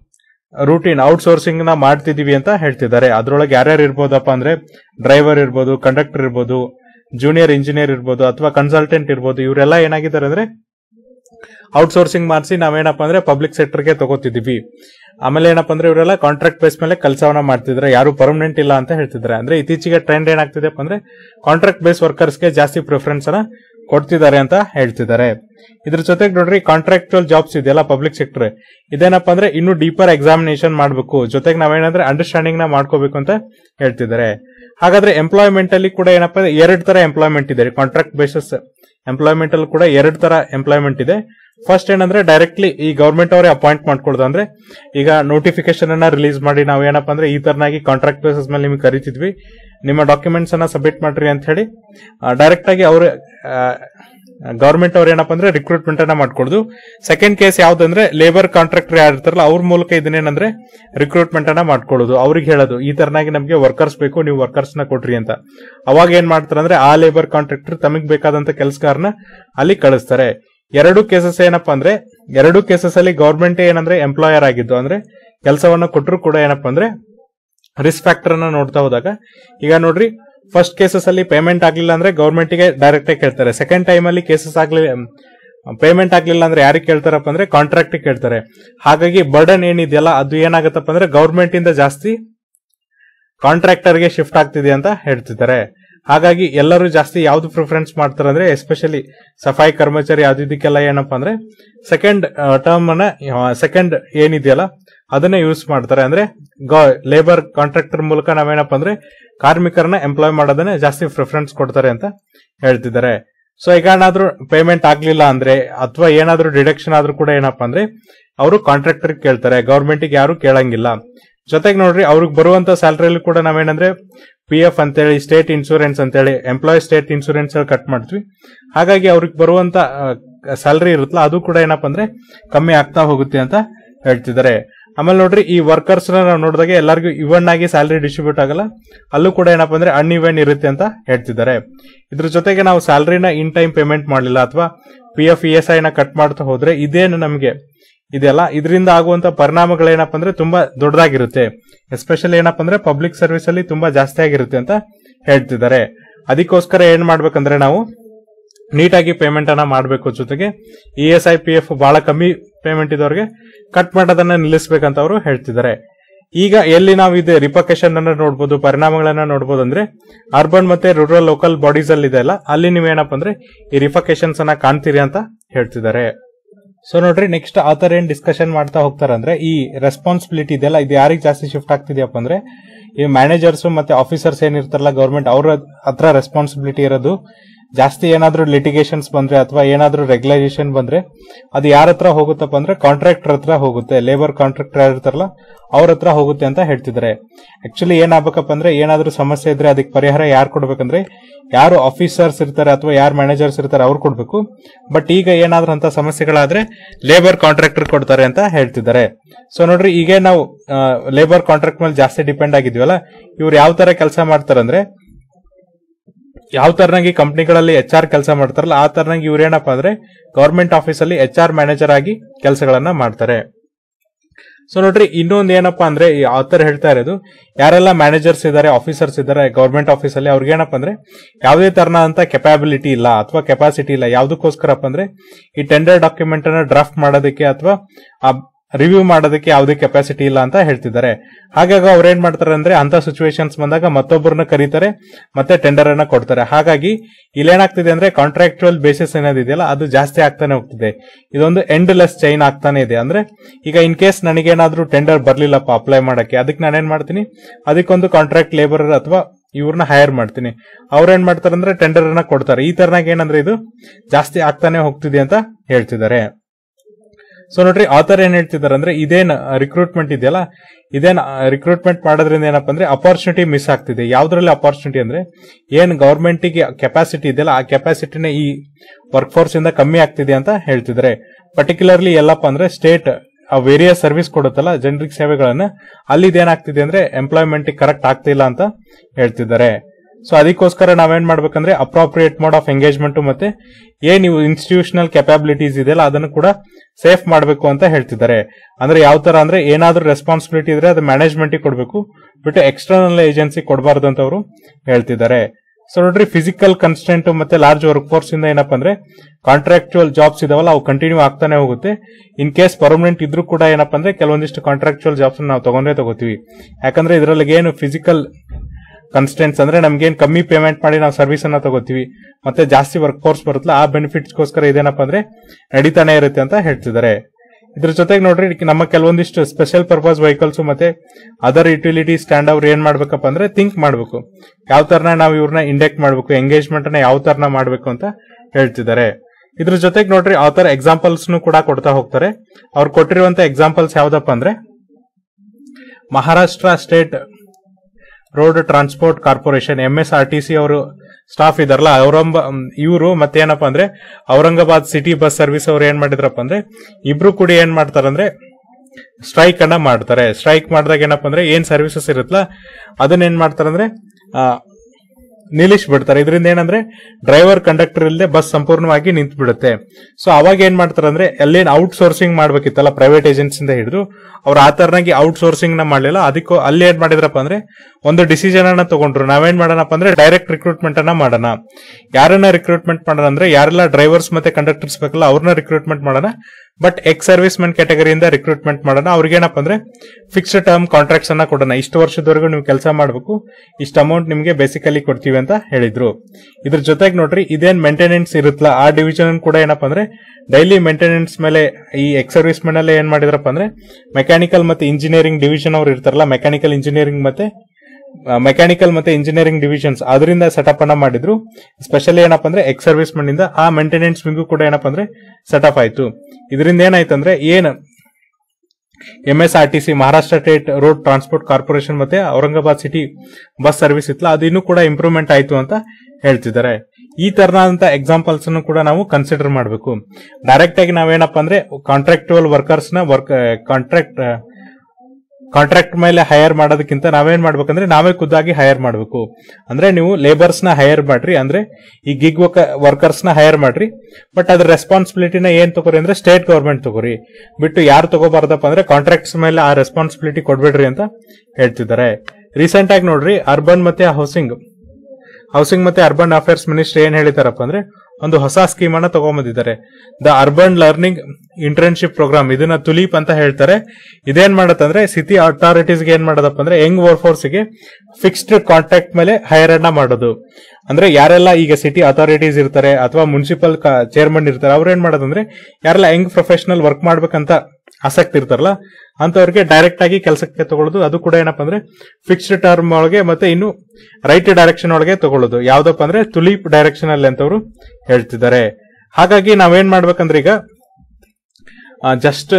ರೂಟೀನ್ ಔಟ್ ಸೋರ್ಸಿಂಗ್ ನ ಮಾಡ್ತಿದೀವಿ ಅಂತ ಹೇಳ್ತಿದ್ದಾರೆ ಅದ್ರೊಳಗೆ ಯಾರ್ಯಾರು ಇರ್ಬೋದಪ್ಪ ಅಂದ್ರೆ ಡ್ರೈವರ್ ಇರ್ಬೋದು ಕಂಡಕ್ಟರ್ ಇರ್ಬೋದು ಜೂನಿಯರ್ ಇಂಜಿನಿಯರ್ ಇರ್ಬೋದು ಅಥವಾ ಕನ್ಸಲ್ಟೆಂಟ್ ಇರ್ಬೋದು ಇವರೆಲ್ಲ ಏನಾಗಿದ್ದಾರೆ ಅಂದ್ರೆ ಔಟ್ಸೋರ್ಸಿಂಗ್ ಮಾಡಿಸಿ ನಾವೇನಪ್ಪ ಅಂದ್ರೆ ಪಬ್ಲಿಕ್ ಸೆಕ್ಟರ್ಗೆ ತಗೋತಿದೀವಿ ಆಮೇಲೆ ಏನಪ್ಪ ಅಂದ್ರೆ ಇವರೆಲ್ಲ ಕಾಂಟ್ರಾಕ್ಟ್ ಬೇಸ್ ಮೇಲೆ ಕೆಲಸವನ್ನ ಮಾಡ್ತಿದ್ರೆ ಯಾರು ಪರ್ಮನೆಂಟ್ ಇಲ್ಲ ಅಂತ ಹೇಳ್ತಿದ್ದಾರೆ ಅಂದ್ರೆ ಇತ್ತೀಚೆಗೆ ಟ್ರೆಂಡ್ ಏನಾಗ್ತಿದೆ ಅಂದ್ರೆ ಕಾಂಟ್ರಾಕ್ಟ್ ಬೇಸ್ ವರ್ಕರ್ಸ್ಗೆ ಜಾಸ್ತಿ ಪ್ರಿಫರೆನ್ಸ್ ಅನ್ನ ಕೊಡ್ತಿದ್ದಾರೆ ಅಂತ ಹೇಳ್ತಿದ್ದಾರೆ ಇದ್ರ ಜೊತೆಗೆ ನೋಡ್ರಿ ಕಾಂಟ್ರಾಕ್ಚುಯಲ್ ಜಾಬ್ಸ್ ಇದೆಯಲ್ಲ ಪಬ್ಲಿಕ್ ಸೆಕ್ಟರ್ ಇದೇನಪ್ಪ ಅಂದ್ರೆ ಇನ್ನು ಡೀಪರ್ ಎಕ್ಸಾಮಿನೇಷನ್ ಮಾಡಬೇಕು ಜೊತೆಗೆ ನಾವೇನಂದ್ರೆ ಅಂಡರ್ಸ್ಟ್ಯಾಂಡಿಂಗ್ ನ ಮಾಡ್ಕೋಬೇಕು ಅಂತ ಹೇಳ್ತಿದ್ದಾರೆ ಹಾಗಾದ್ರೆ ಎಂಪ್ಲಾಯ್ಮೆಂಟ್ ಅಲ್ಲಿ ಕೂಡ ಏನಪ್ಪಾ ಅಂದ್ರೆ ಎರಡು ತರ ಎಂಪ್ಲಾಯ್ಮೆಂಟ್ ಇದೆ ಕಾಂಟ್ರಾಕ್ಟ್ ಬೇಸಿಸ್ ಎಂಪ್ಲಾಯ್ಮೆಂಟ್ ಅಲ್ಲಿ ಕೂಡ ಎರಡು ತರ ಎಂಪ್ಲಾಯ್ಮೆಂಟ್ ಇದೆ ಫಸ್ಟ್ ಏನಂದ್ರೆ ಡೈರೆಕ್ಟ್ಲಿ ಈ ಗೌರ್ಮೆಂಟ್ ಅವರೇ ಅಪಾಯಿಂಟ್ ಮಾಡ್ಕೊಳ್ದು ಅಂದ್ರೆ ಈಗ ನೋಟಿಫಿಕೇಶನ್ ಅನ್ನ ರಿಲೀಸ್ ಮಾಡಿ ನಾವು ಏನಪ್ಪಾ ಅಂದ್ರೆ ಈ ತರನಾಗಿ ಕಾಂಟ್ರಾಕ್ಟ್ ಬೇಸಿಸ್ ಮೇಲೆ ನಿಮಗೆ ಕರಿತಿದ್ವಿ ನಿಮ್ಮ ಡಾಕ್ಯುಮೆಂಟ್ಸ್ ಅನ್ನ ಸಬ್ಮಿಟ್ ಮಾಡ್ರಿ ಅಂತ ಹೇಳಿ ಡೈರೆಕ್ಟ್ ಆಗಿ ಅವರು ಗೌರ್ಮೆಂಟ್ ಅವ್ರು ಏನಪ್ಪಾ ಅಂದ್ರೆ ರಿಕ್ರೂಟ್ಮೆಂಟ್ ಅನ್ನ ಮಾಡ್ಕೊಡುದು ಸೆಕೆಂಡ್ ಕೇಸ್ ಯಾವ್ದಂದ್ರೆ ಲೇಬರ್ ಕಾಂಟ್ರಾಕ್ಟರ್ ಯಾರು ಇರ್ತಾರಲ್ಲ ಅವ್ರ ಮೂಲಕ ಇದನ್ನೇನಂದ್ರೆ ರಿಕ್ರೂಟ್ಮೆಂಟ್ ಅನ್ನ ಮಾಡ್ಕೊಳ್ಳೋದು ಅವ್ರಿಗೆ ಹೇಳೋದು ಈ ತರನಾಗಿ ನಮಗೆ ವರ್ಕರ್ಸ್ ಬೇಕು ನೀವು ವರ್ಕರ್ಸ್ ನ ಕೊಟ್ರಿ ಅಂತ ಅವಾಗ ಏನ್ ಮಾಡ್ತಾರೆ ಅಂದ್ರೆ ಆ ಲೇಬರ್ ಕಾಂಟ್ರಾಕ್ಟರ್ ತಮಗೆ ಬೇಕಾದಂತ ಕೆಲಸಗಾರನ ಅಲ್ಲಿ ಕಳಿಸ್ತಾರೆ ಎರಡು ಕೇಸಸ್ ಏನಪ್ಪಾ ಅಂದ್ರೆ ಎರಡು ಕೇಸಸ್ ಅಲ್ಲಿ ಗೌರ್ಮೆಂಟ್ ಏನಂದ್ರೆ ಎಂಪ್ಲಾಯರ್ ಆಗಿದ್ದು ಅಂದ್ರೆ ಕೆಲಸವನ್ನ ಕೊಟ್ಟರು ಕೂಡ ಏನಪ್ಪಾ ಅಂದ್ರೆ ರಿಸ್ಕ್ ಫ್ಯಾಕ್ಟರ್ ಅನ್ನ ನೋಡ್ತಾ ಹೋದಾಗ ಈಗ ನೋಡ್ರಿ ಫಸ್ಟ್ ಕೇಸಸ್ ಅಲ್ಲಿ ಪೇಮೆಂಟ್ ಆಗ್ಲಿಲ್ಲ ಅಂದ್ರೆ ಗೌರ್ಮೆಂಟ್ ಗೆ ಡೈರೆಕ್ಟ್ ಆಗಿ ಕೇಳ್ತಾರೆ ಸೆಕೆಂಡ್ ಟೈಮ್ ಅಲ್ಲಿ ಕೇಸಸ್ ಆಗ್ಲಿ ಪೇಮೆಂಟ್ ಆಗ್ಲಿಲ್ಲ ಅಂದ್ರೆ ಯಾರಿಗೆ ಕೇಳ್ತಾರಪ್ಪ ಅಂದ್ರೆ ಕಾಂಟ್ರಾಕ್ಟ್ ಕೇಳ್ತಾರೆ ಹಾಗಾಗಿ ಬರ್ಡನ್ ಏನಿದೆಯಲ್ಲ ಅದು ಏನಾಗತ್ತಪ್ಪ ಅಂದ್ರೆ ಗೌರ್ಮೆಂಟ್ ಇಂದ ಜಾಸ್ತಿ ಕಾಂಟ್ರಾಕ್ಟರ್ ಗೆ ಶಿಫ್ಟ್ ಆಗ್ತಿದೆ ಅಂತ ಹೇಳ್ತಿದ್ದಾರೆ ಹಾಗಾಗಿ ಎಲ್ಲರೂ ಜಾಸ್ತಿ ಯಾವ್ದು ಪ್ರಿಫರೆನ್ಸ್ ಮಾಡ್ತಾರೆ ಅಂದ್ರೆ ಎಸ್ಪೆಷಲಿ ಸಫಾಯಿ ಕರ್ಮಚಾರಿ ಅದು ಇದಕ್ಕೆಲ್ಲ ಏನಪ್ಪಾ ಅಂದ್ರೆ ಸೆಕೆಂಡ್ ಟರ್ಮ್ ಅನ್ನ ಸೆಕೆಂಡ್ ಏನಿದೆಯಲ್ಲ ಅದನ್ನ ಯೂಸ್ ಮಾಡ್ತಾರೆ ಅಂದ್ರೆ ಲೇಬರ್ ಕಾಂಟ್ರಾಕ್ಟರ್ ಮೂಲಕ ನಾವೇನಪ್ಪ ಅಂದ್ರೆ ಕಾರ್ಮಿಕರನ್ನ ಎಂಪ್ಲಾಯ್ ಮಾಡೋದನ್ನ ಜಾಸ್ತಿ ಪ್ರಿಫರೆನ್ಸ್ ಕೊಡ್ತಾರೆ ಅಂತ ಹೇಳ್ತಿದ್ದಾರೆ ಸೊ ಈಗ ಏನಾದ್ರೂ ಪೇಮೆಂಟ್ ಆಗ್ಲಿಲ್ಲ ಅಂದ್ರೆ ಅಥವಾ ಏನಾದ್ರೂ ಡಿಡಕ್ಷನ್ ಆದ್ರೂ ಕೂಡ ಏನಪ್ಪಾ ಅಂದ್ರೆ ಅವರು ಕಾಂಟ್ರಾಕ್ಟರ್ ಕೇಳ್ತಾರೆ ಗೌರ್ಮೆಂಟ್ ಯಾರು ಕೇಳಂಗಿಲ್ಲ ಜೊತೆಗೆ ನೋಡ್ರಿ ಅವ್ರಿಗೆ ಬರುವಂತ ಸ್ಯಾಲರಿಯಲ್ಲಿ ಕೂಡ ನಾವೇನಂದ್ರೆ ಪಿ ಎಫ್ ಅಂತೇಳಿ ಸ್ಟೇಟ್ ಇನ್ಶೂರೆನ್ಸ್ ಅಂತೇಳಿ ಎಂಪ್ಲಾಯ್ ಸ್ಟೇಟ್ ಇನ್ಶೂರೆನ್ಸ್ ಕಟ್ ಮಾಡ್ತೀವಿ ಹಾಗಾಗಿ ಅವ್ರಿಗೆ ಬರುವಂತ ಸ್ಯಾಲರಿ ಇರುತ್ತಲ್ಲ ಅದು ಕೂಡ ಏನಪ್ಪಾ ಅಂದ್ರೆ ಕಮ್ಮಿ ಆಗ್ತಾ ಹೋಗುತ್ತೆ ಅಂತ ಹೇಳ್ತಿದ್ದಾರೆ ಆಮೇಲೆ ನೋಡ್ರಿ ಈ ವರ್ಕರ್ಸ್ ನಾವು ನೋಡಿದಾಗ ಎಲ್ಲರಿಗೂ ಇವನ್ ಆಗಿ ಸ್ಯಾಲರಿ ಡಿಸ್ಟ್ರಿಬ್ಯೂಟ್ ಆಗಲ್ಲ ಅಲ್ಲೂ ಕೂಡ ಏನಪ್ಪಾ ಅಂದ್ರೆ ಅನ್ ಇವನ್ ಇರುತ್ತೆ ಅಂತ ಹೇಳ್ತಿದ್ದಾರೆ ಇದ್ರ ಜೊತೆಗೆ ನಾವು ಸ್ಯಾಲರಿನ ಇನ್ ಟೈಮ್ ಪೇಮೆಂಟ್ ಮಾಡಲಿಲ್ಲ ಅಥವಾ P F E S I ನ ಕಟ್ ಮಾಡ್ತಾ ಹೋದ್ರೆ ಇದೇನು ನಮಗೆ ಇದೆಯಲ್ಲ ಇದರಿಂದ ಆಗುವಂತ ಪರಿಣಾಮಗಳೇನಪ್ಪ ಅಂದ್ರೆ ತುಂಬಾ ದೊಡ್ಡದಾಗಿರುತ್ತೆ ಎಸ್ಪೆಷಲಿ ಏನಪ್ಪ ಅಂದ್ರೆ ಪಬ್ಲಿಕ್ ಸರ್ವಿಸ್ ಅಲ್ಲಿ ತುಂಬಾ ಜಾಸ್ತಿ ಆಗಿರುತ್ತೆ ಅಂತ ಹೇಳ್ತಿದ್ದಾರೆ ಅದಕ್ಕೋಸ್ಕರ ಏನ್ ಮಾಡ್ಬೇಕಂದ್ರೆ ನಾವು ನೀಟಾಗಿ ಪೇಮೆಂಟ್ ಅನ್ನ ಮಾಡಬೇಕು ಜೊತೆಗೆ E S I P F ಬಹಳ ಕಮ್ಮಿ ಪೇಮೆಂಟ್ ಇದ್ದವ್ರಿಗೆ ಕಟ್ ಮಾಡೋದನ್ನ ನಿಲ್ಲಿಸಬೇಕಂತ ಅವರು ಹೇಳ್ತಿದ್ದಾರೆ ಈಗ ಎಲ್ಲಿ ನಾವು ಇದೆ ರಿಪಕೇಶನ್ ಅನ್ನ ನೋಡ್ಬೋದು ಪರಿಣಾಮಗಳನ್ನ ನೋಡ್ಬೋದು ಅಂದ್ರೆ ಅರ್ಬನ್ ಮತ್ತೆ ರೂರಲ್ ಲೋಕಲ್ ಬಾಡೀಸ್ ಅಲ್ಲಿ ಇದೆ ಅಲ್ಲ ಅಲ್ಲಿ ನೀವೇನಪ್ಪ ಅಂದ್ರೆ ಈ ರಿಫಕೇಶನ್ಸ್ ಅನ್ನ ಕಾಣ್ತೀರಿ ಅಂತ ಹೇಳ್ತಿದ್ದಾರೆ ಸೊ ನೋಡ್ರಿ ನೆಕ್ಸ್ಟ್ ಆತರ ಏನ್ ಡಿಸ್ಕಷನ್ ಮಾಡ್ತಾ ಹೋಗ್ತಾರೆ ಅಂದ್ರೆ ಈ ರೆಸ್ಪಾನ್ಸಿಬಿಲಿಟಿ ಇದೆಯಲ್ಲ ಇದು ಯಾರಿಗೆ ಜಾಸ್ತಿ ಶಿಫ್ಟ್ ಆಗ್ತಿದೆಯಪ್ಪ ಅಂದ್ರೆ ಈ ಮ್ಯಾನೇಜರ್ಸ್ ಮತ್ತೆ ಆಫೀಸರ್ಸ್ ಏನಿರ್ತಾರಲ್ಲ ಗೌರ್ಮೆಂಟ್ ಅವ್ರ ಹತ್ರ ರೆಸ್ಪಾನ್ಸಿಬಿಲಿಟಿ ಇರೋದು ಜಾಸ್ತಿ ಏನಾದ್ರೂ ಲಿಟಿಗೇಷನ್ಸ್ ಬಂದ್ರೆ ಅಥವಾ ಏನಾದ್ರೂ ರೆಗ್ಯುಲೈಸೇಷನ್ ಬಂದ್ರೆ ಅದು ಯಾರ ಹತ್ರ ಹೋಗುತ್ತಪ್ಪ ಅಂದ್ರೆ ಕಾಂಟ್ರಾಕ್ಟರ್ ಹತ್ರ ಹೋಗುತ್ತೆ ಲೇಬರ್ ಕಾಂಟ್ರಾಕ್ಟರ್ ಇರ್ತಾರಲ್ಲ ಅವ್ರ ಹತ್ರ ಹೋಗುತ್ತೆ ಅಂತ ಹೇಳ್ತಿದ್ದಾರೆ ಆಕ್ಚುಲಿ ಏನಾಗಬೇಕಪ್ಪ ಅಂದ್ರೆ ಏನಾದ್ರೂ ಸಮಸ್ಯೆ ಇದ್ರೆ ಅದಕ್ಕೆ ಪರಿಹಾರ ಯಾರು ಕೊಡ್ಬೇಕಂದ್ರೆ ಯಾರು ಆಫೀಸರ್ಸ್ ಇರ್ತಾರೆ ಅಥವಾ ಯಾರು ಮ್ಯಾನೇಜರ್ಸ್ ಇರ್ತಾರೆ ಅವ್ರು ಕೊಡ್ಬೇಕು ಬಟ್ ಈಗ ಏನಾದ್ರೂ ಅಂತ ಸಮಸ್ಯೆಗಳಾದ್ರೆ ಲೇಬರ್ ಕಾಂಟ್ರಾಕ್ಟರ್ ಕೊಡ್ತಾರೆ ಅಂತ ಹೇಳ್ತಿದ್ದಾರೆ ಸೊ ನೋಡ್ರಿ ಈಗ ನಾವು ಲೇಬರ್ ಕಾಂಟ್ರಾಕ್ಟ್ ಮೇಲೆ ಜಾಸ್ತಿ ಡಿಪೆಂಡ್ ಆಗಿದ್ವಲ್ಲ ಇವ್ರು ಯಾವ ತರ ಕೆಲಸ ಮಾಡ್ತಾರಂದ್ರೆ ಯಾವ ತರನಾಗಿ ಕಂಪ್ನಿಗಳಲ್ಲಿ ಎಚ್ ಆರ್ ಕೆಲಸ ಮಾಡ್ತಾರಲ್ಲ ಆ ತರನಾಗಿ ಇವ್ರೇನಪ್ಪ ಅಂದ್ರೆ ಗವರ್ಮೆಂಟ್ ಆಫೀಸಲ್ಲಿ ಎಚ್ ಆರ್ ಮ್ಯಾನೇಜರ್ ಆಗಿ ಕೆಲಸಗಳನ್ನ ಮಾಡ್ತಾರೆ ಸೊ ನೋಡ್ರಿ ಇನ್ನೊಂದು ಏನಪ್ಪಾ ಅಂದ್ರೆ ಈ ಆಥರ್ ಹೇಳ್ತಾ ಇರೋದು ಯಾರೆಲ್ಲ ಮ್ಯಾನೇಜರ್ಸ್ ಇದಾರೆ ಆಫೀಸರ್ಸ್ ಇದಾರೆ ಗೌರ್ಮೆಂಟ್ ಆಫೀಸಲ್ಲಿ ಅವ್ರಿಗೆ ಏನಪ್ಪ ಅಂದ್ರೆ ಯಾವುದೇ ತರನಾದಂತ ಕೆಪಾಬಿಲಿಟಿ ಇಲ್ಲ ಅಥವಾ ಕೆಪಾಸಿಟಿ ಇಲ್ಲ ಯಾವ್ದಕ್ಕೋಸ್ಕರಪ್ಪ ಅಂದ್ರೆ ಈ ಟೆಂಡರ್ ಡಾಕ್ಯುಮೆಂಟ್ ಅನ್ನ ಡ್ರಾಫ್ಟ್ ಮಾಡೋದಕ್ಕೆ ಅಥವಾ ರಿವ್ಯೂ ಮಾಡೋದಕ್ಕೆ ಯಾವುದೇ ಕೆಪಾಸಿಟಿ ಇಲ್ಲ ಅಂತ ಹೇಳ್ತಿದ್ದಾರೆ ಹಾಗಾಗಿ ಅವ್ರು ಏನ್ ಮಾಡ್ತಾರೆ ಅಂದ್ರೆ ಅಂತ ಸಿಚುವೇಶನ್ಸ್ ಬಂದಾಗ ಮತ್ತೊಬ್ಬರನ್ನ ಕರೀತಾರೆ ಮತ್ತೆ ಟೆಂಡರ್ ಅನ್ನ ಕೊಡ್ತಾರೆ ಹಾಗಾಗಿ ಇಲ್ಲೇನಾಗ್ತಿದೆ ಅಂದ್ರೆ ಕಾಂಟ್ರಾಕ್ಚುಯಲ್ ಬೇಸಿಸ್ ಏನಾದಿದೆಯಲ್ಲ ಅದು ಜಾಸ್ತಿ ಆಗ್ತಾನೆ ಹೋಗ್ತಿದೆ ಇದೊಂದು ಎಂಡ್ ಲೆಸ್ ಚೈನ್ ಆಗ್ತಾನೆ ಇದೆ ಅಂದ್ರೆ ಈಗ ಇನ್ ಕೇಸ್ ನನಗೇನಾದ್ರೂ ಟೆಂಡರ್ ಬರ್ಲಿಲ್ಲಪ್ಪ ಅಪ್ಲೈ ಮಾಡಕ್ಕೆ ಅದಕ್ಕೆ ನಾನೇನ್ ಮಾಡ್ತೀನಿ ಅದಕ್ಕೊಂದು ಕಾಂಟ್ರಾಕ್ಟ್ ಲೇಬರ್ ಅಥವಾ ಇವ್ರನ್ನ ಹೈರ್ ಮಾಡ್ತೀನಿ ಅವ್ರ ಏನ್ ಮಾಡ್ತಾರೆ ಅಂದ್ರೆ ಟೆಂಡರ್ ಅನ್ನ ಕೊಡ್ತಾರೆ ಈ ತರನಾಗ ಏನಂದ್ರೆ ಇದು ಜಾಸ್ತಿ ಆಗ್ತಾನೆ ಹೋಗ್ತಿದೆ ಅಂತ ಹೇಳ್ತಿದ್ದಾರೆ ಸೊ ನೋಡ್ರಿ ಆಥರ್ ಏನ್ ಹೇಳ್ತಿದ್ದಾರೆ ಅಂದ್ರೆ ಇದೇನ್ ರಿಕ್ರೂಟ್ಮೆಂಟ್ ಇದೆಯಲ್ಲ ಇದೇನ್ ರಿಕ್ರೂಟ್ಮೆಂಟ್ ಮಾಡೋದ್ರಿಂದ ಏನಪ್ಪಾ ಅಂದ್ರೆ ಅಪಾರ್ಚುನಿಟಿ ಮಿಸ್ ಆಗ್ತಿದೆ ಯಾವ್ದ್ರಲ್ಲಿ ಅಪಾರ್ಚುನಿಟಿ ಅಂದ್ರೆ ಏನ್ ಗವರ್ಮೆಂಟ್ ಗೆ ಕೆಪಾಸಿಟಿ ಇದೆಯಲ್ಲ ಆ ಕೆಪಾಸಿಟಿನ ಈ ವರ್ಕ್ ಫೋರ್ಸ್ ಇಂದ ಕಮ್ಮಿ ಆಗ್ತಿದೆ ಅಂತ ಹೇಳ್ತಿದ್ದಾರೆ ಪರ್ಟಿಕ್ಯುಲರ್ಲಿ ಎಲ್ಲಪ್ಪ ಅಂದ್ರೆ ಸ್ಟೇಟ್ ವೇರಿಯಸ್ ಸರ್ವಿಸ್ ಕೊಡುತ್ತಲ್ಲ ಜನರಿಗೆ ಸೇವೆಗಳನ್ನ ಅಲ್ಲಿ ಇದೇನಾಗ್ತಿದೆ ಅಂದ್ರೆ ಎಂಪ್ಲಾಯ್ಮೆಂಟ್ ಕರೆಕ್ಟ್ ಆಗ್ತಿಲ್ಲ ಅಂತ ಹೇಳ್ತಿದ್ದಾರೆ ಸೊ ಅದಕ್ಕೋಸ್ಕರ ನಾವೇನ್ ಮಾಡ್ಬೇಕಂದ್ರೆ ಅಪ್ರಾಪ್ರಿಯೇಟ್ ಮೋಡ್ ಆಫ್ ಎಂಗೇಜ್ಮೆಂಟ್ ಮತ್ತೆ ಏನ್ ನೀವು ಇನ್ಸ್ಟಿಟ್ಯೂಷನಲ್ ಕೆಪಾಬಿಲಿಟೀಸ್ ಇದೆಯಲ್ಲ ಅದನ್ನು ಕೂಡ ಸೇಫ್ ಮಾಡಬೇಕು ಅಂತ ಹೇಳ್ತಿದ್ದಾರೆ ಅಂದ್ರೆ ಯಾವ ತರ ಅಂದ್ರೆ ಏನಾದ್ರೂ ರೆಸ್ಪಾನ್ಸಿಬಿಲಿಟಿ ಇದ್ರೆ ಅದು ಮ್ಯಾನೇಜ್ಮೆಂಟ್ ಕೊಡಬೇಕು ಬಿಟ್ಟು ಎಕ್ಸ್ಟರ್ನಲ್ ಏಜೆನ್ಸಿ ಕೊಡಬಾರ್ದು ಅಂತ ಅವರು ಹೇಳ್ತಿದ್ದಾರೆ ಸೊ ನೋಡ್ರಿ ಫಿಸಿಕಲ್ ಕನ್ಸ್ಟೆಂಟ್ ಮತ್ತೆ ಲಾರ್ಜ್ ವರ್ಕ್ ಫೋರ್ಸ್ ಇಂದ ಏನಪ್ಪಾ ಅಂದ್ರೆ ಕಾಂಟ್ರಾಕ್ಚುಯಲ್ ಜಾಬ್ಸ್ ಇದಾವಲ್ಲ ಅವು ಕಂಟಿನ್ಯೂ ಆಗ್ತಾನೆ ಹೋಗುತ್ತೆ ಇನ್ ಕೇಸ್ ಪರ್ಮನೆಂಟ್ ಇದ್ರೂ ಕೂಡ ಏನಪ್ಪಾ ಅಂದ್ರೆ ಕೆಲವೊಂದಿಷ್ಟು ಕಾಂಟ್ರಾಕ್ಚುಯಲ್ ಜಾಬ್ಸ್ ನಾವು ತಗೊಂಡೇ ತಗೋತೀವಿ ಯಾಕಂದ್ರೆ ಇದರಲ್ಲಿ ಏನು ಫಿಸಿಕಲ್ ಕನ್ಸ್ಟೆಂಟ್ಸ್ ಅಂದ್ರೆ ನಮ್ಗೇನ್ ಕಮ್ಮಿ ಪೇಮೆಂಟ್ ಮಾಡಿ ನಾವು ಸರ್ವಿಸ್ ಅನ್ನ ತಗೋತೀವಿ ಮತ್ತೆ ಜಾಸ್ತಿ ವರ್ಕ್ ಫೋರ್ಸ್ ಬರುತ್ತಲ್ಲ ಆ ಬೆನಿಫಿಟ್ಸ್ಗೋಸ್ಕರ ಇದೇನಪ್ಪ ಅಂದ್ರೆ ನಡೀತಾನೆ ಇರುತ್ತೆ ಅಂತ ಹೇಳ್ತಿದ್ದಾರೆ ಇದ್ರ ಜೊತೆಗೆ ನೋಡ್ರಿ ಇದಕ್ಕೆ ನಮ್ಮ ಕೆಲವೊಂದಿಷ್ಟು ಸ್ಪೆಷಲ್ ಪರ್ಪಸ್ ವೆಹಿಕಲ್ಸ್ ಮತ್ತೆ ಅದರ್ ಯುಟಿಲಿಟಿ ಸ್ಟ್ಯಾಂಡ್ ಅವ್ರು ಏನ್ ಮಾಡ್ಬೇಕಪ್ಪ ಅಂದ್ರೆ ಥಿಂಕ್ ಮಾಡ್ಬೇಕು ಯಾವ ತರನ ನಾವು ಇವ್ರನ್ನ ಇಂಡೆಕ್ಟ್ ಮಾಡ್ಬೇಕು ಎಂಗೇಜ್ಮೆಂಟ್ ಅನ್ನ ಯಾವ ತರನ ಮಾಡ್ಬೇಕು ಅಂತ ಹೇಳ್ತಿದ್ದಾರೆ ಇದ್ರ ಜೊತೆಗೆ ನೋಡ್ರಿ ಆ ತರ ಎಕ್ಸಾಂಪಲ್ಸ್ ಕೂಡ ಕೊಡ್ತಾ ಹೋಗ್ತಾರೆ ಅವ್ರು ಕೊಟ್ಟಿರುವಂತ ಎಕ್ಸಾಂಪಲ್ಸ್ ಯಾವ್ದಪ್ಪ ಅಂದ್ರೆ Maharashtra state road transport corporation M S R T C ಅವರು ಸ್ಟಾಫ್ ಇದಾರಲ್ಲ ಅವರಂಬ ಇವರು ಮತ್ತೇನಪ್ಪ ಅಂದ್ರೆ ಔರಂಗಾಬಾದ್ ಸಿಟಿ ಬಸ್ ಸರ್ವಿಸ್ ಅವ್ರು ಏನ್ ಮಾಡಿದ್ರಪ್ಪ ಅಂದ್ರೆ ಇಬ್ರು ಕೂಡ ಏನ್ ಮಾಡ್ತಾರಂದ್ರೆ ಸ್ಟ್ರೈಕ್ ಅನ್ನ ಮಾಡ್ತಾರೆ ಸ್ಟ್ರೈಕ್ ಮಾಡಿದಾಗ ಏನಪ್ಪ ಅಂದ್ರೆ ಏನ್ ಸರ್ವಿಸಸ್ ಇರುತ್ತಲ್ಲ ಅದನ್ನ ಏನ್ ಮಾಡ್ತಾರಂದ್ರೆ ಆ, ನಿಲ್ಲಿಸ್ ಬಿಡ್ತಾರೆ ಇದರಿಂದ ಏನಂದ್ರೆ ಡ್ರೈವರ್ ಕಂಡಕ್ಟರ್ ಇಲ್ಲದೆ ಬಸ್ ಸಂಪೂರ್ಣವಾಗಿ ನಿಂತು ಬಿಡುತ್ತೆ ಸೊ ಅವಾಗ ಏನ್ ಮಾಡ್ತಾರೆ ಅಂದ್ರೆ ಅಲ್ಲೇನ್ ಔಟ್ ಸೋರ್ಸಿಂಗ್ ಮಾಡ್ಬೇಕಿತ್ತಲ್ಲ ಪ್ರೈವೇಟ್ ಏಜೆನ್ಸಿಯಿಂದ ಹಿಡಿದು ಅವ್ರು ಆ ತರನಾಗಿ ಔಟ್ ಸೋರ್ಸಿಂಗ್ ನ ಮಾಡ್ಲಿಲ್ಲ ಅದಕ್ಕೂ ಅಲ್ಲಿ ಏನ್ ಮಾಡಿದ್ರಪ್ಪ ಅಂದ್ರೆ ಒಂದು ಡಿಸಿಷನ್ ಅನ್ನ ತಗೊಂಡ್ರು ನಾವೇನ್ ಮಾಡೋಣಪ್ಪ ಅಂದ್ರೆ ಡೈರೆಕ್ಟ್ ರಿಕ್ರೂಟ್ಮೆಂಟ್ ಅನ್ನ ಮಾಡೋಣ ಯಾರನ್ನ ರಿಕ್ರೂಟ್ಮೆಂಟ್ ಮಾಡೋಣ ಅಂದ್ರೆ ಯಾರೆಲ್ಲ ಡ್ರೈವರ್ಸ್ ಮತ್ತೆ ಕಂಡಕ್ಟರ್ಸ್ ಬೇಕಲ್ಲ ಅವ್ರನ್ನ ರಿಕ್ರೂಟ್ಮೆಂಟ್ ಮಾಡೋಣ ಬಟ್ ಎಕ್ಸ್ ಸರ್ವಿಸ್ ಮೆನ್ ಕ್ಯಾಟಗರಿಯಿಂದ ರಿಕ್ರೂಟ್ಮೆಂಟ್ ಮಾಡೋಣ ಅವ್ರಿಗೇನಪ್ಪ ಅಂದ್ರೆ ಫಿಕ್ಸ್ಡ್ ಟರ್ಮ್ ಕಾಂಟ್ರಾಕ್ಟ್ಸ್ ಅನ್ನ ಕೊಡೋಣ ಇಷ್ಟು ವರ್ಷದವರೆಗೂ ನೀವು ಕೆಲಸ ಮಾಡಬೇಕು ಇಷ್ಟು ಅಮೌಂಟ್ ನಿಮಗೆ ಬೇಸಿಕಲಿ ಕೊಡ್ತೀವಿ ಅಂತ ಹೇಳಿದ್ರು ಇದ್ರ ಜೊತೆಗೆ ನೋಡ್ರಿ ಇದೇನ್ ಮೇಂಟೆನೆನ್ಸ್ ಇರುತ್ತಲ್ಲ ಆ ಡಿವಿಷನ್ ಕೂಡ ಏನಪ್ಪ ಅಂದ್ರೆ ಡೈಲಿ ಮೇಂಟೆನೆನ್ಸ್ ಮೇಲೆ ಈ ಎಕ್ಸ್ ಸರ್ವಿಸ್ ಮೆನ್ ಅಲ್ಲಿ ಏನ್ ಮಾಡಿದ್ರಪ್ಪ ಅಂದ್ರೆ ಮೆಕ್ಯಾನಿಕಲ್ ಮತ್ತೆ ಇಂಜಿನಿಯರಿಂಗ್ ಡಿವಿಷನ್ ಅವ್ರು ಇರ್ತಾರಲ್ಲ ಮೆಕ್ಯಾನಿಕಲ್ ಇಂಜಿನಿಯರಿಂಗ್ ಮತ್ತೆ ಮೆಕ್ಯಾನಿಕಲ್ ಮತ್ತೆ ಇಂಜಿನಿಯರಿಂಗ್ ಡಿವಿಷನ್ಸ್ ಅದರಿಂದ ಸೆಟಪ್ ಅನ್ನ ಮಾಡಿದ್ರು ಸ್ಪೆಷಲಿ ಏನಪ್ಪ ಅಂದ್ರೆ ಎಕ್ಸ್ ಸರ್ವಿಸ್ ಇಂದ ಆ ಮೇಂಟೆನೆನ್ಸ್ ವಿಂಗು ಕೂಡ ಏನಪ್ಪ ಅಂದ್ರೆ ಸೆಟಪ್ ಆಯ್ತು ಇದರಿಂದ ಏನಾಯ್ತಂದ್ರೆ ಏನು M S R T C Maharashtra state road transport corporation ಮತ್ತೆ ಔರಂಗಾಬಾದ್ ಸಿಟಿ ಬಸ್ ಸರ್ವಿಸ್ ಇತ್ತಲ್ಲ ಅದು ಇನ್ನೂ ಕೂಡ ಇಂಪ್ರೂವ್ಮೆಂಟ್ ಆಯ್ತು ಅಂತ ಹೇಳ್ತಿದ್ದಾರೆ ಈ ತರನಾದಂತ ಎಕ್ಸಾಂಪಲ್ಸ್ ಅನ್ನು ಕೂಡ ನಾವು ಕನ್ಸಿಡರ್ ಮಾಡಬೇಕು ಡೈರೆಕ್ಟ್ ಆಗಿ ನಾವೇನಪ್ಪ ಅಂದ್ರೆ ಕಾಂಟ್ರಾಕ್ಚುವಲ್ ವರ್ಕರ್ಸ್ ನ ವರ್ಕ್ ಕಾಂಟ್ರಾಕ್ಟ್ ಕಾಂಟ್ರಾಕ್ಟ್ ಮೇಲೆ ಹೈರ್ ಮಾಡೋದಕ್ಕಿಂತ ನಾವೇನ್ ಮಾಡ್ಬೇಕಂದ್ರೆ ನಾವೇ ಖುದ್ದಾಗಿ ಹೈರ್ ಮಾಡಬೇಕು ಅಂದ್ರೆ ನೀವು ಲೇಬರ್ಸ್ ನ ಹೈರ್ ಮಾಡ್ರಿ ಅಂದ್ರೆ ಈ ಗಿಗ್ ವರ್ಕರ್ಸ್ ನ ಹೈರ್ ಮಾಡ್ರಿ ಬಟ್ ಅದ್ರ ರೆಸ್ಪಾನ್ಸಿಬಿಲಿಟಿನ ಏನ್ ತಗೋರಿ ಅಂದ್ರೆ ಸ್ಟೇಟ್ ಗವರ್ಮೆಂಟ್ ತಗೋರಿ ಬಿಟ್ಟು ಯಾರು ತಗೋಬಾರ್ದಪ್ಪ ಅಂದ್ರೆ ಕಾಂಟ್ರಾಕ್ಟ್ಸ್ ಮೇಲೆ ಆ ರೆಸ್ಪಾನ್ಸಿಬಿಲಿಟಿ ಕೊಡ್ಬೇಡ್ರಿ ಅಂತ ಹೇಳ್ತಿದ್ದಾರೆ ರೀಸೆಂಟ್ ಆಗಿ ನೋಡ್ರಿ ಅರ್ಬನ್ ಮತ್ತೆ ಹೌಸಿಂಗ್ ಹೌಸಿಂಗ್ ಮತ್ತೆ ಅರ್ಬನ್ ಅಫೇರ್ಸ್ ಮಿನಿಸ್ಟರ್ ಏನ್ ಹೇಳಿದಾರಪ್ಪ ಅಂದ್ರೆ ಒಂದು ಹೊಸ ಸ್ಕೀಮ್ ಅನ್ನ ತಗೊಂಬಂದಿದ್ದಾರೆ the urban learning internship programme ಇದನ್ನ ತುಲೀಪ್ ಅಂತ ಹೇಳ್ತಾರೆ ಇದೇನ್ ಮಾಡತ್ತಂದ್ರೆ ಸಿಟಿ ಅಥಾರಿಟೀಸ್ ಏನ್ ಮಾಡೋದಪ್ಪ ಅಂದ್ರೆ ಯಂಗ್ ವರ್ಕ್ ಗೆ ಫಿಕ್ಸ್ಡ್ ಕಾಂಟ್ರಾಕ್ಟ್ ಮೇಲೆ ಹೈರ್ ಅನ್ನ ಮಾಡೋದು ಅಂದ್ರೆ ಯಾರೆಲ್ಲ ಈಗ ಸಿಟಿ ಅಥಾರಿಟೀಸ್ ಇರ್ತಾರೆ ಅಥವಾ ಮುನ್ಸಿಪಲ್ ಚೇರ್ಮನ್ ಇರ್ತಾರೆ ಅವ್ರು ಏನ್ ಮಾಡೋದಂದ್ರೆ ಯಾರೆಲ್ಲ ಯಂಗ್ ಪ್ರೊಫೆಷನಲ್ ವರ್ಕ್ ಮಾಡ್ಬೇಕಂತ ಆಸಕ್ತಿ ಇರ್ತಾರಲ್ಲ ಅಂತವ್ರಿಗೆ ಡೈರೆಕ್ಟ್ ಆಗಿ ಕೆಲಸಕ್ಕೆ ತಗೊಳ್ಳೋದು ಅದು ಕೂಡ ಏನಪ್ಪಾ ಅಂದ್ರೆ ಫಿಕ್ಸ್ಡ್ ಟರ್ಮ್ ಒಳಗೆ ಮತ್ತೆ ಇನ್ನು ರೈಟ್ ಡೈರೆಕ್ಷನ್ ಒಳಗೆ ತಗೊಳ್ಳೋದು ಯಾವ್ದಪ್ಪ ಅಂದ್ರೆ ತುಲೀಪ್ ಡೈರೆಕ್ಷನ್ ಅಲ್ಲಿ ಅಂತವ್ರು ಹೇಳ್ತಿದ್ದಾರೆ ಹಾಗಾಗಿ ನಾವೇನ್ ಮಾಡ್ಬೇಕಂದ್ರೆ ಈಗ ಜಸ್ಟ್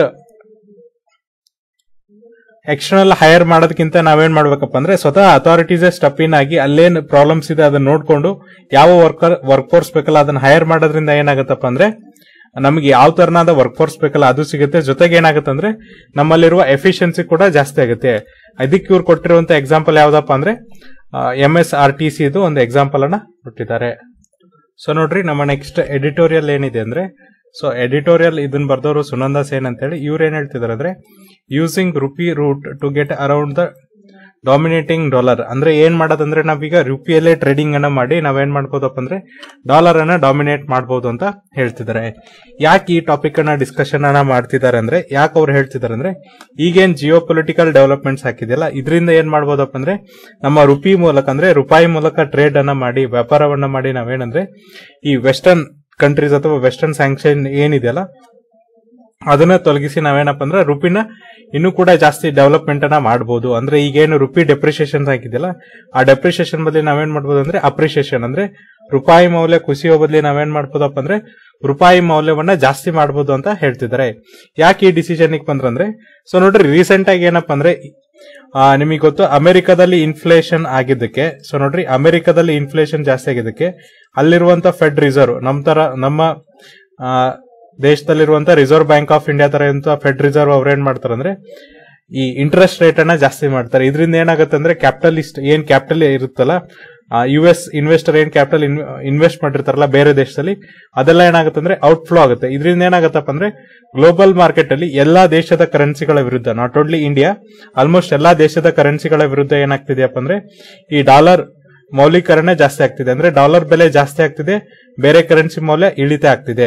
ಎಕ್ಸ್ಟರ್ನಲ್ ಹೈರ್ ಮಾಡೋದಕ್ಕಿಂತ ನಾವೇನ್ ಮಾಡ್ಬೇಕಪ್ಪ ಅಂದ್ರೆ ಸ್ವತಃ ಅಥಾರಿಟೀಸ್ ಸ್ಟೆಪ್ ಇನ್ ಆಗಿ ಅಲ್ಲೇನ್ ಪ್ರಾಬ್ಲಮ್ಸ್ ಇದೆ ಅದನ್ನ ನೋಡ್ಕೊಂಡು ಯಾವ ವರ್ಕರ್ ವರ್ಕ್ ಫೋರ್ಸ್ ಬೇಕಲ್ಲ ಅದನ್ನ ಹೈರ್ ಮಾಡೋದ್ರಿಂದ ಏನಾಗತ್ತಪ್ಪ ಅಂದ್ರೆ ನಮಗೆ ಯಾವ ತರನಾದ ವರ್ಕ್ ಫೋರ್ಸ್ ಬೇಕಲ್ಲ ಅದು ಸಿಗುತ್ತೆ ಜೊತೆಗೆ ಏನಾಗುತ್ತೆ ಅಂದ್ರೆ ನಮ್ಮಲ್ಲಿರುವ ಎಫಿಷಿಯನ್ಸಿ ಕೂಡ ಜಾಸ್ತಿ ಆಗುತ್ತೆ ಅದಕ್ಕೆ ಇವ್ರು ಕೊಟ್ಟಿರುವಂತ ಎಕ್ಸಾಂಪಲ್ ಯಾವ್ದಪ್ಪ ಅಂದ್ರೆ M S R T C ಇದು ಒಂದು ಎಕ್ಸಾಂಪಲ್ ಅನ್ನ ಕೊಟ್ಟಿದ್ದಾರೆ ಸೊ ನೋಡ್ರಿ ನಮ್ಮ ನೆಕ್ಸ್ಟ್ ಎಡಿಟೋರಿಯಲ್ ಏನಿದೆ ಅಂದ್ರೆ ಸೊ ಎಡಿಟೋರಿಯಲ್ ಇದನ್ನ ಬರ್ದವರು ಸುನಂದ ಸೇನ್ ಅಂತೇಳಿ ಇವ್ರು ಏನ್ ಹೇಳ್ತಿದಾರೆ ಅಂದ್ರೆ using rupee route to get around the dominating dollar ಅಂದ್ರೆ ಏನ್ ಮಾಡೋದಂದ್ರೆ ನಾವೀಗ ರುಪಿಯಲ್ಲೇ ಟ್ರೇಡಿಂಗ್ ಅನ್ನ ಮಾಡಿ ನಾವೇನ್ ಮಾಡ್ಬೋದಪ್ಪ ಅಂದ್ರೆ ಡಾಲರ್ ಅನ್ನ ಡಾಮಿನೇಟ್ ಮಾಡಬಹುದು ಅಂತ ಹೇಳ್ತಿದ್ದಾರೆ ಯಾಕೆ ಈ ಟಾಪಿಕ್ ಅನ್ನ ಡಿಸ್ಕಷನ್ ಅನ್ನ ಮಾಡ್ತಿದ್ದಾರೆ ಅಂದ್ರೆ ಯಾಕೆ ಅವ್ರು ಹೇಳ್ತಿದ್ದಾರೆ ಅಂದ್ರೆ ಈಗೇನ್ ಜಿಯೋ ಪೊಲಿಟಿಕಲ್ ಡೆವಲಪ್ಮೆಂಟ್ಸ್ ಹಾಕಿದೆಯಲ್ಲ ಇದರಿಂದ ಏನ್ ಮಾಡ್ಬೋದಪ್ಪ ಅಂದ್ರೆ ನಮ್ಮ ರುಪಿ ಮೂಲಕ ಅಂದ್ರೆ ರೂಪಾಯಿ ಮೂಲಕ ಟ್ರೇಡ್ ಅನ್ನ ಮಾಡಿ ವ್ಯಾಪಾರವನ್ನ ಮಾಡಿ ನಾವೇನಂದ್ರೆ ಈ ವೆಸ್ಟರ್ನ್ ಕಂಟ್ರೀಸ್ ಅಥವಾ ವೆಸ್ಟರ್ನ್ ಸ್ಯಾಂಕ್ಷನ್ ಏನಿದೆಯಲ್ಲ ಅದನ್ನ ತೊಲಗಿಸಿ ನಾವೇನಪ್ಪ ಅಂದ್ರೆ ರುಪಿನ ಇನ್ನೂ ಕೂಡ ಜಾಸ್ತಿ ಡೆವಲಪ್ಮೆಂಟ್ ಅನ್ನ ಮಾಡಬಹುದು ಅಂದ್ರೆ ಈಗೇನು ರುಪಿ ಡೆಪ್ರಿಸಿಯೇಷನ್ ಹಾಕಿದೆಯಲ್ಲ ಆ ಡೆಪ್ರಿಸಿಯೇಷನ್ ಬದಲಿ ನಾವೇನ್ ಮಾಡ್ಬೋದು ಅಂದ್ರೆ ಅಪ್ರಿಸಿಯೇಷನ್ ಅಂದ್ರೆ ರೂಪಾಯಿ ಮೌಲ್ಯ ಕುಸಿಯೋ ಬದಲಿ ನಾವೇನ್ ಮಾಡ್ಬೋದಪ್ಪ ಅಂದ್ರೆ ರೂಪಾಯಿ ಮೌಲ್ಯವನ್ನ ಜಾಸ್ತಿ ಮಾಡಬಹುದು ಅಂತ ಹೇಳ್ತಿದ್ದಾರೆ ಯಾಕೆ ಈ ಡಿಸಿಷನ್ ಬಂದ್ರಂದ್ರೆ ಸೊ ನೋಡ್ರಿ ರೀಸೆಂಟ್ ಆಗಿ ಏನಪ್ಪಾ ಅಂದ್ರೆ ನಿಮಗೆ ಗೊತ್ತು ಅಮೆರಿಕದಲ್ಲಿ ಇನ್ಫ್ಲೇಷನ್ ಆಗಿದ್ದಕ್ಕೆ ಸೊ ನೋಡ್ರಿ ಅಮೆರಿಕದಲ್ಲಿ ಇನ್ಫ್ಲೇಷನ್ ಜಾಸ್ತಿ ಆಗಿದ್ದಕ್ಕೆ ಅಲ್ಲಿರುವಂತ ಫೆಡ್ ರಿಸರ್ವ್ ನಮ್ ತರ ನಮ್ಮ ಆ, ದೇಶದಲ್ಲಿರುವಂತ ರಿಸರ್ವ್ ಬ್ಯಾಂಕ್ ಆಫ್ ಇಂಡಿಯಾ ತರ ಅಂತ ಫೆಡ್ ರಿಸರ್ವ್ ಅವ್ರು ಏನ್ ಮಾಡ್ತಾರೆ ಅಂದ್ರೆ ಈ ಇಂಟ್ರೆಸ್ಟ್ ರೇಟ್ ಅನ್ನ ಜಾಸ್ತಿ ಮಾಡ್ತಾರೆ ಇದರಿಂದ ಏನಾಗುತ್ತೆ ಅಂದ್ರೆ ಕ್ಯಾಪಿಟಲಿಸ್ಟ್ ಏನ್ ಕ್ಯಾಪಿಟಲ್ ಇರುತ್ತಲ್ಲ ಯು ಎಸ್ ಇನ್ವೆಸ್ಟರ್ ಏನ್ ಕ್ಯಾಪಿಟಲ್ ಇನ್ವೆಸ್ಟ್ ಮಾಡಿರ್ತಾರಲ್ಲ ಬೇರೆ ದೇಶದಲ್ಲಿ ಅದೆಲ್ಲ ಏನಾಗುತ್ತೆ ಅಂದ್ರೆ ಔಟ್ಫ್ಲೋ ಆಗುತ್ತೆ ಇದರಿಂದ ಏನಾಗುತ್ತಪ್ಪ ಅಂದ್ರೆ ಗ್ಲೋಬಲ್ ಮಾರ್ಕೆಟ್ ಅಲ್ಲಿ ಎಲ್ಲಾ ದೇಶದ ಕರೆನ್ಸಿಗಳ ವಿರುದ್ಧ ನಾಟ್ ಓನ್ಲಿ ಇಂಡಿಯಾ ಆಲ್ಮೋಸ್ಟ್ ಎಲ್ಲಾ ದೇಶದ ಕರೆನ್ಸಿಗಳ ವಿರುದ್ಧ ಏನಾಗ್ತಿದೆಯಪ್ಪ ಅಂದ್ರೆ ಈ ಡಾಲರ್ ಮೌಲ್ಯೀಕರಣ ಜಾಸ್ತಿ ಆಗ್ತಿದೆ ಅಂದ್ರೆ ಡಾಲರ್ ಬೆಲೆ ಜಾಸ್ತಿ ಆಗ್ತಿದೆ ಬೇರೆ ಕರೆನ್ಸಿ ಮೌಲ್ಯ ಇಳಿತ ಆಗ್ತಿದೆ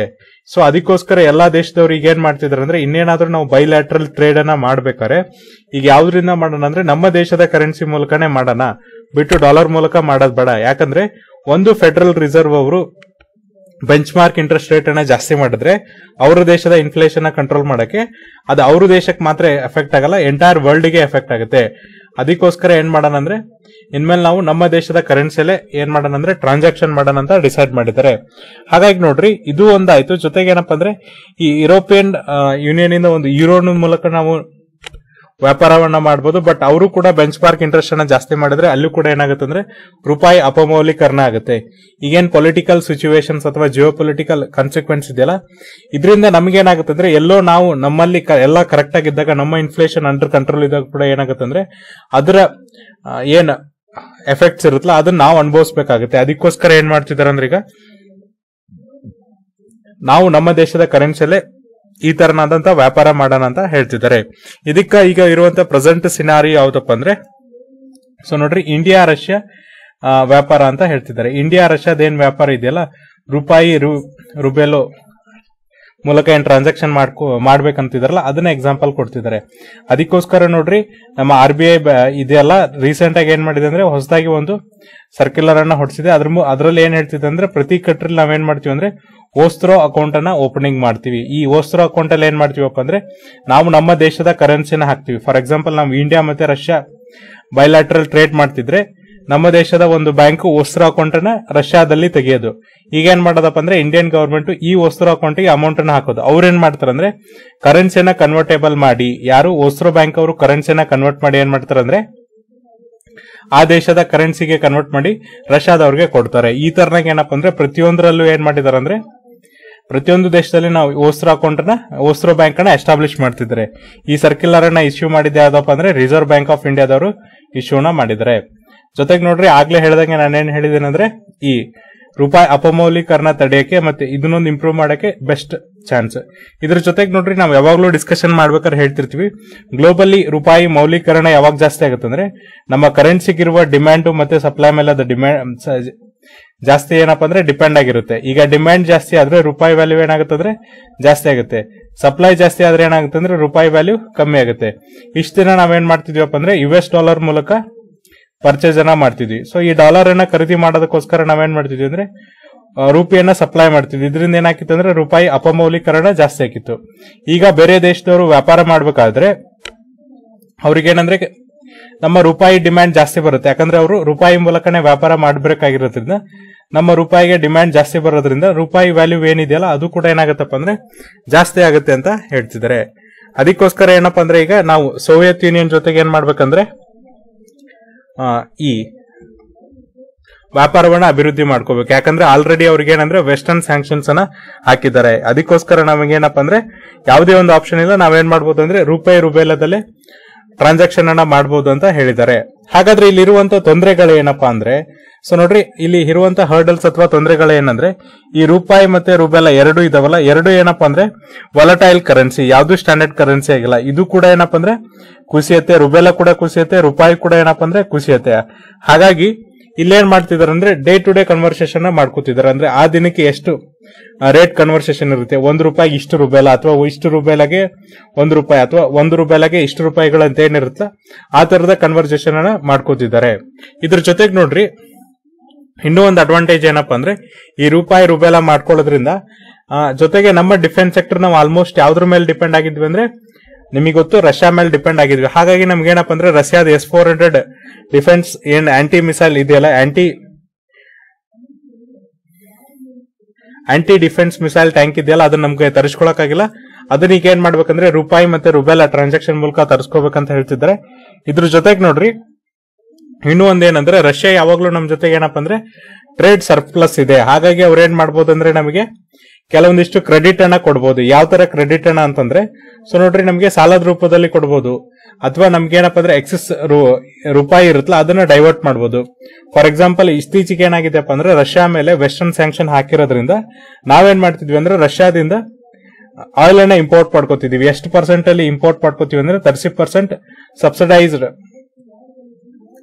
ಸೊ ಅದಕ್ಕೋಸ್ಕರ ಎಲ್ಲಾ ದೇಶದವ್ರು ಈಗ ಏನ್ ಮಾಡ್ತಿದಾರೆ ಅಂದ್ರೆ ಇನ್ನೇನಾದ್ರೂ ನಾವು ಬೈಲ್ಯಾಟ್ರಲ್ ಟ್ರೇಡ್ ಅನ್ನ ಮಾಡ್ಬೇಕಾರೆ ಈಗ ಯಾವ್ದ್ರಿಂದ ಮಾಡೋಣ ಅಂದ್ರೆ ನಮ್ಮ ದೇಶದ ಕರೆನ್ಸಿ ಮೂಲಕನೇ ಮಾಡೋಣ ಬಿಟ್ಟು ಡಾಲರ್ ಮೂಲಕ ಮಾಡೋದ್ ಬೇಡ ಯಾಕಂದ್ರೆ ಒಂದು ಫೆಡರಲ್ ರಿಸರ್ವ್ ಅವರು ಬೆಂಚ್ ಮಾರ್ಕ್ ಇಂಟ್ರೆಸ್ಟ್ ರೇಟ್ ಅನ್ನ ಜಾಸ್ತಿ ಮಾಡಿದ್ರೆ ಅವ್ರ ದೇಶದ ಇನ್ಫ್ಲೇಷನ್ ಕಂಟ್ರೋಲ್ ಮಾಡಕ್ಕೆ ಅದು ಅವ್ರ ದೇಶಕ್ಕೆ ಮಾತ್ರ ಎಫೆಕ್ಟ್ ಆಗಲ್ಲ ಎಂಟೈರ್ ವರ್ಲ್ಡ್ ಗೆ ಎಫೆಕ್ಟ್ ಆಗುತ್ತೆ ಅದಕ್ಕೋಸ್ಕರ ಏನ್ ಮಾಡೋಣ ಅಂದ್ರೆ ಇನ್ಮೇಲೆ ನಾವು ನಮ್ಮ ದೇಶದ ಕರೆನ್ಸಿಯಲ್ಲೇ ಏನ್ ಮಾಡೋಣ ಅಂದ್ರೆ ಟ್ರಾನ್ಸಾಕ್ಷನ್ ಮಾಡೋಣ ಅಂತ ಡಿಸೈಡ್ ಮಾಡಿದ್ದಾರೆ ಹಾಗಾಗಿ ನೋಡ್ರಿ ಇದು ಒಂದಾಯ್ತು ಜೊತೆಗೆ ಏನಪ್ಪಾ ಅಂದ್ರೆ ಈ ಯುರೋಪಿಯನ್ ಯೂನಿಯನ್ ಇಂದ ಒಂದು ಯೂರೋನ ಮೂಲಕ ನಾವು ವ್ಯಾಪಾರವನ್ನ ಮಾಡಬಹುದು ಬಟ್ ಅವರು ಕೂಡ ಬೆಂಚ್ ಮಾರ್ಕ್ ಇಂಟ್ರೆಸ್ಟ್ ಅನ್ನ ಜಾಸ್ತಿ ಮಾಡಿದ್ರೆ ಅಲ್ಲೂ ಕೂಡ ಏನಾಗುತ್ತೆ ಅಂದ್ರೆ ರೂಪಾಯಿ ಅಪಮೌಲ್ಯೀಕರಣ ಆಗುತ್ತೆ ಈಗೇನ್ ಪೊಲಿಟಿಕಲ್ ಸಿಚುವೇಶನ್ಸ್ ಅಥವಾ ಜಿಯೋ ಪೊಲಿಟಿಕಲ್ ಕಾನ್ಸಿಕ್ವೆನ್ಸ್ ಇದೆಯಲ್ಲ ಇದರಿಂದ ನಮಗೇನಾಗುತ್ತೆ ಅಂದ್ರೆ ಎಲ್ಲೋ ನಾವು ನಮ್ಮಲ್ಲಿ ಕ- ಎಲ್ಲ ಕರೆಕ್ಟ್ ಆಗಿದ್ದಾಗ ನಮ್ಮ ಇನ್ಫ್ಲೇಷನ್ ಅಂಡರ್ ಕಂಟ್ರೋಲ್ ಇದ್ದಾಗ ಕೂಡ ಏನಾಗುತ್ತೆ ಅಂದ್ರೆ ಅದರ ಆ, ಏನ್ ಎಫೆಕ್ಟ್ಸ್ ಇರುತ್ತಲ್ಲ ಅದನ್ನ ನಾವು ಅನುಭವಿಸ್ಬೇಕಾಗುತ್ತೆ ಅದಕ್ಕೋಸ್ಕರ ಏನ್ ಮಾಡ್ತಿದಾರೆ ಅಂದ್ರೆ ಈಗ ನಾವು ನಮ್ಮ ದೇಶದ ಕರೆನ್ಸಿಯಲ್ಲೇ ಈ ತರನಾದಂತ ವ್ಯಾಪಾರ ಮಾಡೋಣ ಅಂತ ಹೇಳ್ತಿದ್ದಾರೆ ಇದಕ್ಕ ಈಗ ಇರುವಂತ ಪ್ರೆಸೆಂಟ್ ಸಿನಾರಿ ಯಾವ್ದಪ್ಪ ಅಂದ್ರೆ ಸೊ ನೋಡ್ರಿ ಇಂಡಿಯಾ ರಷ್ಯಾ ಆ, ವ್ಯಾಪಾರ ಅಂತ ಹೇಳ್ತಿದ್ದಾರೆ ಇಂಡಿಯಾ ರಷ್ಯಾದ ಏನ್ ವ್ಯಾಪಾರ ಇದೆಯಲ್ಲ ರೂಪಾಯಿ ರು ರುಬೆಲೋ ಮೂಲಕ ಏನ್ ಟ್ರಾನ್ಸಾಕ್ಷನ್ ಮಾಡ್ಕೊ ಮಾಡ್ಬೇಕಂತಿದಾರಲ್ಲ ಅದನ್ನ ಎಕ್ಸಾಂಪಲ್ ಕೊಡ್ತಿದ್ದಾರೆ ಅದಕ್ಕೋಸ್ಕರ ನೋಡ್ರಿ ನಮ್ಮ ಆರ್ ಬಿ ಐ ಇದೆಲ್ಲ ರೀಸೆಂಟ್ ಆಗಿ ಏನ್ ಮಾಡಿದೆ ಅಂದ್ರೆ ಹೊಸದಾಗಿ ಒಂದು ಸರ್ಕ್ಯುಲರ್ ಅನ್ನ ಹೊಡಿಸಿದೆ ಅದ್ರ ಮು- ಅದ್ರಲ್ಲಿ ಏನ್ ಹೇಳ್ತಿದೆ ಅಂದ್ರೆ ಪ್ರತಿ ಕಟ್ರಲ್ಲಿ ನಾವೇನ್ ಮಾಡ್ತೀವಿ ಅಂದ್ರೆ ಓಸ್ತ್ರೋ ಅಕೌಂಟ್ ಅನ್ನ ಓಪನಿಂಗ್ ಮಾಡ್ತೀವಿ ಈ ಓಸ್ತ್ರೋ ಅಕೌಂಟ್ ಅಲ್ಲಿ ಏನ್ ಮಾಡ್ತೀವಪ್ಪ ಅಂದ್ರೆ ನಾವು ನಮ್ಮ ದೇಶದ ಕರೆನ್ಸಿನ ಹಾಕ್ತಿವಿ ಫಾರ್ ಎಕ್ಸಾಂಪಲ್ ನಾವು ಇಂಡಿಯಾ ಮತ್ತೆ ರಷ್ಯಾ ಬೈಲಾಟ್ರಲ್ ಟ್ರೇಡ್ ಮಾಡ್ತಿದ್ರೆ ನಮ್ಮ ದೇಶದ ಒಂದು ಬ್ಯಾಂಕ್ ಓಸ್ತ್ರೋ ಅಕೌಂಟ್ ಅನ್ನ ರಷ್ಯಾದಲ್ಲಿ ತೆಗೆಯೋದು ಈಗ ಏನ್ ಮಾಡೋದಪ್ಪ ಅಂದ್ರೆ ಇಂಡಿಯನ್ ಗವರ್ಮೆಂಟ್ ಈ ಓಸ್ತ್ರೋ ಅಕೌಂಟ್ಗೆ ಅಮೌಂಟ್ ಅನ್ನ ಹಾಕೋದು ಅವ್ರು ಏನ್ ಮಾಡ್ತಾರೆ ಅಂದ್ರೆ ಕರೆನ್ಸಿನ ಕನ್ವರ್ಟೇಬಲ್ ಮಾಡಿ ಯಾರು ಓಸ್ತ್ರೋ ಬ್ಯಾಂಕ್ ಅವರು ಕರೆನ್ಸಿನ ಕನ್ವರ್ಟ್ ಮಾಡಿ ಏನ್ ಮಾಡ್ತಾರೆ ಅಂದ್ರೆ ಆ ದೇಶದ ಕರೆನ್ಸಿಗೆ ಕನ್ವರ್ಟ್ ಮಾಡಿ ರಷ್ಯಾದವ್ರಿಗೆ ಕೊಡ್ತಾರೆ ಈ ತರನಾಗ ಏನಪ್ಪ ಅಂದ್ರೆ ಪ್ರತಿಯೊಂದರಲ್ಲೂ ಏನ್ ಮಾಡಿದಾರೆ ಅಂದ್ರೆ ಪ್ರತಿಯೊಂದು ದೇಶದಲ್ಲಿ ನಾವು ಓಸ್ತ್ರೋ ಅಕೌಂಟ್ ನ ಓಸ್ತ್ರೋ ಬ್ಯಾಂಕ್ ಅನ್ನ ಎಸ್ಟಾಬ್ಲಿಷ್ ಮಾಡ್ತಿದ್ದಾರೆ ಈ ಸರ್ಕ್ಯುಲರ್ ಅನ್ನ ಇಶ್ಯೂ ಮಾಡಿದ್ದೆ ಯಾವ್ದಪ್ಪ ಅಂದ್ರೆ ರಿಸರ್ವ್ ಬ್ಯಾಂಕ್ ಆಫ್ ಇಂಡಿಯಾದವರು ಇಶ್ಯೂನ ಮಾಡಿದ್ದಾರೆ ಜೊತೆಗೆ ನೋಡ್ರಿ ಆಗ್ಲೇ ಹೇಳ್ದಂಗೆ ನಾನೇನ್ ಹೇಳಿದ್ದೇನೆ ಅಂದ್ರೆ ಈ ರೂಪಾಯಿ ಅಪಮೌಲ್ಯೀಕರಣ ತಡೆಯಕ್ಕೆ ಮತ್ತೆ ಇದನ್ನೊಂದು ಇಂಪ್ರೂವ್ ಮಾಡಕ್ಕೆ ಬೆಸ್ಟ್ ಚಾನ್ಸ್ ಇದ್ರ ಜೊತೆಗೆ ನೋಡ್ರಿ ನಾವು ಯಾವಾಗ್ಲೂ ಡಿಸ್ಕಷನ್ ಮಾಡ್ಬೇಕಾದ್ರೆ ಹೇಳ್ತಿರ್ತೀವಿ ಗ್ಲೋಬಲಿ ರೂಪಾಯಿ ಮೌಲ್ಯೀಕರಣ ಯಾವಾಗ ಜಾಸ್ತಿ ಆಗುತ್ತೆ ಅಂದ್ರೆ ನಮ್ಮ ಕರೆನ್ಸಿಗಿರುವ ಡಿಮ್ಯಾಂಡ್ ಮತ್ತೆ ಸಪ್ಲೈ ಮೇಲೆ ಅದು ಡಿಮ್ಯಾಂಡ್ ಜಾಸ್ತಿ ಏನಪ್ಪಾ ಅಂದ್ರೆ ಡಿಪೆಂಡ್ ಆಗಿರುತ್ತೆ ಈಗ ಡಿಮ್ಯಾಂಡ್ ಜಾಸ್ತಿ ಆದ್ರೆ ರೂಪಾಯಿ ವ್ಯಾಲ್ಯೂ ಏನಾಗುತ್ತೆ ಅಂದ್ರೆ ಜಾಸ್ತಿ ಆಗುತ್ತೆ ಸಪ್ಲೈ ಜಾಸ್ತಿ ಆದ್ರೆ ಏನಾಗುತ್ತೆ ಅಂದ್ರೆ ರೂಪಾಯಿ ವ್ಯಾಲ್ಯೂ ಕಮ್ಮಿ ಆಗುತ್ತೆ ಇಷ್ಟ ದಿನ ನಾವೇನ್ ಮಾಡ್ತಿದ್ವಪ್ಪ ಅಂದ್ರೆ ಯು ಎಸ್ ಡಾಲರ್ ಮೂಲಕ ಪರ್ಚೇಸ್ ಅನ್ನ ಮಾಡ್ತಿದ್ವಿ ಸೊ ಈ ಡಾಲರ್ ಅನ್ನ ಖರೀದಿ ಮಾಡೋದಕ್ಕೋಸ್ಕರ ನಾವೇನ್ ಮಾಡ್ತಿದ್ವಿ ಅಂದ್ರೆ ಆ, ರೂಪಿಯನ್ನ ಸಪ್ಲೈ ಮಾಡ್ತಿದ್ವಿ ಇದರಿಂದ ಏನಾಕಿತ್ತು ಅಂದ್ರೆ ರೂಪಾಯಿ ಅಪಮೌಲ್ಯೀಕರಣ ಜಾಸ್ತಿ ಆಗಿತ್ತು ಈಗ ಬೇರೆ ದೇಶದವರು ವ್ಯಾಪಾರ ಮಾಡ್ಬೇಕಾದ್ರೆ ಅವ್ರಿಗೇನಂದ್ರೆ ನಮ್ಮ ರೂಪಾಯಿ ಡಿಮ್ಯಾಂಡ್ ಜಾಸ್ತಿ ಬರುತ್ತೆ ಯಾಕಂದ್ರೆ ಅವರು ರೂಪಾಯಿ ಮೂಲಕನೇ ವ್ಯಾಪಾರ ಮಾಡಬೇಕಾಗಿರೋದ್ರಿಂದ ನಮ್ಮ ರೂಪಾಯಿಗೆ ಡಿಮ್ಯಾಂಡ್ ಜಾಸ್ತಿ ಬರೋದ್ರಿಂದ ರೂಪಾಯಿ ವ್ಯಾಲ್ಯೂ ಏನಿದೆಯಲ್ಲ ಅದು ಕೂಡ ಏನಾಗುತ್ತಪ್ಪ ಅಂದ್ರೆ ಜಾಸ್ತಿ ಆಗುತ್ತೆ ಅಂತ ಹೇಳ್ತಿದ್ದಾರೆ ಅದಕ್ಕೋಸ್ಕರ ಏನಪ್ಪಾ ಅಂದ್ರೆ ಈಗ ನಾವು ಸೋವಿಯತ್ ಯೂನಿಯನ್ ಜೊತೆಗೆ ಏನ್ ಮಾಡ್ಬೇಕಂದ್ರೆ ಆ, ಈ ವ್ಯಾಪಾರವನ್ನ ಅಭಿವೃದ್ಧಿ ಮಾಡ್ಕೋಬೇಕು ಯಾಕಂದ್ರೆ ಆಲ್ರೆಡಿ ಅವ್ರಿಗೆ ಏನಂದ್ರೆ ವೆಸ್ಟರ್ನ್ ಸ್ಯಾಂಕ್ಷನ್ಸ್ ಅನ್ನ ಹಾಕಿದ್ದಾರೆ ಅದಕ್ಕೋಸ್ಕರ ನಮಗೇನಪ್ಪ ಅಂದ್ರೆ ಯಾವುದೇ ಒಂದು ಆಪ್ಷನ್ ಇಲ್ಲ ನಾವೇನ್ ಮಾಡ್ಬೋದು ಅಂದ್ರೆ ರೂಪಾಯಿ ರುಬೇಲದಲ್ಲೇ ಟ್ರಾನ್ಸಾಕ್ಷನ್ ಅನ್ನ ಮಾಡಬಹುದು ಅಂತ ಹೇಳಿದ್ದಾರೆ ಹಾಗಾದ್ರೆ ಇಲ್ಲಿರುವಂತ ತೊಂದರೆಗಳು ಏನಪ್ಪಾ ಅಂದ್ರೆ ಸೊ ನೋಡ್ರಿ ಇಲ್ಲಿ ಇರುವಂತ ಹರ್ಡಲ್ಸ್ ಅಥವಾ ತೊಂದರೆಗಳು ಏನಂದ್ರೆ ಈ ರೂಪಾಯಿ ಮತ್ತೆ ರೂಬೆಲ್ಲ ಎರಡು ಇದಾವಲ್ಲ ಎರಡು ಏನಪ್ಪಾ ಅಂದ್ರೆ ವಲಟೈಲ್ ಕರೆನ್ಸಿ ಯಾವ್ದು ಸ್ಟ್ಯಾಂಡರ್ಡ್ ಕರೆನ್ಸಿ ಆಗಿಲ್ಲ ಇದು ಕೂಡ ಏನಪ್ಪಾ ಅಂದ್ರೆ ಕುಸಿಯತ್ತೆ ರುಬೆಲ್ಲ ಕೂಡ ಕುಸಿಯತ್ತೆ ರೂಪಾಯಿ ಕೂಡ ಏನಪ್ಪಾ ಅಂದ್ರೆ ಕುಸಿಯತ್ತೆ ಹಾಗಾಗಿ ಇಲ್ಲೇನ್ ಮಾಡ್ತಿದಾರೆ ಅಂದ್ರೆ ಡೇ ಟು ಡೇ ಕನ್ವರ್ಸೇಷನ್ ಮಾಡ್ಕೋತಿದಾರೆ ಅಂದ್ರೆ ಆ ದಿನಕ್ಕೆ ಎಷ್ಟು ರೇಟ್ ಕನ್ವರ್ಸೇಷನ್ ಇರುತ್ತೆ ಒಂದು ರೂಪಾಯಿ ಇಷ್ಟು ರೂಪಾಯಿಲ ಅಥವಾ ಇಷ್ಟು ರೂಪಾಯಿಲಾಗೆ ಒಂದು ರೂಪಾಯಿ ಅಥವಾ ಒಂದು ರೂಪಾಯಿಲಾಗೆ ಇಷ್ಟು ರೂಪಾಯಿಗಳು ಅಂತ ಏನಿರುತ್ತೆ ಆ ತರದ ಕನ್ವರ್ಸೇಷನ್ ಅನ್ನ ಮಾಡ್ಕೋತಿದ್ದಾರೆ ಇದ್ರ ಜೊತೆಗೆ ನೋಡ್ರಿ ಇನ್ನೂ ಒಂದು ಅಡ್ವಾಂಟೇಜ್ ಏನಪ್ಪಾ ಅಂದ್ರೆ ಈ ರೂಪಾಯಿ ರೂಪಾಯಿಲ ಮಾಡ್ಕೊಳ್ಳೋದ್ರಿಂದ ಆ, ಜೊತೆಗೆ ನಮ್ಮ ಡಿಫೆನ್ಸ್ ಸೆಕ್ಟರ್ ನಾವು ಆಲ್ಮೋಸ್ಟ್ ಯಾವ್ದ್ರ ಮೇಲೆ ಡಿಪೆಂಡ್ ಆಗಿದ್ವಿ ಅಂದ್ರೆ ನಿಮಗೆ ಗೊತ್ತು ರಷ್ಯಾ ಮೇಲೆ ಡಿಪೆಂಡ್ ಆಗಿದ್ವಿ ಹಾಗಾಗಿ ನಮ್ಗೆ ಏನಪ್ಪಾ ಅಂದ್ರೆ ರಷ್ಯಾದ ಎಸ್ ಫೋರ್ ಹಂಡ್ರೆಡ್ ಡಿಫೆನ್ಸ್ ಏನ್ ಆಂಟಿ ಮಿಸೈಲ್ ಇದೆಯಲ್ಲ anti anti defence missile tank ಇದೆಯಲ್ಲ ಅದನ್ನ ನಮ್ಗೆ ತರಿಸ್ಕೊಳಕ್ಕಾಗಿಲ್ಲ ಅದನ್ನ ಈಗ ಏನ್ ಮಾಡ್ಬೇಕಂದ್ರೆ ರೂಪಾಯಿ ಮತ್ತೆ ರುಬೆಲ್ಲ ಟ್ರಾನ್ಸಾಕ್ಷನ್ ಮೂಲಕ ತರಿಸ್ಕೋಬೇಕಂತ ಹೇಳ್ತಿದ್ದಾರೆ ಇದ್ರ ಜೊತೆಗೆ ನೋಡ್ರಿ ಇನ್ನೂ ಒಂದೇನಂದ್ರೆ ರಷ್ಯಾ ಯಾವಾಗ್ಲೂ ನಮ್ ಜೊತೆಗೆ ಏನಪ್ಪಾ ಅಂದ್ರೆ ಟ್ರೇಡ್ ಸರ್ಪ್ಲಸ್ ಇದೆ ಹಾಗಾಗಿ ಅವ್ರು ಏನ್ ಮಾಡ್ಬೋದು ಅಂದ್ರೆ ನಮಗೆ ಕೆಲವೊಂದಿಷ್ಟು ಕ್ರೆಡಿಟ್ ಅನ್ನ ಕೊಡ್ಬೋದು ಯಾವ ತರ ಕ್ರೆಡಿಟ್ ಅನ್ನ ಅಂತಂದ್ರೆ ಸೊ ನೋಡ್ರಿ ನಮಗೆ ಸಾಲದ ರೂಪದಲ್ಲಿ ಕೊಡ್ಬೋದು ಅಥವಾ ನಮ್ಗೆ ಏನಪ್ಪಾ ಅಂದ್ರೆ ಎಕ್ಸಸ್ ರೂಪಾಯಿ ಇರುತ್ತಲ್ಲ ಅದನ್ನ ಡೈವರ್ಟ್ ಮಾಡ್ಬೋದು ಫಾರ್ ಎಕ್ಸಾಂಪಲ್ ಇತ್ತೀಚೆಗೆ ಏನಾಗಿದೆಪ್ಪ ಅಂದ್ರೆ ರಷ್ಯಾ ಮೇಲೆ ವೆಸ್ಟರ್ನ್ ಸ್ಯಾಂಕ್ಷನ್ ಹಾಕಿರೋದ್ರಿಂದ ನಾವೇನ್ ಮಾಡ್ತಿದ್ವಿ ಅಂದ್ರೆ ರಷ್ಯಾದಿಂದ ಆಯಿಲ್ ಅನ್ನ ಇಂಪೋರ್ಟ್ ಮಾಡ್ಕೋತಿದೀವಿ ಎಷ್ಟು ಪರ್ಸೆಂಟ್ ಅಲ್ಲಿ ಇಂಪೋರ್ಟ್ ಮಾಡ್ಕೋತೀವಿ ಅಂದ್ರೆ ತರ್ಟಿ ಪರ್ಸೆಂಟ್ ಸಬ್ಸಿಡೈಸ್ಡ್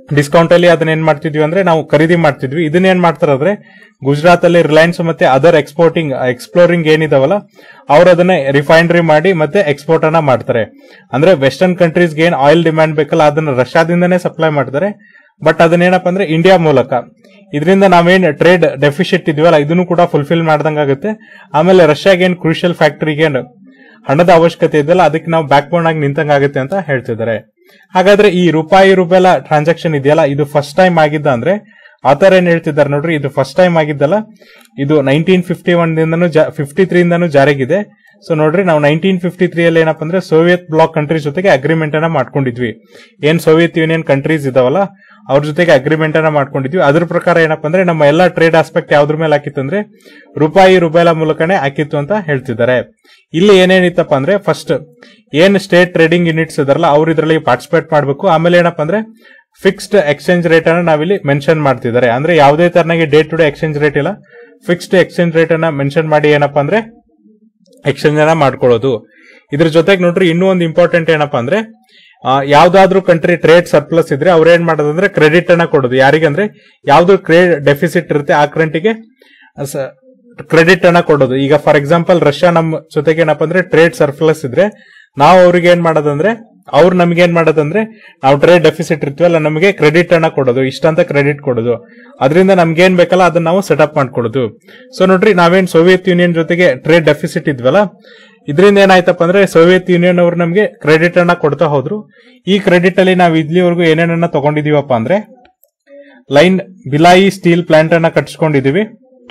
ಡಿಸ್ಕೌಂಟ್ ಅಲ್ಲಿ ಅದನ್ನ ಏನ್ ಮಾಡ್ತಿದ್ವಿ ಅಂದ್ರೆ ನಾವು ಖರೀದಿ ಮಾಡ್ತಿದ್ವಿ ಇದನ್ನ ಏನ್ ಮಾಡ್ತಾರೆ ಅಂದ್ರೆ ಗುಜರಾತ್ ಅಲ್ಲಿ ರಿಲಯನ್ಸ್ ಮತ್ತೆ ಅದರ್ ಎಕ್ಸ್ಪೋರ್ಟಿಂಗ್ ಎಕ್ಸ್ಪ್ಲೋರಿಂಗ್ ಏನಿದಾವಲ್ಲ ಅವ್ರು ಅದನ್ನ ರಿಫೈನರಿ ಮಾಡಿ ಮತ್ತೆ ಎಕ್ಸ್ಪೋರ್ಟ್ ಅನ್ನ ಮಾಡ್ತಾರೆ ಅಂದ್ರೆ ವೆಸ್ಟರ್ನ್ ಕಂಟ್ರೀಸ್ಗೆ ಏನ್ ಆಯಿಲ್ ಡಿಮ್ಯಾಂಡ್ ಬೇಕಲ್ಲ ಅದನ್ನ ರಷ್ಯಾದಿಂದನೇ ಸಪ್ಲೈ ಮಾಡ್ತಾರೆ ಬಟ್ ಅದನ್ನೇನಪ್ಪ ಅಂದ್ರೆ ಇಂಡಿಯಾ ಮೂಲಕ ಇದರಿಂದ ನಾವೇನ್ ಟ್ರೇಡ್ ಡೆಫಿಸಿಟ್ ಇದೀವಲ್ಲ ಇದನ್ನು ಕೂಡ ಫುಲ್ಫಿಲ್ ಮಾಡ್ದಂಗಾಗುತ್ತೆ ಆಮೇಲೆ ರಷ್ಯಾಗೆ ಏನ್ ಕ್ರೂಷಿಯಲ್ ಫ್ಯಾಕ್ಟರಿಗೆ ಏನ್ ಹಣದ ಅವಶ್ಯಕತೆ ಇದೆಯಲ್ಲ ಅದಕ್ಕೆ ನಾವು ಬ್ಯಾಕ್ ಬೋನ್ ಆಗಿ ನಿಂತಂಗಾಗುತ್ತೆ ಅಂತ ಹೇಳ್ತಿದ್ದಾರೆ ಹಾಗಾದ್ರೆ ಈ ರೂಪಾಯಿ ರೂಪಾಯಿಲ ಟ್ರಾನ್ಸಾಕ್ಷನ್ ಇದೆಯಲ್ಲ ಇದು ಫಸ್ಟ್ ಟೈಮ್ ಆಗಿದ್ದ ಅಂದ್ರೆ ಆತರ ಏನ್ ಹೇಳ್ತಿದ್ದಾರೆ ನೋಡ್ರಿ ಇದು ಫಸ್ಟ್ ಟೈಮ್ ಆಗಿದ್ದಲ್ಲ ಇದು ನೈನ್ಟೀನ್ ಫಿಫ್ಟಿ ಒನ್ ದಿಂದನೂ ಫಿಫ್ಟಿ ತ್ರೀ ಇಂದನೂ ಜಾರಿಗಿದೆ ಸೊ ನೋಡ್ರಿ ನಾವು ನೈನ್ಟೀನ್ ಫಿಫ್ಟಿ ತ್ರೀ ಅಲ್ಲಿ ಏನಪ್ಪ ಅಂದ್ರೆ ಸೋವಿಯತ್ ಬ್ಲಾಕ್ ಕಂಟ್ರೀಸ್ ಜೊತೆಗೆ ಅಗ್ರಿಮೆಂಟ್ ಅನ್ನ ಮಾಡ್ಕೊಂಡಿದ್ವಿ ಏನ್ ಸೋವಿಯತ್ ಯೂನಿಯನ್ ಕಂಟ್ರೀಸ್ ಇದಾವಲ್ಲ ಅವ್ರ ಜೊತೆಗೆ ಅಗ್ರಿಮೆಂಟ್ ಅನ್ನ ಮಾಡ್ಕೊಂಡಿದ್ವಿ ಅದ್ರ ಪ್ರಕಾರ ಏನಪ್ಪ ಅಂದ್ರೆ ನಮ್ಮ ಎಲ್ಲಾ ಟ್ರೇಡ್ ಆಸ್ಪೆಕ್ಟ್ ಯಾವ್ದ್ರ ಮೇಲೆ ಹಾಕಿತ್ತು ಅಂದ್ರೆ ರೂಪಾಯಿ ರೂಪಾಯಿಲ ಮೂಲಕನೇ ಹಾಕಿತ್ತು ಅಂತ ಹೇಳ್ತಿದ್ದಾರೆ ಇಲ್ಲಿ ಏನೇನಿತ್ತಪ್ಪ ಅಂದ್ರೆ ಫಸ್ಟ್ ಏನ್ ಸ್ಟೇಟ್ ಟ್ರೇಡಿಂಗ್ ಯೂನಿಟ್ಸ್ ಇದಾರಲ್ಲ ಅವ್ರು ಇದರಲ್ಲಿ ಪಾರ್ಟಿಸಿಪೇಟ್ ಮಾಡಬೇಕು ಆಮೇಲೆ ಏನಪ್ಪ ಅಂದ್ರೆ ಫಿಕ್ಸ್ಡ್ ಎಕ್ಸ್ಚೇಂಜ್ ರೇಟ್ ಅನ್ನ ನಾವಿಲ್ಲಿ ಮೆನ್ಷನ್ ಮಾಡ್ತಿದ್ದಾರೆ ಅಂದ್ರೆ ಯಾವುದೇ ತರನಾಗಿ day to day exchange rate ಇಲ್ಲ ಫಿಕ್ಸ್ಡ್ ಎಕ್ಸ್ಚೇಂಜ್ ರೇಟ್ ಅನ್ನ ಮೆನ್ಷನ್ ಮಾಡಿ ಏನಪ್ಪ ಅಂದ್ರೆ ಎಕ್ಸ್ಚೇಂಜ್ ಅನ್ನ ಮಾಡ್ಕೊಳ್ಳೋದು ಇದ್ರ ಜೊತೆಗೆ ನೋಡ್ರಿ ಇನ್ನೂ ಒಂದು ಇಂಪಾರ್ಟೆಂಟ್ ಏನಪ್ಪಾ ಅಂದ್ರೆ ಆ, ಯಾವ್ದಾದ್ರು ಕಂಟ್ರಿ ಟ್ರೇಡ್ ಸರ್ಪ್ಲಸ್ ಇದ್ರೆ ಅವ್ರ ಏನ್ ಮಾಡೋದು ಅಂದ್ರೆ ಕ್ರೆಡಿಟ್ ಅನ್ನ ಕೊಡೋದು ಯಾರಿಗಂದ್ರೆ ಯಾವ್ದು ಟ್ರೇಡ್ ಡೆಫಿಸಿಟ್ ಇರುತ್ತೆ ಆ ಕಂಟ್ರಿಗೆ ಕ್ರೆಡಿಟ್ ಅನ್ನ ಕೊಡೋದು ಈಗ ಫಾರ್ ಎಕ್ಸಾಂಪಲ್ ರಷ್ಯಾ ನಮ್ಮ ಜೊತೆಗೆ ಏನಪ್ಪಾ ಅಂದ್ರೆ ಟ್ರೇಡ್ ಸರ್ಪ್ಲಸ್ ಇದ್ರೆ ನಾವು ಅವ್ರಿಗೆ ಏನ್ ಮಾಡೋದಂದ್ರೆ ಅವ್ರು ನಮ್ಗೆ ಏನ್ ಮಾಡೋದಂದ್ರೆ ನಾವು ಟ್ರೇಡ್ ಡೆಫಿಸಿಟ್ ಇರ್ತೀವಲ್ಲ ನಮಗೆ ಕ್ರೆಡಿಟ್ ಅನ್ನ ಕೊಡೋದು ಇಷ್ಟಂತ ಕ್ರೆಡಿಟ್ ಕೊಡೋದು ಅದರಿಂದ ನಮ್ಗೆ ಏನ್ ಬೇಕಲ್ಲ ಅದನ್ನ ನಾವು ಸೆಟಪ್ ಮಾಡ್ಕೊಡೋದು ಸೊ ನೋಡ್ರಿ ನಾವೇನ್ ಸೋವಿಯತ್ ಯೂನಿಯನ್ ಜೊತೆಗೆ ಟ್ರೇಡ್ ಡೆಫಿಸಿಟ್ ಇದ್ವಲ್ಲ ಇದರಿಂದ ಏನಾಯ್ತಪ್ಪ ಅಂದ್ರೆ ಸೋವಿಯತ್ ಯೂನಿಯನ್ ಅವರು ನಮಗೆ ಕ್ರೆಡಿಟ್ ಅನ್ನ ಕೊಡ್ತಾ ಹೋದ್ರು ಈ ಕ್ರೆಡಿಟ್ ಅಲ್ಲಿ ನಾವು ಇಲ್ಲಿವರೆಗೂ ಏನೇನನ್ನ ತಗೊಂಡಿದೀವಪ್ಪ ಅಂದ್ರೆ ಲೈನ್ ಬಿಲಾಯಿ ಸ್ಟೀಲ್ ಪ್ಲಾಂಟ್ ಅನ್ನ ಕಟ್ಸ್ಕೊಂಡಿದೀವಿ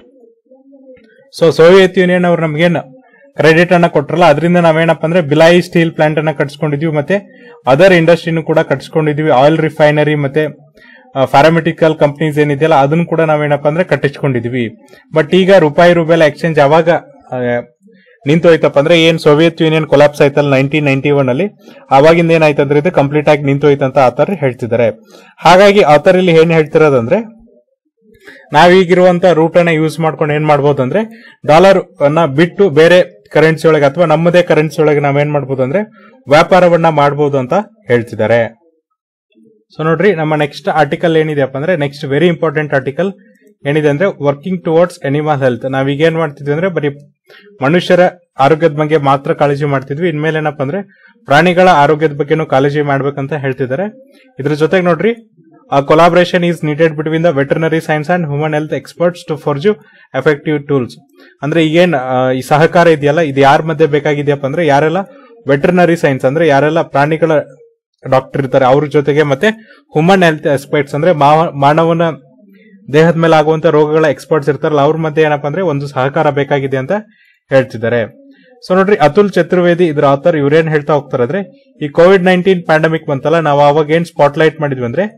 ಸೊ ಸೋವಿಯತ್ ಯೂನಿಯನ್ ಅವ್ರು ನಮ್ಗೇನು ಕ್ರೆಡಿಟ್ ಅನ್ನ ಕೊಟ್ರಲ್ಲ ಅದರಿಂದ ನಾವೇನಪ್ಪ ಅಂದ್ರೆ ಬಿಲಾಯಿ ಸ್ಟೀಲ್ ಪ್ಲಾಂಟ್ ಅನ್ನ ಕಟ್ಸ್ಕೊಂಡಿದೀವಿ ಮತ್ತೆ ಅದರ್ ಇಂಡಸ್ಟ್ರಿನೂ ಕೂಡ ಕಟ್ಸ್ಕೊಂಡಿದೀವಿ ಆಯಿಲ್ ರಿಫೈನರಿ ಮತ್ತೆ ಫಾರ್ಮೆಟಿಕಲ್ ಕಂಪ್ನೀಸ್ ಏನಿದೆಯಲ್ಲ ಅದನ್ನು ಕೂಡ ನಾವೇನಪ್ಪ ಅಂದ್ರೆ ಕಟ್ಟಿಸ್ಕೊಂಡಿದೀವಿ ಬಟ್ ಈಗ ರೂಪಾಯಿ ರೂಪಾಯಿ ಎಕ್ಸ್ಚೇಂಜ್ ಯಾವಾಗ ಆ, ನಿಂತೋಯ್ತಪ್ಪ ಅಂದ್ರೆ ಏನ್ ಸೋವಿಯತ್ ಯೂನಿಯನ್ ಕೊಲಾಪ್ಸ್ ಆಯ್ತಲ್ಲ ನೈನ್ಟೀನ್ ನೈನ್ಟಿ ಒನ್ ಅಲ್ಲಿ ಅವಾಗಿಂದ ಏನಾಯ್ತು ಅಂದ್ರೆ ಇದು ಕಂಪ್ಲೀಟ್ ಆಗಿ ನಿಂತೋಯ್ತಂತ ಆತರ ಹೇಳ್ತಿದ್ದಾರೆ ಹಾಗಾಗಿ ಆತರ ಇಲ್ಲಿ ಏನ್ ಹೇಳ್ತಿರೋದಂದ್ರೆ ನಾವೀಗಿರುವಂತ ರೂಟ್ ಅನ್ನ ಯೂಸ್ ಮಾಡ್ಕೊಂಡು ಏನ್ ಮಾಡ್ಬೋದು ಅಂದ್ರೆ ಡಾಲರ್ ಅನ್ನ ಬಿಟ್ಟು ಬೇರೆ ಕರೆನ್ಸಿ ಒಳಗೆ ಅಥವಾ ನಮ್ಮದೇ ಕರೆನ್ಸಿ ಒಳಗೆ ನಾವೇನ್ ಮಾಡ್ಬೋದು ಅಂದ್ರೆ ವ್ಯಾಪಾರವನ್ನ ಮಾಡ್ಬೋದು ಅಂತ ಹೇಳ್ತಿದ್ದಾರೆ ಸೊ ನೋಡ್ರಿ ನಮ್ಮ ನೆಕ್ಸ್ಟ್ ಆರ್ಟಿಕಲ್ ಏನಿದೆಯಪ್ಪ ಅಂದ್ರೆ ನೆಕ್ಸ್ಟ್ ವೆರಿ ಇಂಪಾರ್ಟೆಂಟ್ ಆರ್ಟಿಕಲ್ ಏನಿದೆ ಅಂದ್ರೆ ವರ್ಕಿಂಗ್ ಟುವರ್ಡ್ಸ್ ಎನಿಮಲ್ ಹೆಲ್ತ್ ನಾವೀಗ ಏನ್ ಮಾಡ್ತಿದ್ವಿ ಅಂದ್ರೆ ಬರೀ ಮನುಷ್ಯರ ಆರೋಗ್ಯದ ಬಗ್ಗೆ ಮಾತ್ರ ಕಾಳಜಿ ಮಾಡ್ತಿದ್ವಿ ಇನ್ಮೇಲೆ ಏನಪ್ಪ ಅಂದ್ರೆ ಪ್ರಾಣಿಗಳ ಆರೋಗ್ಯದ ಬಗ್ಗೆನೂ ಕಾಳಜಿ ಮಾಡ್ಬೇಕಂತ ಹೇಳ್ತಿದ್ದಾರೆ ಇದ್ರ ಜೊತೆಗೆ ನೋಡ್ರಿ ಆ collaboration is needed between the veterinary science and human health experts to forge effective tools ಅಂದ್ರೆ ಈಗೇನ್ ಆ, ಈ ಸಹಕಾರ ಇದೆಯಲ್ಲ ಇದು ಯಾರ ಮಧ್ಯೆ ಬೇಕಾಗಿದೆಯಪ್ಪ ಅಂದ್ರೆ ಯಾರೆಲ್ಲ ವೆಟರ್ನರಿ ಸೈನ್ಸ್ ಅಂದ್ರೆ ಯಾರೆಲ್ಲ ಪ್ರಾಣಿಗಳ ಡಾಕ್ಟರ್ ಇರ್ತಾರೆ ಅವ್ರ ಜೊತೆಗೆ ಮತ್ತೆ ಹ್ಯೂಮನ್ ಹೆಲ್ತ್ ಎಕ್ಸ್ಪರ್ಟ್ಸ್ ಅಂದ್ರೆ ಮಾವ- ಮಾನವನ ದೇಹದ ಮೇಲೆ ಆಗುವಂತ ರೋಗಗಳ ಎಕ್ಸ್ಪರ್ಟ್ಸ್ ಇರ್ತಾರಲ್ಲ ಅವ್ರ ಮಧ್ಯೆ ಏನಪ್ಪಾ ಅಂದ್ರೆ ಒಂದು ಸಹಕಾರ ಬೇಕಾಗಿದೆ ಅಂತ ಹೇಳ್ತಿದ್ದಾರೆ ಸೊ ನೋಡ್ರಿ ಅತುಲ್ ಚತುರ್ವೇದಿ ಇದ್ರ ಆಥರ್ ಇವ್ರೇನ್ ಹೇಳ್ತಾ ಹೋಗ್ತಾರೆ ಅಂದ್ರೆ ಈ ಕೋವಿಡ್ ನೈನ್ಟೀನ್ ಪ್ಯಾಂಡಮಿಕ್ ಬಂತಲ್ಲ ನಾವು ಅವಾಗ ಏನ್ ಸ್ಪಾಟ್ಲೈಟ್ ಮಾಡಿದ್ವಿ ಅಂದ್ರೆ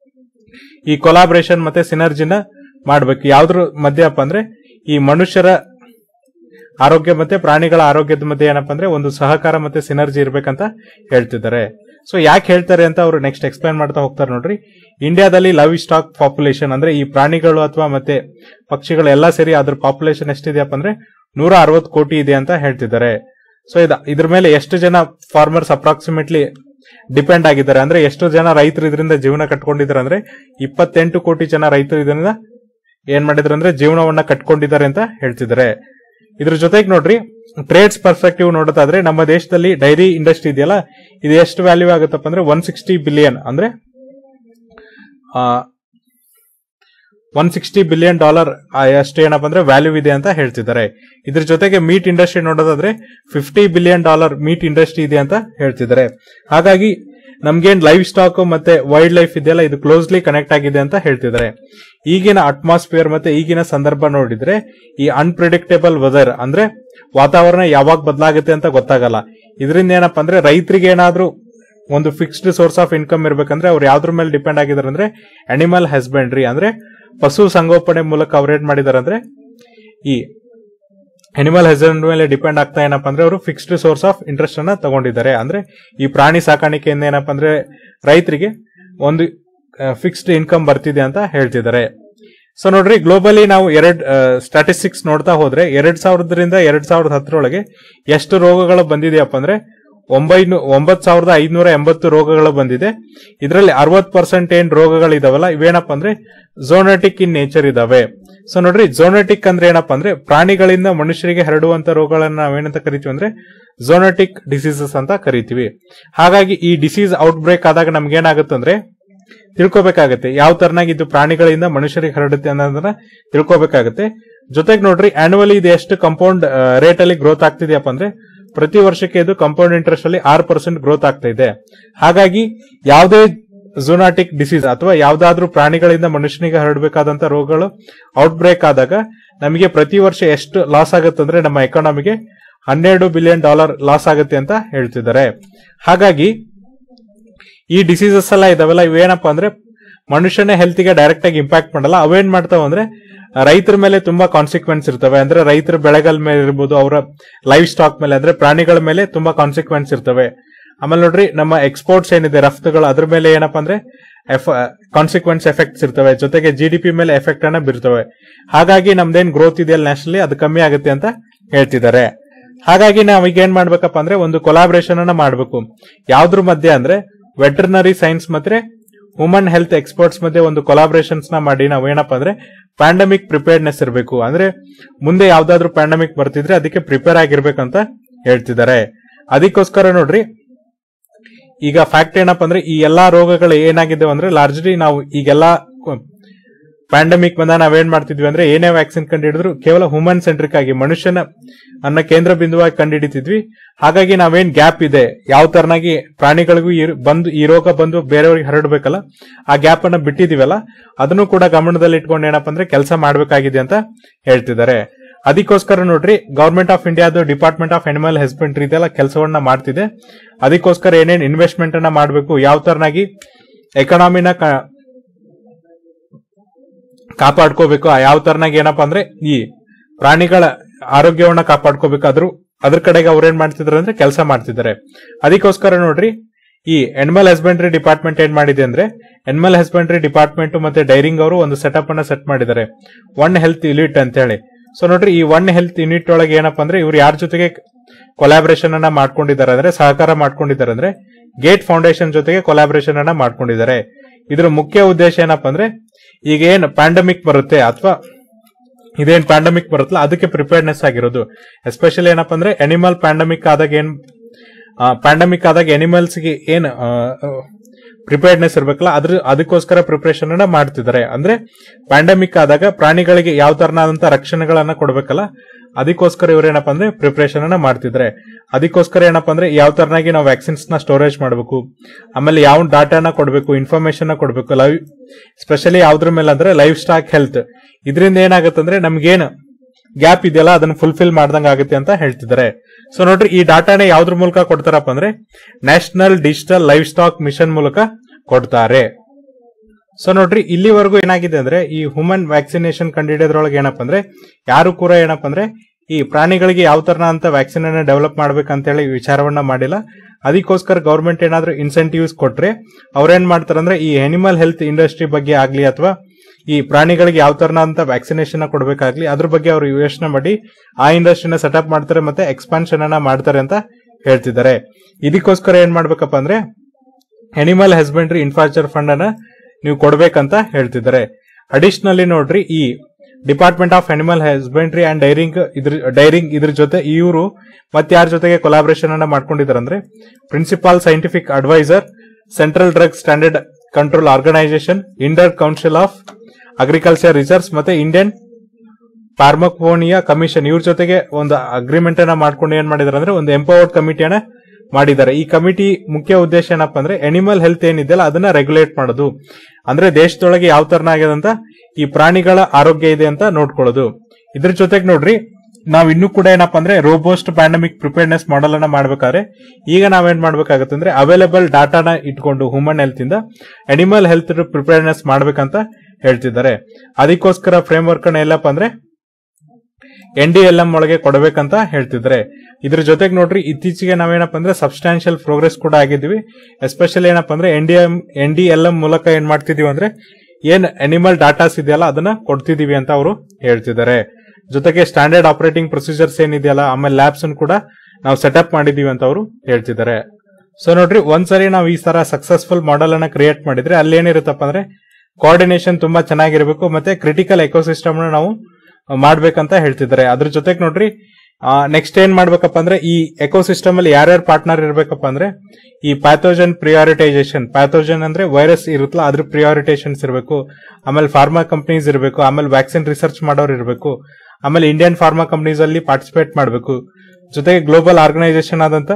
ಈ ಕೊಲಾಬ್ರೇಷನ್ ಮತ್ತೆ ಸಿನರ್ಜಿನ ಮಾಡ್ಬೇಕು ಯಾವ್ದ್ರ ಮಧ್ಯೆ ಅಪ್ಪ ಅಂದ್ರೆ ಈ ಮನುಷ್ಯರ ಆರೋಗ್ಯ ಮತ್ತೆ ಪ್ರಾಣಿಗಳ ಆರೋಗ್ಯದ ಮಧ್ಯೆ ಏನಪ್ಪಾ ಅಂದ್ರೆ ಒಂದು ಸಹಕಾರ ಮತ್ತೆ ಸಿನರ್ಜಿ ಇರ್ಬೇಕಂತ ಹೇಳ್ತಿದ್ದಾರೆ ಸೊ ಯಾಕೆ ಹೇಳ್ತಾರೆ ಅಂತ ಅವರು ನೆಕ್ಸ್ಟ್ ಎಕ್ಸ್ಪ್ಲೈನ್ ಮಾಡ್ತಾ ಹೋಗ್ತಾರೆ ನೋಡ್ರಿ ಇಂಡಿಯಾದಲ್ಲಿ ಲವ್ ಸ್ಟಾಕ್ ಪಾಪ್ಯುಲೇಷನ್ ಅಂದ್ರೆ ಈ ಪ್ರಾಣಿಗಳು ಅಥವಾ ಮತ್ತೆ ಪಕ್ಷಿಗಳು ಎಲ್ಲ ಸೇರಿ ಅದ್ರ ಪಾಪ್ಯುಲೇಷನ್ ಎಷ್ಟಿದೆಯಪ್ಪ ಅಂದ್ರೆ ನೂರ ಅರವತ್ತು ಕೋಟಿ ಇದೆ ಅಂತ ಹೇಳ್ತಿದ್ದಾರೆ ಸೊ ಇದ ಇದ್ರ ಮೇಲೆ ಎಷ್ಟು ಜನ ಫಾರ್ಮರ್ಸ್ ಅಪ್ರಾಕ್ಸಿಮೇಟ್ಲಿ ಡಿಪೆಂಡ್ ಆಗಿದ್ದಾರೆ ಅಂದ್ರೆ ಎಷ್ಟು ಜನ ರೈತರು ಇದರಿಂದ ಜೀವನ ಕಟ್ಕೊಂಡಿದ್ದಾರೆ ಅಂದ್ರೆ ಇಪ್ಪತ್ತೆಂಟು ಕೋಟಿ ಜನ ರೈತರು ಇದರಿಂದ ಏನ್ ಮಾಡಿದ್ರು ಅಂದ್ರೆ ಜೀವನವನ್ನ ಕಟ್ಕೊಂಡಿದ್ದಾರೆ ಅಂತ ಹೇಳ್ತಿದ್ದಾರೆ ಇದ್ರ ಜೊತೆಗೆ ನೋಡ್ರಿ ಟ್ರೇಡ್ಸ್ ಪರ್ಸ್ಪೆಕ್ಟಿವ್ ನೋಡೋದಾದ್ರೆ ನಮ್ಮ ದೇಶದಲ್ಲಿ ಡೈರಿ ಇಂಡಸ್ಟ್ರಿ ಇದೆಯಲ್ಲ ಇದು ಎಷ್ಟು ವ್ಯಾಲ್ಯೂ ಆಗುತ್ತಪ್ಪ ಅಂದ್ರೆ ಒನ್ ಸಿಕ್ಸ್ಟಿ ಬಿಲಿಯನ್ ಅಂದ್ರೆ ಒನ್ ಸಿಕ್ಸ್ಟಿ ಬಿಲಿಯನ್ ಡಾಲರ್ ಅಷ್ಟು ಏನಪ್ಪ ಅಂದ್ರೆ ವ್ಯಾಲ್ಯೂ ಇದೆ ಅಂತ ಹೇಳ್ತಿದ್ದಾರೆ ಇದ್ರ ಜೊತೆಗೆ ಮೀಟ್ ಇಂಡಸ್ಟ್ರಿ ನೋಡೋದಾದ್ರೆ fifty billion dollar meat industry ಇದೆ ಅಂತ ಹೇಳ್ತಿದ್ದಾರೆ ಹಾಗಾಗಿ ನಮ್ಗೇನ್ ಲೈಫ್ ಸ್ಟಾಕ್ ಮತ್ತೆ ವೈಲ್ಡ್ ಲೈಫ್ ಇದೆಯಲ್ಲ ಇದು ಕ್ಲೋಸ್ಲಿ ಕನೆಕ್ಟ್ ಆಗಿದೆ ಅಂತ ಹೇಳ್ತಿದ್ದಾರೆ ಈಗಿನ ಅಟ್ಮಾಸ್ಫಿಯರ್ ಮತ್ತೆ ಈಗಿನ ಸಂದರ್ಭ ನೋಡಿದ್ರೆ ಈ ಅನ್ಪ್ರಿಡಿಕ್ಟೇಬಲ್ ವೆದರ್ ಅಂದ್ರೆ ವಾತಾವರಣ ಯಾವಾಗ ಬದಲಾಗುತ್ತೆ ಅಂತ ಗೊತ್ತಾಗಲ್ಲ ಇದರಿಂದ ಏನಪ್ಪಾ ಅಂದ್ರೆ ರೈತರಿಗೆ ಏನಾದ್ರೂ ಒಂದು ಫಿಕ್ಸ್ಡ್ ಸೋರ್ಸ್ ಆಫ್ ಇನ್ಕಮ್ ಇರ್ಬೇಕಂದ್ರೆ ಅವ್ರು ಯಾವ್ದ್ರ ಮೇಲೆ ಡಿಪೆಂಡ್ ಆಗಿದ್ದಾರೆ ಅಂದ್ರೆ ಅನಿಮಲ್ ಹಸ್ಬೆಂಡ್ರಿ ಅಂದ್ರೆ ಪಶು ಸಂಗೋಪನೆ ಮೂಲಕ ಅವ್ರು ಏನ್ ಮಾಡಿದಾರೆ ಅಂದ್ರೆ ಈ ಅನಿಮಲ್ ಹಸ್ಬೆಂಡ್ ಮೇಲೆ ಡಿಪೆಂಡ್ ಆಗ್ತಾ ಏನಪ್ಪಾ ಅಂದ್ರೆ ಅವರು ಫಿಕ್ಸ್ಡ್ ಸೋರ್ಸ್ ಆಫ್ ಇಂಟ್ರೆಸ್ಟ್ ಅನ್ನ ತಗೊಂಡಿದ್ದಾರೆ ಅಂದ್ರೆ ಈ ಪ್ರಾಣಿ ಸಾಕಾಣಿಕೆಯಿಂದ ಏನಪ್ಪಾ ಅಂದ್ರೆ ರೈತರಿಗೆ ಒಂದು ಫಿಕ್ಸ್ಡ್ ಇನ್ಕಮ್ ಬರ್ತಿದೆ ಅಂತ ಹೇಳ್ತಿದ್ದಾರೆ ಸೊ ನೋಡ್ರಿ ಗ್ಲೋಬಲಿ ನಾವು ಎರಡ್ ಸ್ಟಾಟಿಸ್ಟಿಕ್ಸ್ ನೋಡ್ತಾ ಹೋದ್ರೆ ಎರಡ್ ಸಾವಿರದಿಂದ ಎರಡ್ ಸಾವಿರದ ಹತ್ತರೊಳಗೆ ಎಷ್ಟು ರೋಗಗಳು ಬಂದಿದೆಯಪ್ಪ ಅಂದ್ರೆ ಒಂಬೈನೂ ಒಂಬತ್ ಸಾವಿರದ ಐನೂರ ಎಂಬತ್ತು ರೋಗಗಳು ಬಂದಿದೆ ಇದರಲ್ಲಿ ಅರವತ್ ಪರ್ಸೆಂಟ್ ಏನ್ ರೋಗಗಳಿದಾವಲ್ಲ ಇವೇನಪ್ಪ ಅಂದ್ರೆ ಝೋನಟಿಕ್ ಇನ್ ನೇಚರ್ ಇದಾವೆ ಸೊ ನೋಡ್ರಿ ಝೋನಟಿಕ್ ಅಂದ್ರೆ ಏನಪ್ಪಾ ಅಂದ್ರೆ ಪ್ರಾಣಿಗಳಿಂದ ಮನುಷ್ಯರಿಗೆ ಹರಡುವಂತ ರೋಗಗಳನ್ನ ನಾವೇನಂತ ಕರಿತೀವಿ ಅಂದ್ರೆ ಝೋನಟಿಕ್ ಡಿಸೀಸಸ್ ಅಂತ ಕರಿತೀವಿ ಹಾಗಾಗಿ ಈ ಡಿಸೀಸ್ ಔಟ್ ಬ್ರೇಕ್ ಆದಾಗ ನಮ್ಗೆ ಏನಾಗುತ್ತಂದ್ರೆ ತಿಳ್ಕೊಬೇಕಾಗತ್ತೆ ಯಾವ ತರನಾಗಿ ಇದು ಪ್ರಾಣಿಗಳಿಂದ ಮನುಷ್ಯರಿಗೆ ಹರಡುತ್ತೆ ಅನ್ನೋದನ್ನ ತಿಳ್ಕೊಬೇಕಾಗತ್ತೆ ಜೊತೆಗೆ ನೋಡ್ರಿ ಆನ್ಯುವಲಿ ಇದು ಎಷ್ಟು ಕಂಪೌಂಡ್ ರೇಟ್ ಅಲ್ಲಿ ಗ್ರೋತ್ ಆಗ್ತಿದೆಯಪ್ಪ ಅಂದ್ರೆ ಪ್ರತಿ ವರ್ಷಕ್ಕೆ ಇದು ಕಂಪೌಂಡ್ ಇಂಟ್ರೆಸ್ಟ್ ಅಲ್ಲಿ ಆರು ಪರ್ಸೆಂಟ್ ಗ್ರೋತ್ ಆಗ್ತಾ ಇದೆ ಹಾಗಾಗಿ ಯಾವುದೇ ಝೂನಾಟಿಕ್ ಡಿಸೀಸ್ ಅಥವಾ ಯಾವ್ದಾದ್ರೂ ಪ್ರಾಣಿಗಳಿಂದ ಮನುಷ್ಯನಿಗೆ ಹರಡಬೇಕಾದಂತ ರೋಗಗಳು ಔಟ್ ಬ್ರೇಕ್ ಆದಾಗ ನಮಗೆ ಪ್ರತಿ ವರ್ಷ ಎಷ್ಟು ಲಾಸ್ ಆಗುತ್ತೆ ಅಂದ್ರೆ ನಮ್ಮ ಎಕಾನಮಿಗೆ ಹನ್ನೆರಡು ಬಿಲಿಯನ್ ಡಾಲರ್ ಲಾಸ್ ಆಗುತ್ತೆ ಅಂತ ಹೇಳ್ತಿದ್ದಾರೆ ಹಾಗಾಗಿ ಈ ಡಿಸೀಸಸ್ ಎಲ್ಲ ಇದಾವೆಲ್ಲ ಇವೇನಪ್ಪ ಅಂದ್ರೆ ಮನುಷ್ಯನ ಹೆಲ್ತ್ಗೆ ಡೈರೆಕ್ಟ್ ಆಗಿ ಇಂಪ್ಯಾಕ್ಟ್ ಮಾಡಲ್ಲ ಅವೇನ್ ಮಾಡ್ತಾವ ಅಂದ್ರೆ ರೈತರ ಮೇಲೆ ತುಂಬಾ ಕಾನ್ಸಿಕ್ವೆನ್ಸ್ ಇರ್ತವೆ ಅಂದ್ರೆ ರೈತರ ಬೆಳೆಗಳ ಮೇಲೆ ಇರ್ಬೋದು ಅವರ ಲೈಫ್ ಸ್ಟಾಕ್ ಮೇಲೆ ಅಂದ್ರೆ ಪ್ರಾಣಿಗಳ ಮೇಲೆ ತುಂಬಾ ಕಾನ್ಸಿಕ್ವೆನ್ಸ್ ಇರ್ತವೆ ಆಮೇಲೆ ನೋಡ್ರಿ ನಮ್ಮ ಎಕ್ಸ್ಪೋರ್ಟ್ಸ್ ಏನಿದೆ ರಫ್ತುಗಳು ಅದ್ರ ಮೇಲೆ ಏನಪ್ಪಾ ಅಂದ್ರೆ ಕಾನ್ಸಿಕ್ವೆನ್ಸ್ ಎಫೆಕ್ಟ್ಸ್ ಇರ್ತವೆ ಜೊತೆಗೆ ಜಿ ಡಿ ಪಿ ಮೇಲೆ ಎಫೆಕ್ಟ್ ಅನ್ನ ಬೀರ್ತವೆ ಹಾಗಾಗಿ ನಮ್ದೇನ್ ಗ್ರೋತ್ ಇದೆಯಲ್ಲ ನ್ಯಾಷನಲಿ ಅದು ಕಮ್ಮಿ ಆಗುತ್ತೆ ಅಂತ ಹೇಳ್ತಿದ್ದಾರೆ ಹಾಗಾಗಿ ನಾವು ಈಗ ಏನ್ ಮಾಡ್ಬೇಕಪ್ಪ ಅಂದ್ರೆ ಒಂದು ಕೊಲಾಬ್ರೇಷನ್ ಅನ್ನ ಮಾಡ್ಬೇಕು ಯಾವ್ದ್ರ ಮಧ್ಯೆ ಅಂದ್ರೆ ವೆಟರ್ನರಿ ಸೈನ್ಸ್ ಮತ್ತೆ ಹ್ಯೂಮನ್ ಹೆಲ್ತ್ ಎಕ್ಸ್ಪರ್ಟ್ಸ್ ಮಧ್ಯೆ ಒಂದು ಕೊಲಾಬ್ರೇಷನ್ಸ್ ನ ಮಾಡಿ ನಾವು ಏನಪ್ಪಾ ಅಂದ್ರೆ ಪ್ಯಾಂಡಮಿಕ್ ಪ್ರಿಪೇರ್ಡ್ನೆಸ್ ಇರಬೇಕು ಅಂದ್ರೆ ಮುಂದೆ ಯಾವ್ದಾದ್ರು ಪ್ಯಾಂಡಮಿಕ್ ಬರ್ತಿದ್ರೆ ಅದಕ್ಕೆ ಪ್ರಿಪೇರ್ ಆಗಿರ್ಬೇಕಂತ ಹೇಳ್ತಿದ್ದಾರೆ ಅದಕ್ಕೋಸ್ಕರ ನೋಡ್ರಿ ಈಗ ಫ್ಯಾಕ್ಟ್ ಏನಪ್ಪಾ ಅಂದ್ರೆ ಈ ಎಲ್ಲಾ ರೋಗಗಳು ಏನಾಗಿದೆ ಅಂದ್ರೆ ಲಾರ್ಜ್ಲಿ ನಾವು ಈಗೆಲ್ಲಾ ಪ್ಯಾಂಡಮಿಕ್ ಬಂದ ನಾವೇನ್ ಮಾಡ್ತಿದ್ವಿ ಅಂದ್ರೆ ಏನೇ ವ್ಯಾಕ್ಸಿನ್ ಕಂಡುಹಿಡಿದ್ರು ಕೇವಲ ಹ್ಯೂಮನ್ ಸೆಂಟ್ರಿಕ್ ಆಗಿ ಮನುಷ್ಯನ ಅನ್ನ ಕೇಂದ್ರ ಬಿಂದುವಾಗಿ ಕಂಡುಹಿಡಿತಿದ್ವಿ ಹಾಗಾಗಿ ನಾವೇನ್ ಗ್ಯಾಪ್ ಇದೆ ಯಾವ ತರನಾಗಿ ಪ್ರಾಣಿಗಳಿಗೂ ಈ ಬಂದು ಈ ರೋಗ ಬಂದು ಬೇರೆಯವ್ರಿಗೆ ಹರಡಬೇಕಲ್ಲ ಆ ಗ್ಯಾಪ್ ಅನ್ನ ಬಿಟ್ಟಿದೀವಲ್ಲ ಅದನ್ನು ಕೂಡ ಗಮನದಲ್ಲಿ ಇಟ್ಕೊಂಡು ಏನಪ್ಪಾ ಅಂದ್ರೆ ಕೆಲಸ ಮಾಡಬೇಕಾಗಿದೆ ಅಂತ ಹೇಳ್ತಿದ್ದಾರೆ ಅದಕ್ಕೋಸ್ಕರ ನೋಡ್ರಿ ಗವರ್ಮೆಂಟ್ ಆಫ್ ಇಂಡಿಯಾದ ಡಿಪಾರ್ಟ್ಮೆಂಟ್ ಆಫ್ ಅನಿಮಲ್ ಹಸ್ಬೆಂಡ್ರಿ ಇದೆಲ್ಲ ಕೆಲಸವನ್ನ ಮಾಡ್ತಿದೆ ಅದಕ್ಕೋಸ್ಕರ ಏನೇನ್ ಇನ್ವೆಸ್ಟ್ಮೆಂಟ್ ಅನ್ನ ಮಾಡಬೇಕು ಯಾವ ತರನಾಗಿ ಎಕನಾಮಿನ ಕಾಪಾಡ್ಕೋಬೇಕು ಯಾವ ತರನಾಗಿ ಏನಪ್ಪಾ ಅಂದ್ರೆ ಈ ಪ್ರಾಣಿಗಳ ಆರೋಗ್ಯವನ್ನ ಕಾಪಾಡ್ಕೋಬೇಕು ಅದ್ರ ಅದ್ರ ಕಡೆಗೆ ಅವ್ರೇನ್ ಮಾಡ್ತಿದಾರೆ ಅಂದ್ರೆ ಕೆಲಸ ಮಾಡ್ತಿದ್ದಾರೆ ಅದಕ್ಕೋಸ್ಕರ ನೋಡ್ರಿ ಈ ಅನಿಮಲ್ ಹಸ್ಬೆಂಡ್ರಿ ಡಿಪಾರ್ಟ್ಮೆಂಟ್ ಏನ್ ಮಾಡಿದೆ ಅಂದ್ರೆ ಅನಿಮಲ್ ಹಸ್ಬೆಂಡ್ರಿ ಡಿಪಾರ್ಟ್ಮೆಂಟ್ ಮತ್ತೆ ಡೈರಿಂಗ್ ಅವರು ಒಂದು ಸೆಟಪ್ ಅನ್ನ ಸೆಟ್ ಮಾಡಿದ್ದಾರೆ ಒನ್ ಹೆಲ್ತ್ ಯೂನಿಟ್ ಅಂತ ಹೇಳಿ ಸೊ ನೋಡ್ರಿ ಈ ಒನ್ ಹೆಲ್ತ್ ಯೂನಿಟ್ ಒಳಗೆ ಏನಪ್ಪಾ ಅಂದ್ರೆ ಇವ್ರು ಯಾರ ಜೊತೆಗೆ ಕೊಲಾಬರೇಷನ್ ಅನ್ನ ಮಾಡ್ಕೊಂಡಿದ್ದಾರೆ ಅಂದ್ರೆ ಸಹಕಾರ ಮಾಡ್ಕೊಂಡಿದ್ದಾರೆ ಅಂದ್ರೆ ಗೇಟ್ ಫೌಂಡೇಶನ್ ಜೊತೆಗೆ ಕೊಲಾಬರೇಷನ್ ಅನ್ನ ಮಾಡ್ಕೊಂಡಿದ್ದಾರೆ ಇದ್ರ ಮುಖ್ಯ ಉದ್ದೇಶ ಏನಪ್ಪಾ ಅಂದ್ರೆ ಈಗ ಏನ್ ಪ್ಯಾಂಡಮಿಕ್ ಬರುತ್ತೆ ಅಥವಾ ಇದೇನ್ ಪ್ಯಾಂಡಮಿಕ್ ಬರುತ್ತಲ್ಲ ಅದಕ್ಕೆ ಪ್ರಿಪೇರ್ನೆಸ್ ಆಗಿರೋದು ಎಸ್ಪೆಷಲಿ ಏನಪ್ಪಾ ಅಂದ್ರೆ ಅನಿಮಲ್ ಪ್ಯಾಂಡಮಿಕ್ ಆದಾಗ ಏನ್ ಪ್ಯಾಂಡಮಿಕ್ ಆದಾಗ ಎನಿಮಲ್ಸ್ ಗೆ ಏನ್ ಪ್ರಿಪೇರ್ಡ್ನೆಸ್ ಇರ್ಬೇಕಲ್ಲ ಅದ್ರ ಅದಕ್ಕೋಸ್ಕರ ಪ್ರಿಪರೇಷನ್ ಅನ್ನ ಮಾಡ್ತಿದ್ದಾರೆ ಅಂದ್ರೆ ಪ್ಯಾಂಡಮಿಕ್ ಆದಾಗ ಪ್ರಾಣಿಗಳಿಗೆ ಯಾವ ತರನಾದಂತ ರಕ್ಷಣೆಗಳನ್ನ ಕೊಡ್ಬೇಕಲ್ಲ ಅದಕ್ಕೋಸ್ಕರ ಇವ್ರೇನಪ್ಪ ಅಂದ್ರೆ ಪ್ರಿಪರೇಷನ್ ಅನ್ನ ಮಾಡ್ತಿದ್ದಾರೆ ಅದಕ್ಕೋಸ್ಕರ ಏನಪ್ಪಾ ಅಂದ್ರೆ ಯಾವ ತರನಾಗಿ ನಾವು ವ್ಯಾಕ್ಸಿನ್ಸ್ ನ ಸ್ಟೋರೇಜ್ ಮಾಡಬೇಕು ಆಮೇಲೆ ಯಾವ ಡಾಟಾನ ಕೊಡಬೇಕು ಇನ್ಫಾರ್ಮೇಶನ್ ನ ಕೊಡಬೇಕು ಲೈವ್ ಸ್ಪೆಷಲಿ ಯಾವ್ದ್ರ ಮೇಲೆ ಅಂದ್ರೆ ಲೈಫ್ ಸ್ಟಾಕ್ ಹೆಲ್ತ್ ಇದರಿಂದ ಏನಾಗುತ್ತೆ ಅಂದ್ರೆ ನಮ್ಗೇನು ಗ್ಯಾಪ್ ಇದೆಯಲ್ಲ ಅದನ್ನ ಫುಲ್ಫಿಲ್ ಮಾಡ್ದಂಗ ಆಗುತ್ತೆ ಅಂತ ಹೇಳ್ತಿದ್ದಾರೆ ಸೊ ನೋಡ್ರಿ ಈ ಡಾಟಾನ ಯಾವ್ದ್ರ ಮೂಲಕ ಕೊಡ್ತಾರಪ್ಪ ಅಂದ್ರೆ national digital livestock mission ಮೂಲಕ ಕೊಡ್ತಾರೆ ಸೊ ನೋಡ್ರಿ ಇಲ್ಲಿವರೆಗೂ ಏನಾಗಿದೆ ಅಂದ್ರೆ ಈ ಹ್ಯೂಮನ್ ವ್ಯಾಕ್ಸಿನೇಷನ್ ಕಂಡಿಡಿಯೋದ್ರೊಳಗೆ ಏನಪ್ಪ ಅಂದ್ರೆ ಯಾರು ಕೂಡ ಏನಪ್ಪ ಅಂದ್ರೆ ಈ ಪ್ರಾಣಿಗಳಿಗೆ ಯಾವ ತರನ ಅಂತ ವ್ಯಾಕ್ಸಿನ್ ಅನ್ನ ಡೆವಲಪ್ ಮಾಡ್ಬೇಕಂತ ಹೇಳಿ ವಿಚಾರವನ್ನ ಮಾಡಿಲ್ಲ ಅದಕ್ಕೋಸ್ಕರ ಗೌರ್ಮೆಂಟ್ ಏನಾದ್ರೂ ಇನ್ಸೆಂಟಿವ್ಸ್ ಕೊಟ್ರೆ ಅವ್ರೇನ್ ಮಾಡ್ತಾರಂದ್ರೆ ಈ ಅನಿಮಲ್ ಹೆಲ್ತ್ ಇಂಡಸ್ಟ್ರಿ ಬಗ್ಗೆ ಆಗ್ಲಿ ಅಥವಾ ಈ ಪ್ರಾಣಿಗಳಿಗೆ ಯಾವ ತರನ ಅಂತ ವ್ಯಾಕ್ಸಿನೇಷನ್ ಕೊಡಬೇಕಾಗ್ಲಿ ಅದ್ರ ಬಗ್ಗೆ ಅವರು ಯೋಚನೆ ಮಾಡಿ ಆ ಇಂಡಸ್ಟ್ರಿನ ಸೆಟಪ್ ಮಾಡ್ತಾರೆ ಮತ್ತೆ ಎಕ್ಸ್ಪಾನ್ಷನ್ ಅನ್ನ ಮಾಡ್ತಾರೆ ಅಂತ ಹೇಳ್ತಿದ್ದಾರೆ ಇದಕ್ಕೋಸ್ಕರ ಏನ್ ಮಾಡ್ಬೇಕಪ್ಪ ಅಂದ್ರೆ ಅನಿಮಲ್ ಹಸ್ಬೆಂಡ್ರಿ ಇನ್ಫ್ರಾಸ್ಟ್ರಕ್ಚರ್ ಫಂಡ್ ಅನ್ನ ನೀವು ಕೊಡ್ಬೇಕಂತ ಹೇಳ್ತಿದ್ದಾರೆ ಅಡಿಷನಲಿ ನೋಡ್ರಿ ಈ department of animal husbandry and dairying ಇದ್ರ ಡೈರಿಂಗ್ ಇದ್ರ ಜೊತೆ ಇವರು ಮತ್ತೆ ಯಾರ ಜೊತೆಗೆ ಕೊಲಾಬರೇಷನ್ ಅನ್ನ ಮಾಡ್ಕೊಂಡಿದ್ದಾರೆ ಅಂದ್ರೆ principal scientific adviser central drug standard control organisation Indian council of agriculture research ಮತ್ತೆ ಇಂಡಿಯನ್ ಫಾರ್ಮಕೋನಿಯಾ ಕಮಿಷನ್ ಇವ್ರ ಜೊತೆಗೆ ಒಂದು ಅಗ್ರಿಮೆಂಟ್ ಅನ್ನ ಮಾಡ್ಕೊಂಡು ಏನ್ ಮಾಡಿದಾರೆ ಅಂದ್ರೆ ಒಂದು ಎಂಪವರ್ಡ್ ಕಮಿಟಿಯನ್ನ ಮಾಡಿದ್ದಾರೆ ಈ ಕಮಿಟಿ ಮುಖ್ಯ ಉದ್ದೇಶ ಏನಪ್ಪಾ ಅಂದ್ರೆ ಅನಿಮಲ್ ಹೆಲ್ತ್ ಏನಿದೆಯಲ್ಲ ಅದನ್ನ ರೆಗ್ಯುಲೇಟ್ ಮಾಡೋದು ಅಂದ್ರೆ ದೇಶದೊಳಗೆ ಯಾವ ತರನಾಗಿದೆ ಅಂತ ಈ ಪ್ರಾಣಿಗಳ ಆರೋಗ್ಯ ಇದೆ ಅಂತ ನೋಡ್ಕೊಳ್ಳೋದು ಇದ್ರ ಜೊತೆಗೆ ನೋಡ್ರಿ ನಾವ್ ಇನ್ನೂ ಕೂಡ ಏನಪ್ಪಾ ಅಂದ್ರೆ ರೋಬೋಸ್ಟ್ ಪ್ಯಾಂಡಮಿಕ್ ಪ್ರಿಪೇರ್ನೆಸ್ ಮಾಡೆಲ್ ಅನ್ನ ಮಾಡ್ಬೇಕಾದ್ರೆ ಈಗ ನಾವೇನ್ ಮಾಡ್ಬೇಕಾಗತ್ತೆ ಅಂದ್ರೆ ಅವೈಲೇಬಲ್ ಡಾಟಾನ ಇಟ್ಕೊಂಡು ಹ್ಯೂಮನ್ ಹೆಲ್ತ್ ಇಂದ ಅನಿಮಲ್ ಹೆಲ್ತ್ ಪ್ರಿಪೇರ್ನೆಸ್ ಮಾಡ್ಬೇಕಂತ ಹೇಳ್ತಿದ್ದಾರೆ ಅದಕ್ಕೋಸ್ಕರ ಫ್ರೇಮ್ ವರ್ಕ್ ಅನ್ನ ಎಲ್ಲಪ್ಪ ಅಂದ್ರೆ ಎನ್ ಡಿ ಎಲ್ ಎಂ ಒಳಗೆ ಕೊಡಬೇಕಂತ ಹೇಳ್ತಿದ್ದಾರೆ ಇದ್ರ ಜೊತೆಗೆ ನೋಡ್ರಿ ಇತ್ತೀಚೆಗೆ ನಾವೇನಪ್ಪ ಅಂದ್ರೆ ಸಬ್ಸ್ಟಾನ್ಷಿಯಲ್ ಪ್ರೋಗ್ರೆಸ್ ಕೂಡ ಆಗಿದ್ವಿ ಎಸ್ಪೆಷಲಿ ಏನಪ್ಪ ಅಂದ್ರೆ N D M N D L M ಮೂಲಕ ಏನ್ ಮಾಡ್ತಿದೀವಿ ಅಂದ್ರೆ ಏನ್ ಅನಿಮಲ್ ಡಾಟಾಸ್ ಇದೆಯಲ್ಲ ಅದನ್ನ ಕೊಡ್ತಿದೀವಿ ಅಂತ ಅವರು ಹೇಳ್ತಿದ್ದಾರೆ ಜೊತೆಗೆ ಸ್ಟ್ಯಾಂಡರ್ಡ್ ಆಪರೇಟಿಂಗ್ ಪ್ರೊಸೀಜರ್ಸ್ ಏನಿದೆಯಲ್ಲ ಆಮೇಲೆ ಲ್ಯಾಬ್ಸ್ ಕೂಡ ನಾವು ಸೆಟಪ್ ಮಾಡಿದೀವಿ ಅಂತ ಅವರು ಹೇಳ್ತಿದ್ದಾರೆ ಸೊ ನೋಡ್ರಿ ಒಂದ್ಸರಿ ನಾವು ಈ ತರ ಸಕ್ಸಸ್ಫುಲ್ ಮಾಡೆಲ್ ಅನ್ನ ಕ್ರಿಯೇಟ್ ಮಾಡಿದ್ರೆ ಅಲ್ಲಿ ಏನಿರುತ್ತಪ್ಪ ಅಂದ್ರೆ ಕೋಆರ್ಡಿನೇಷನ್ ತುಂಬಾ ಚೆನ್ನಾಗಿರ್ಬೇಕು ಮತ್ತೆ ಕ್ರಿಟಿಕಲ್ ಎಕೋಸಿಸ್ಟಮ್ ನಾವು ಮಾಡ್ಬೇಕಂತ ಹೇಳ್ತಿದ್ದಾರೆ ಅದ್ರ ಜೊತೆಗೆ ನೋಡ್ರಿ ನೆಕ್ಸ್ಟ್ ಏನ್ ಮಾಡ್ಬೇಕಪ್ಪ ಅಂದ್ರೆ ಈ ಎಕೋಸಿಸ್ಟಮ್ ಅಲ್ಲಿ ಯಾರ್ಯಾರು ಪಾರ್ಟ್ನರ್ ಇರ್ಬೇಕಪ್ಪ ಅಂದ್ರೆ ಈ ಪ್ಯಾಥೋಜನ್ ಪ್ರಿಯಾರಿಟೈಸೇಷನ್ ಪ್ಯಾಥೋಜನ್ ಅಂದ್ರೆ ವೈರಸ್ ಇರುತ್ತಲ್ಲ ಅದ್ರ ಪ್ರಿಯಾರಿಟೇಷನ್ಸ್ ಇರಬೇಕು ಆಮೇಲೆ ಫಾರ್ಮಾ ಕಂಪನೀಸ್ ಇರಬೇಕು ಆಮೇಲೆ ವ್ಯಾಕ್ಸಿನ್ ರಿಸರ್ಚ್ ಮಾಡೋರು ಇರಬೇಕು ಆಮೇಲೆ ಇಂಡಿಯನ್ ಫಾರ್ಮಾ ಕಂಪನೀಸ್ ಅಲ್ಲಿ ಪಾರ್ಟಿಸಿಪೇಟ್ ಮಾಡಬೇಕು ಜೊತೆಗೆ ಗ್ಲೋಬಲ್ ಆರ್ಗನೈಸೇಷನ್ ಆದಂತ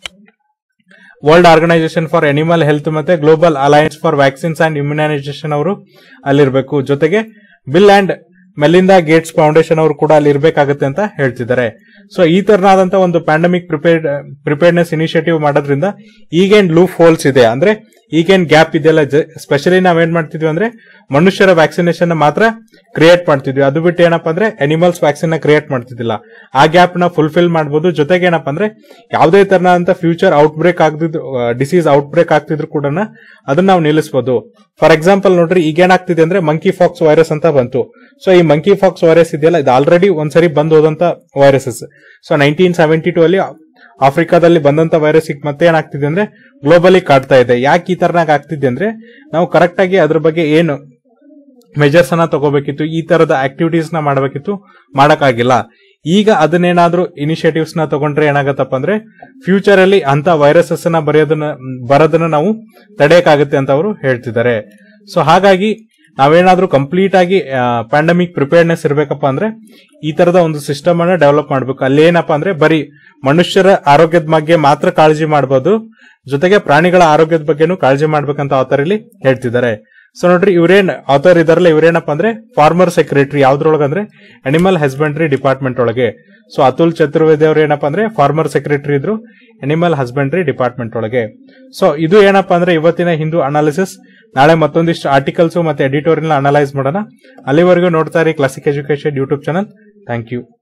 world organisation for animal health ಮತ್ತೆ global alliance for vaccines and immunisation ಅವರು ಅಲ್ಲಿರ್ಬೇಕು ಜೊತೆಗೆ Bill and Melinda Gates Foundation ಅವರು ಕೂಡ ಅಲ್ಲಿ ಇರಬೇಕಾಗುತ್ತೆ ಅಂತ ಹೇಳ್ತಿದ್ದಾರೆ ಸೊ ಈ ತರನಾದಂತ ಒಂದು ಪ್ಯಾಂಡಮಿಕ್ ಪ್ರಿಪೇರ್ಡ್ ಪ್ರಿಪೇರ್ಡ್ನೆಸ್ ಇನಿಷಿಯೇಟಿವ್ ಮಾಡೋದ್ರಿಂದ ಈಗೇನ್ ಲೂಫ್ ಹೋಲ್ಸ್ ಇದೆ ಅಂದ್ರೆ ಈಗೇನ್ ಗ್ಯಾಪ್ ಇದೆಯಲ್ಲ ಸ್ಪೆಷಲಿ ನಾವೇನ್ ಮಾಡ್ತಿದ್ವಿ ಅಂದ್ರೆ ಮನುಷ್ಯರ ವ್ಯಾಕ್ಸಿನೇಷನ್ ಮಾತ್ರ ಕ್ರಿಯೇಟ್ ಮಾಡ್ತಿದ್ವಿ ಅದು ಬಿಟ್ಟು ಏನಪ್ಪಾ ಅಂದ್ರೆ ಅನಿಮಲ್ಸ್ ವ್ಯಾಕ್ಸಿನ್ ನ ಕ್ರಿಯೇಟ್ ಮಾಡ್ತಿದ್ದಿಲ್ಲ ಆ ಗ್ಯಾಪ್ ನ ಫುಲ್ಫಿಲ್ ಮಾಡಬಹುದು ಜೊತೆಗೆ ಏನಪ್ಪಾ ಅಂದ್ರೆ ಯಾವುದೇ ತರನಾದಂತ ಫ್ಯೂಚರ್ ಔಟ್ ಬ್ರೇಕ್ ಆಗದಿದ್ದು ಡಿಸೀಸ್ ಔಟ್ ಬ್ರೇಕ್ ಆಗ್ತಿದ್ರು ಕೂಡ ಅದನ್ನ ನಾವು ನಿಲ್ಲಿಸಬಹುದು ಫಾರ್ ಎಕ್ಸಾಂಪಲ್ ನೋಡ್ರಿ ಈಗ ಏನಾಗ್ತಿದೆ ಅಂದ್ರೆ ಮಂಕಿ ಫಾಕ್ಸ್ ವೈರಸ್ ಅಂತ ಬಂತು ಸೊ ಈ ಮಂಕಿ ಫಾಕ್ಸ್ ವೈರಸ್ ಇದೆಯಲ್ಲ ಇದು ಆಲ್ರೆಡಿ ಒಂದ್ಸರಿ ಬಂದ್ ಹೋದಂತ viruses so nineteen seventy two ಅಲ್ಲಿ ಆಫ್ರಿಕಾದಲ್ಲಿ ಬಂದಂತ ವೈರಸ್ ಈಗ ಮತ್ತೆ ಏನಾಗ್ತಿದೆ ಅಂದ್ರೆ ಗ್ಲೋಬಲಿ ಕಾಡ್ತಾ ಇದೆ ಯಾಕೆ ಈ ತರನಾಗ ಆಗ್ತಿದೆ ಅಂದ್ರೆ ನಾವು ಕರೆಕ್ಟ್ ಆಗಿ ಅದ್ರ ಬಗ್ಗೆ ಏನು ಮೆಜರ್ಸ್ ಅನ್ನ ತಗೋಬೇಕಿತ್ತು ಈ ತರದ ಆಕ್ಟಿವಿಟೀಸ್ ನ ಮಾಡಬೇಕಿತ್ತು ಮಾಡಕ್ಕಾಗಿಲ್ಲ ಈಗ ಅದನ್ನೇನಾದ್ರೂ ಇನಿಷಿಯೇಟಿವ್ಸ್ ನ ತಗೊಂಡ್ರೆ ಏನಾಗತ್ತಪ್ಪ ಅಂದ್ರೆ ಫ್ಯೂಚರ್ ಅಲ್ಲಿ ಅಂತ ವೈರಸಸ್ ನ ಬರೆಯೋದನ್ನ ಬರೋದನ್ನ ನಾವು ತಡೆಯಕ್ಕಾಗುತ್ತೆ ಅಂತ ಅವರು ಹೇಳ್ತಿದ್ದಾರೆ ಸೊ ಹಾಗಾಗಿ ನಾವೇನಾದ್ರೂ ಕಂಪ್ಲೀಟ್ ಆಗಿ ಪ್ಯಾಂಡಮಿಕ್ ಪ್ರಿಪೇರ್ಡ್ನೆಸ್ ಇರಬೇಕಪ್ಪ ಅಂದ್ರೆ ಈ ತರದ ಒಂದು ಸಿಸ್ಟಮ್ ಅನ್ನ ಡೆವಲಪ್ ಮಾಡ್ಬೇಕು ಅಲ್ಲಿ ಏನಪ್ಪಾ ಅಂದ್ರೆ ಬರೀ ಮನುಷ್ಯರ ಆರೋಗ್ಯದ ಬಗ್ಗೆ ಮಾತ್ರ ಕಾಳಜಿ ಮಾಡಬಹುದು ಜೊತೆಗೆ ಪ್ರಾಣಿಗಳ ಆರೋಗ್ಯದ ಬಗ್ಗೆನೂ ಕಾಳಜಿ ಮಾಡ್ಬೇಕಂತ ಆಥರ್ ಇಲ್ಲಿ ಹೇಳ್ತಿದ್ದಾರೆ ಸೊ ನೋಡ್ರಿ ಇವ್ರೇನ್ ಆಥರ್ ಇದಾರಲ್ಲ ಇವ್ರೇನಪ್ಪ ಅಂದ್ರೆ ಫಾರ್ಮರ್ ಸೆಕ್ರೆಟರಿ ಯಾವ್ದ್ರೊಳಗೆ ಅಂದ್ರೆ ಅನಿಮಲ್ ಹಸ್ಬೆಂಡ್ರಿ ಡಿಪಾರ್ಟ್ಮೆಂಟ್ ಒಳಗೆ ಸೊ ಅತುಲ್ ಚತುರ್ವೇದಿ ಅವ್ರು ಏನಪ್ಪಾ ಅಂದ್ರೆ ಫಾರ್ಮರ್ ಸೆಕ್ರೆಟರಿ ಇದ್ರು ಅನಿಮಲ್ ಹಸ್ಬೆಂಡ್ರಿ ಡಿಪಾರ್ಟ್ಮೆಂಟ್ ಒಳಗೆ ಸೊ ಇದು ಏನಪ್ಪಾ ಅಂದ್ರೆ ಇವತ್ತಿನ ಹಿಂದೂ ಅನಾಲಿಸಿಸ್ ನಾಳೆ ಮತ್ತೊಂದಿಷ್ಟು ಆರ್ಟಿಕಲ್ಸ್ ಮತ್ತೆ ಎಡಿಟೋರಿಯಲ್ ಅನಲೈಸ್ ಮಾಡೋಣ ಅಲ್ಲಿವರೆಗೂ ನೋಡ್ತಾ ಇರಿ classic education YouTube channel thank you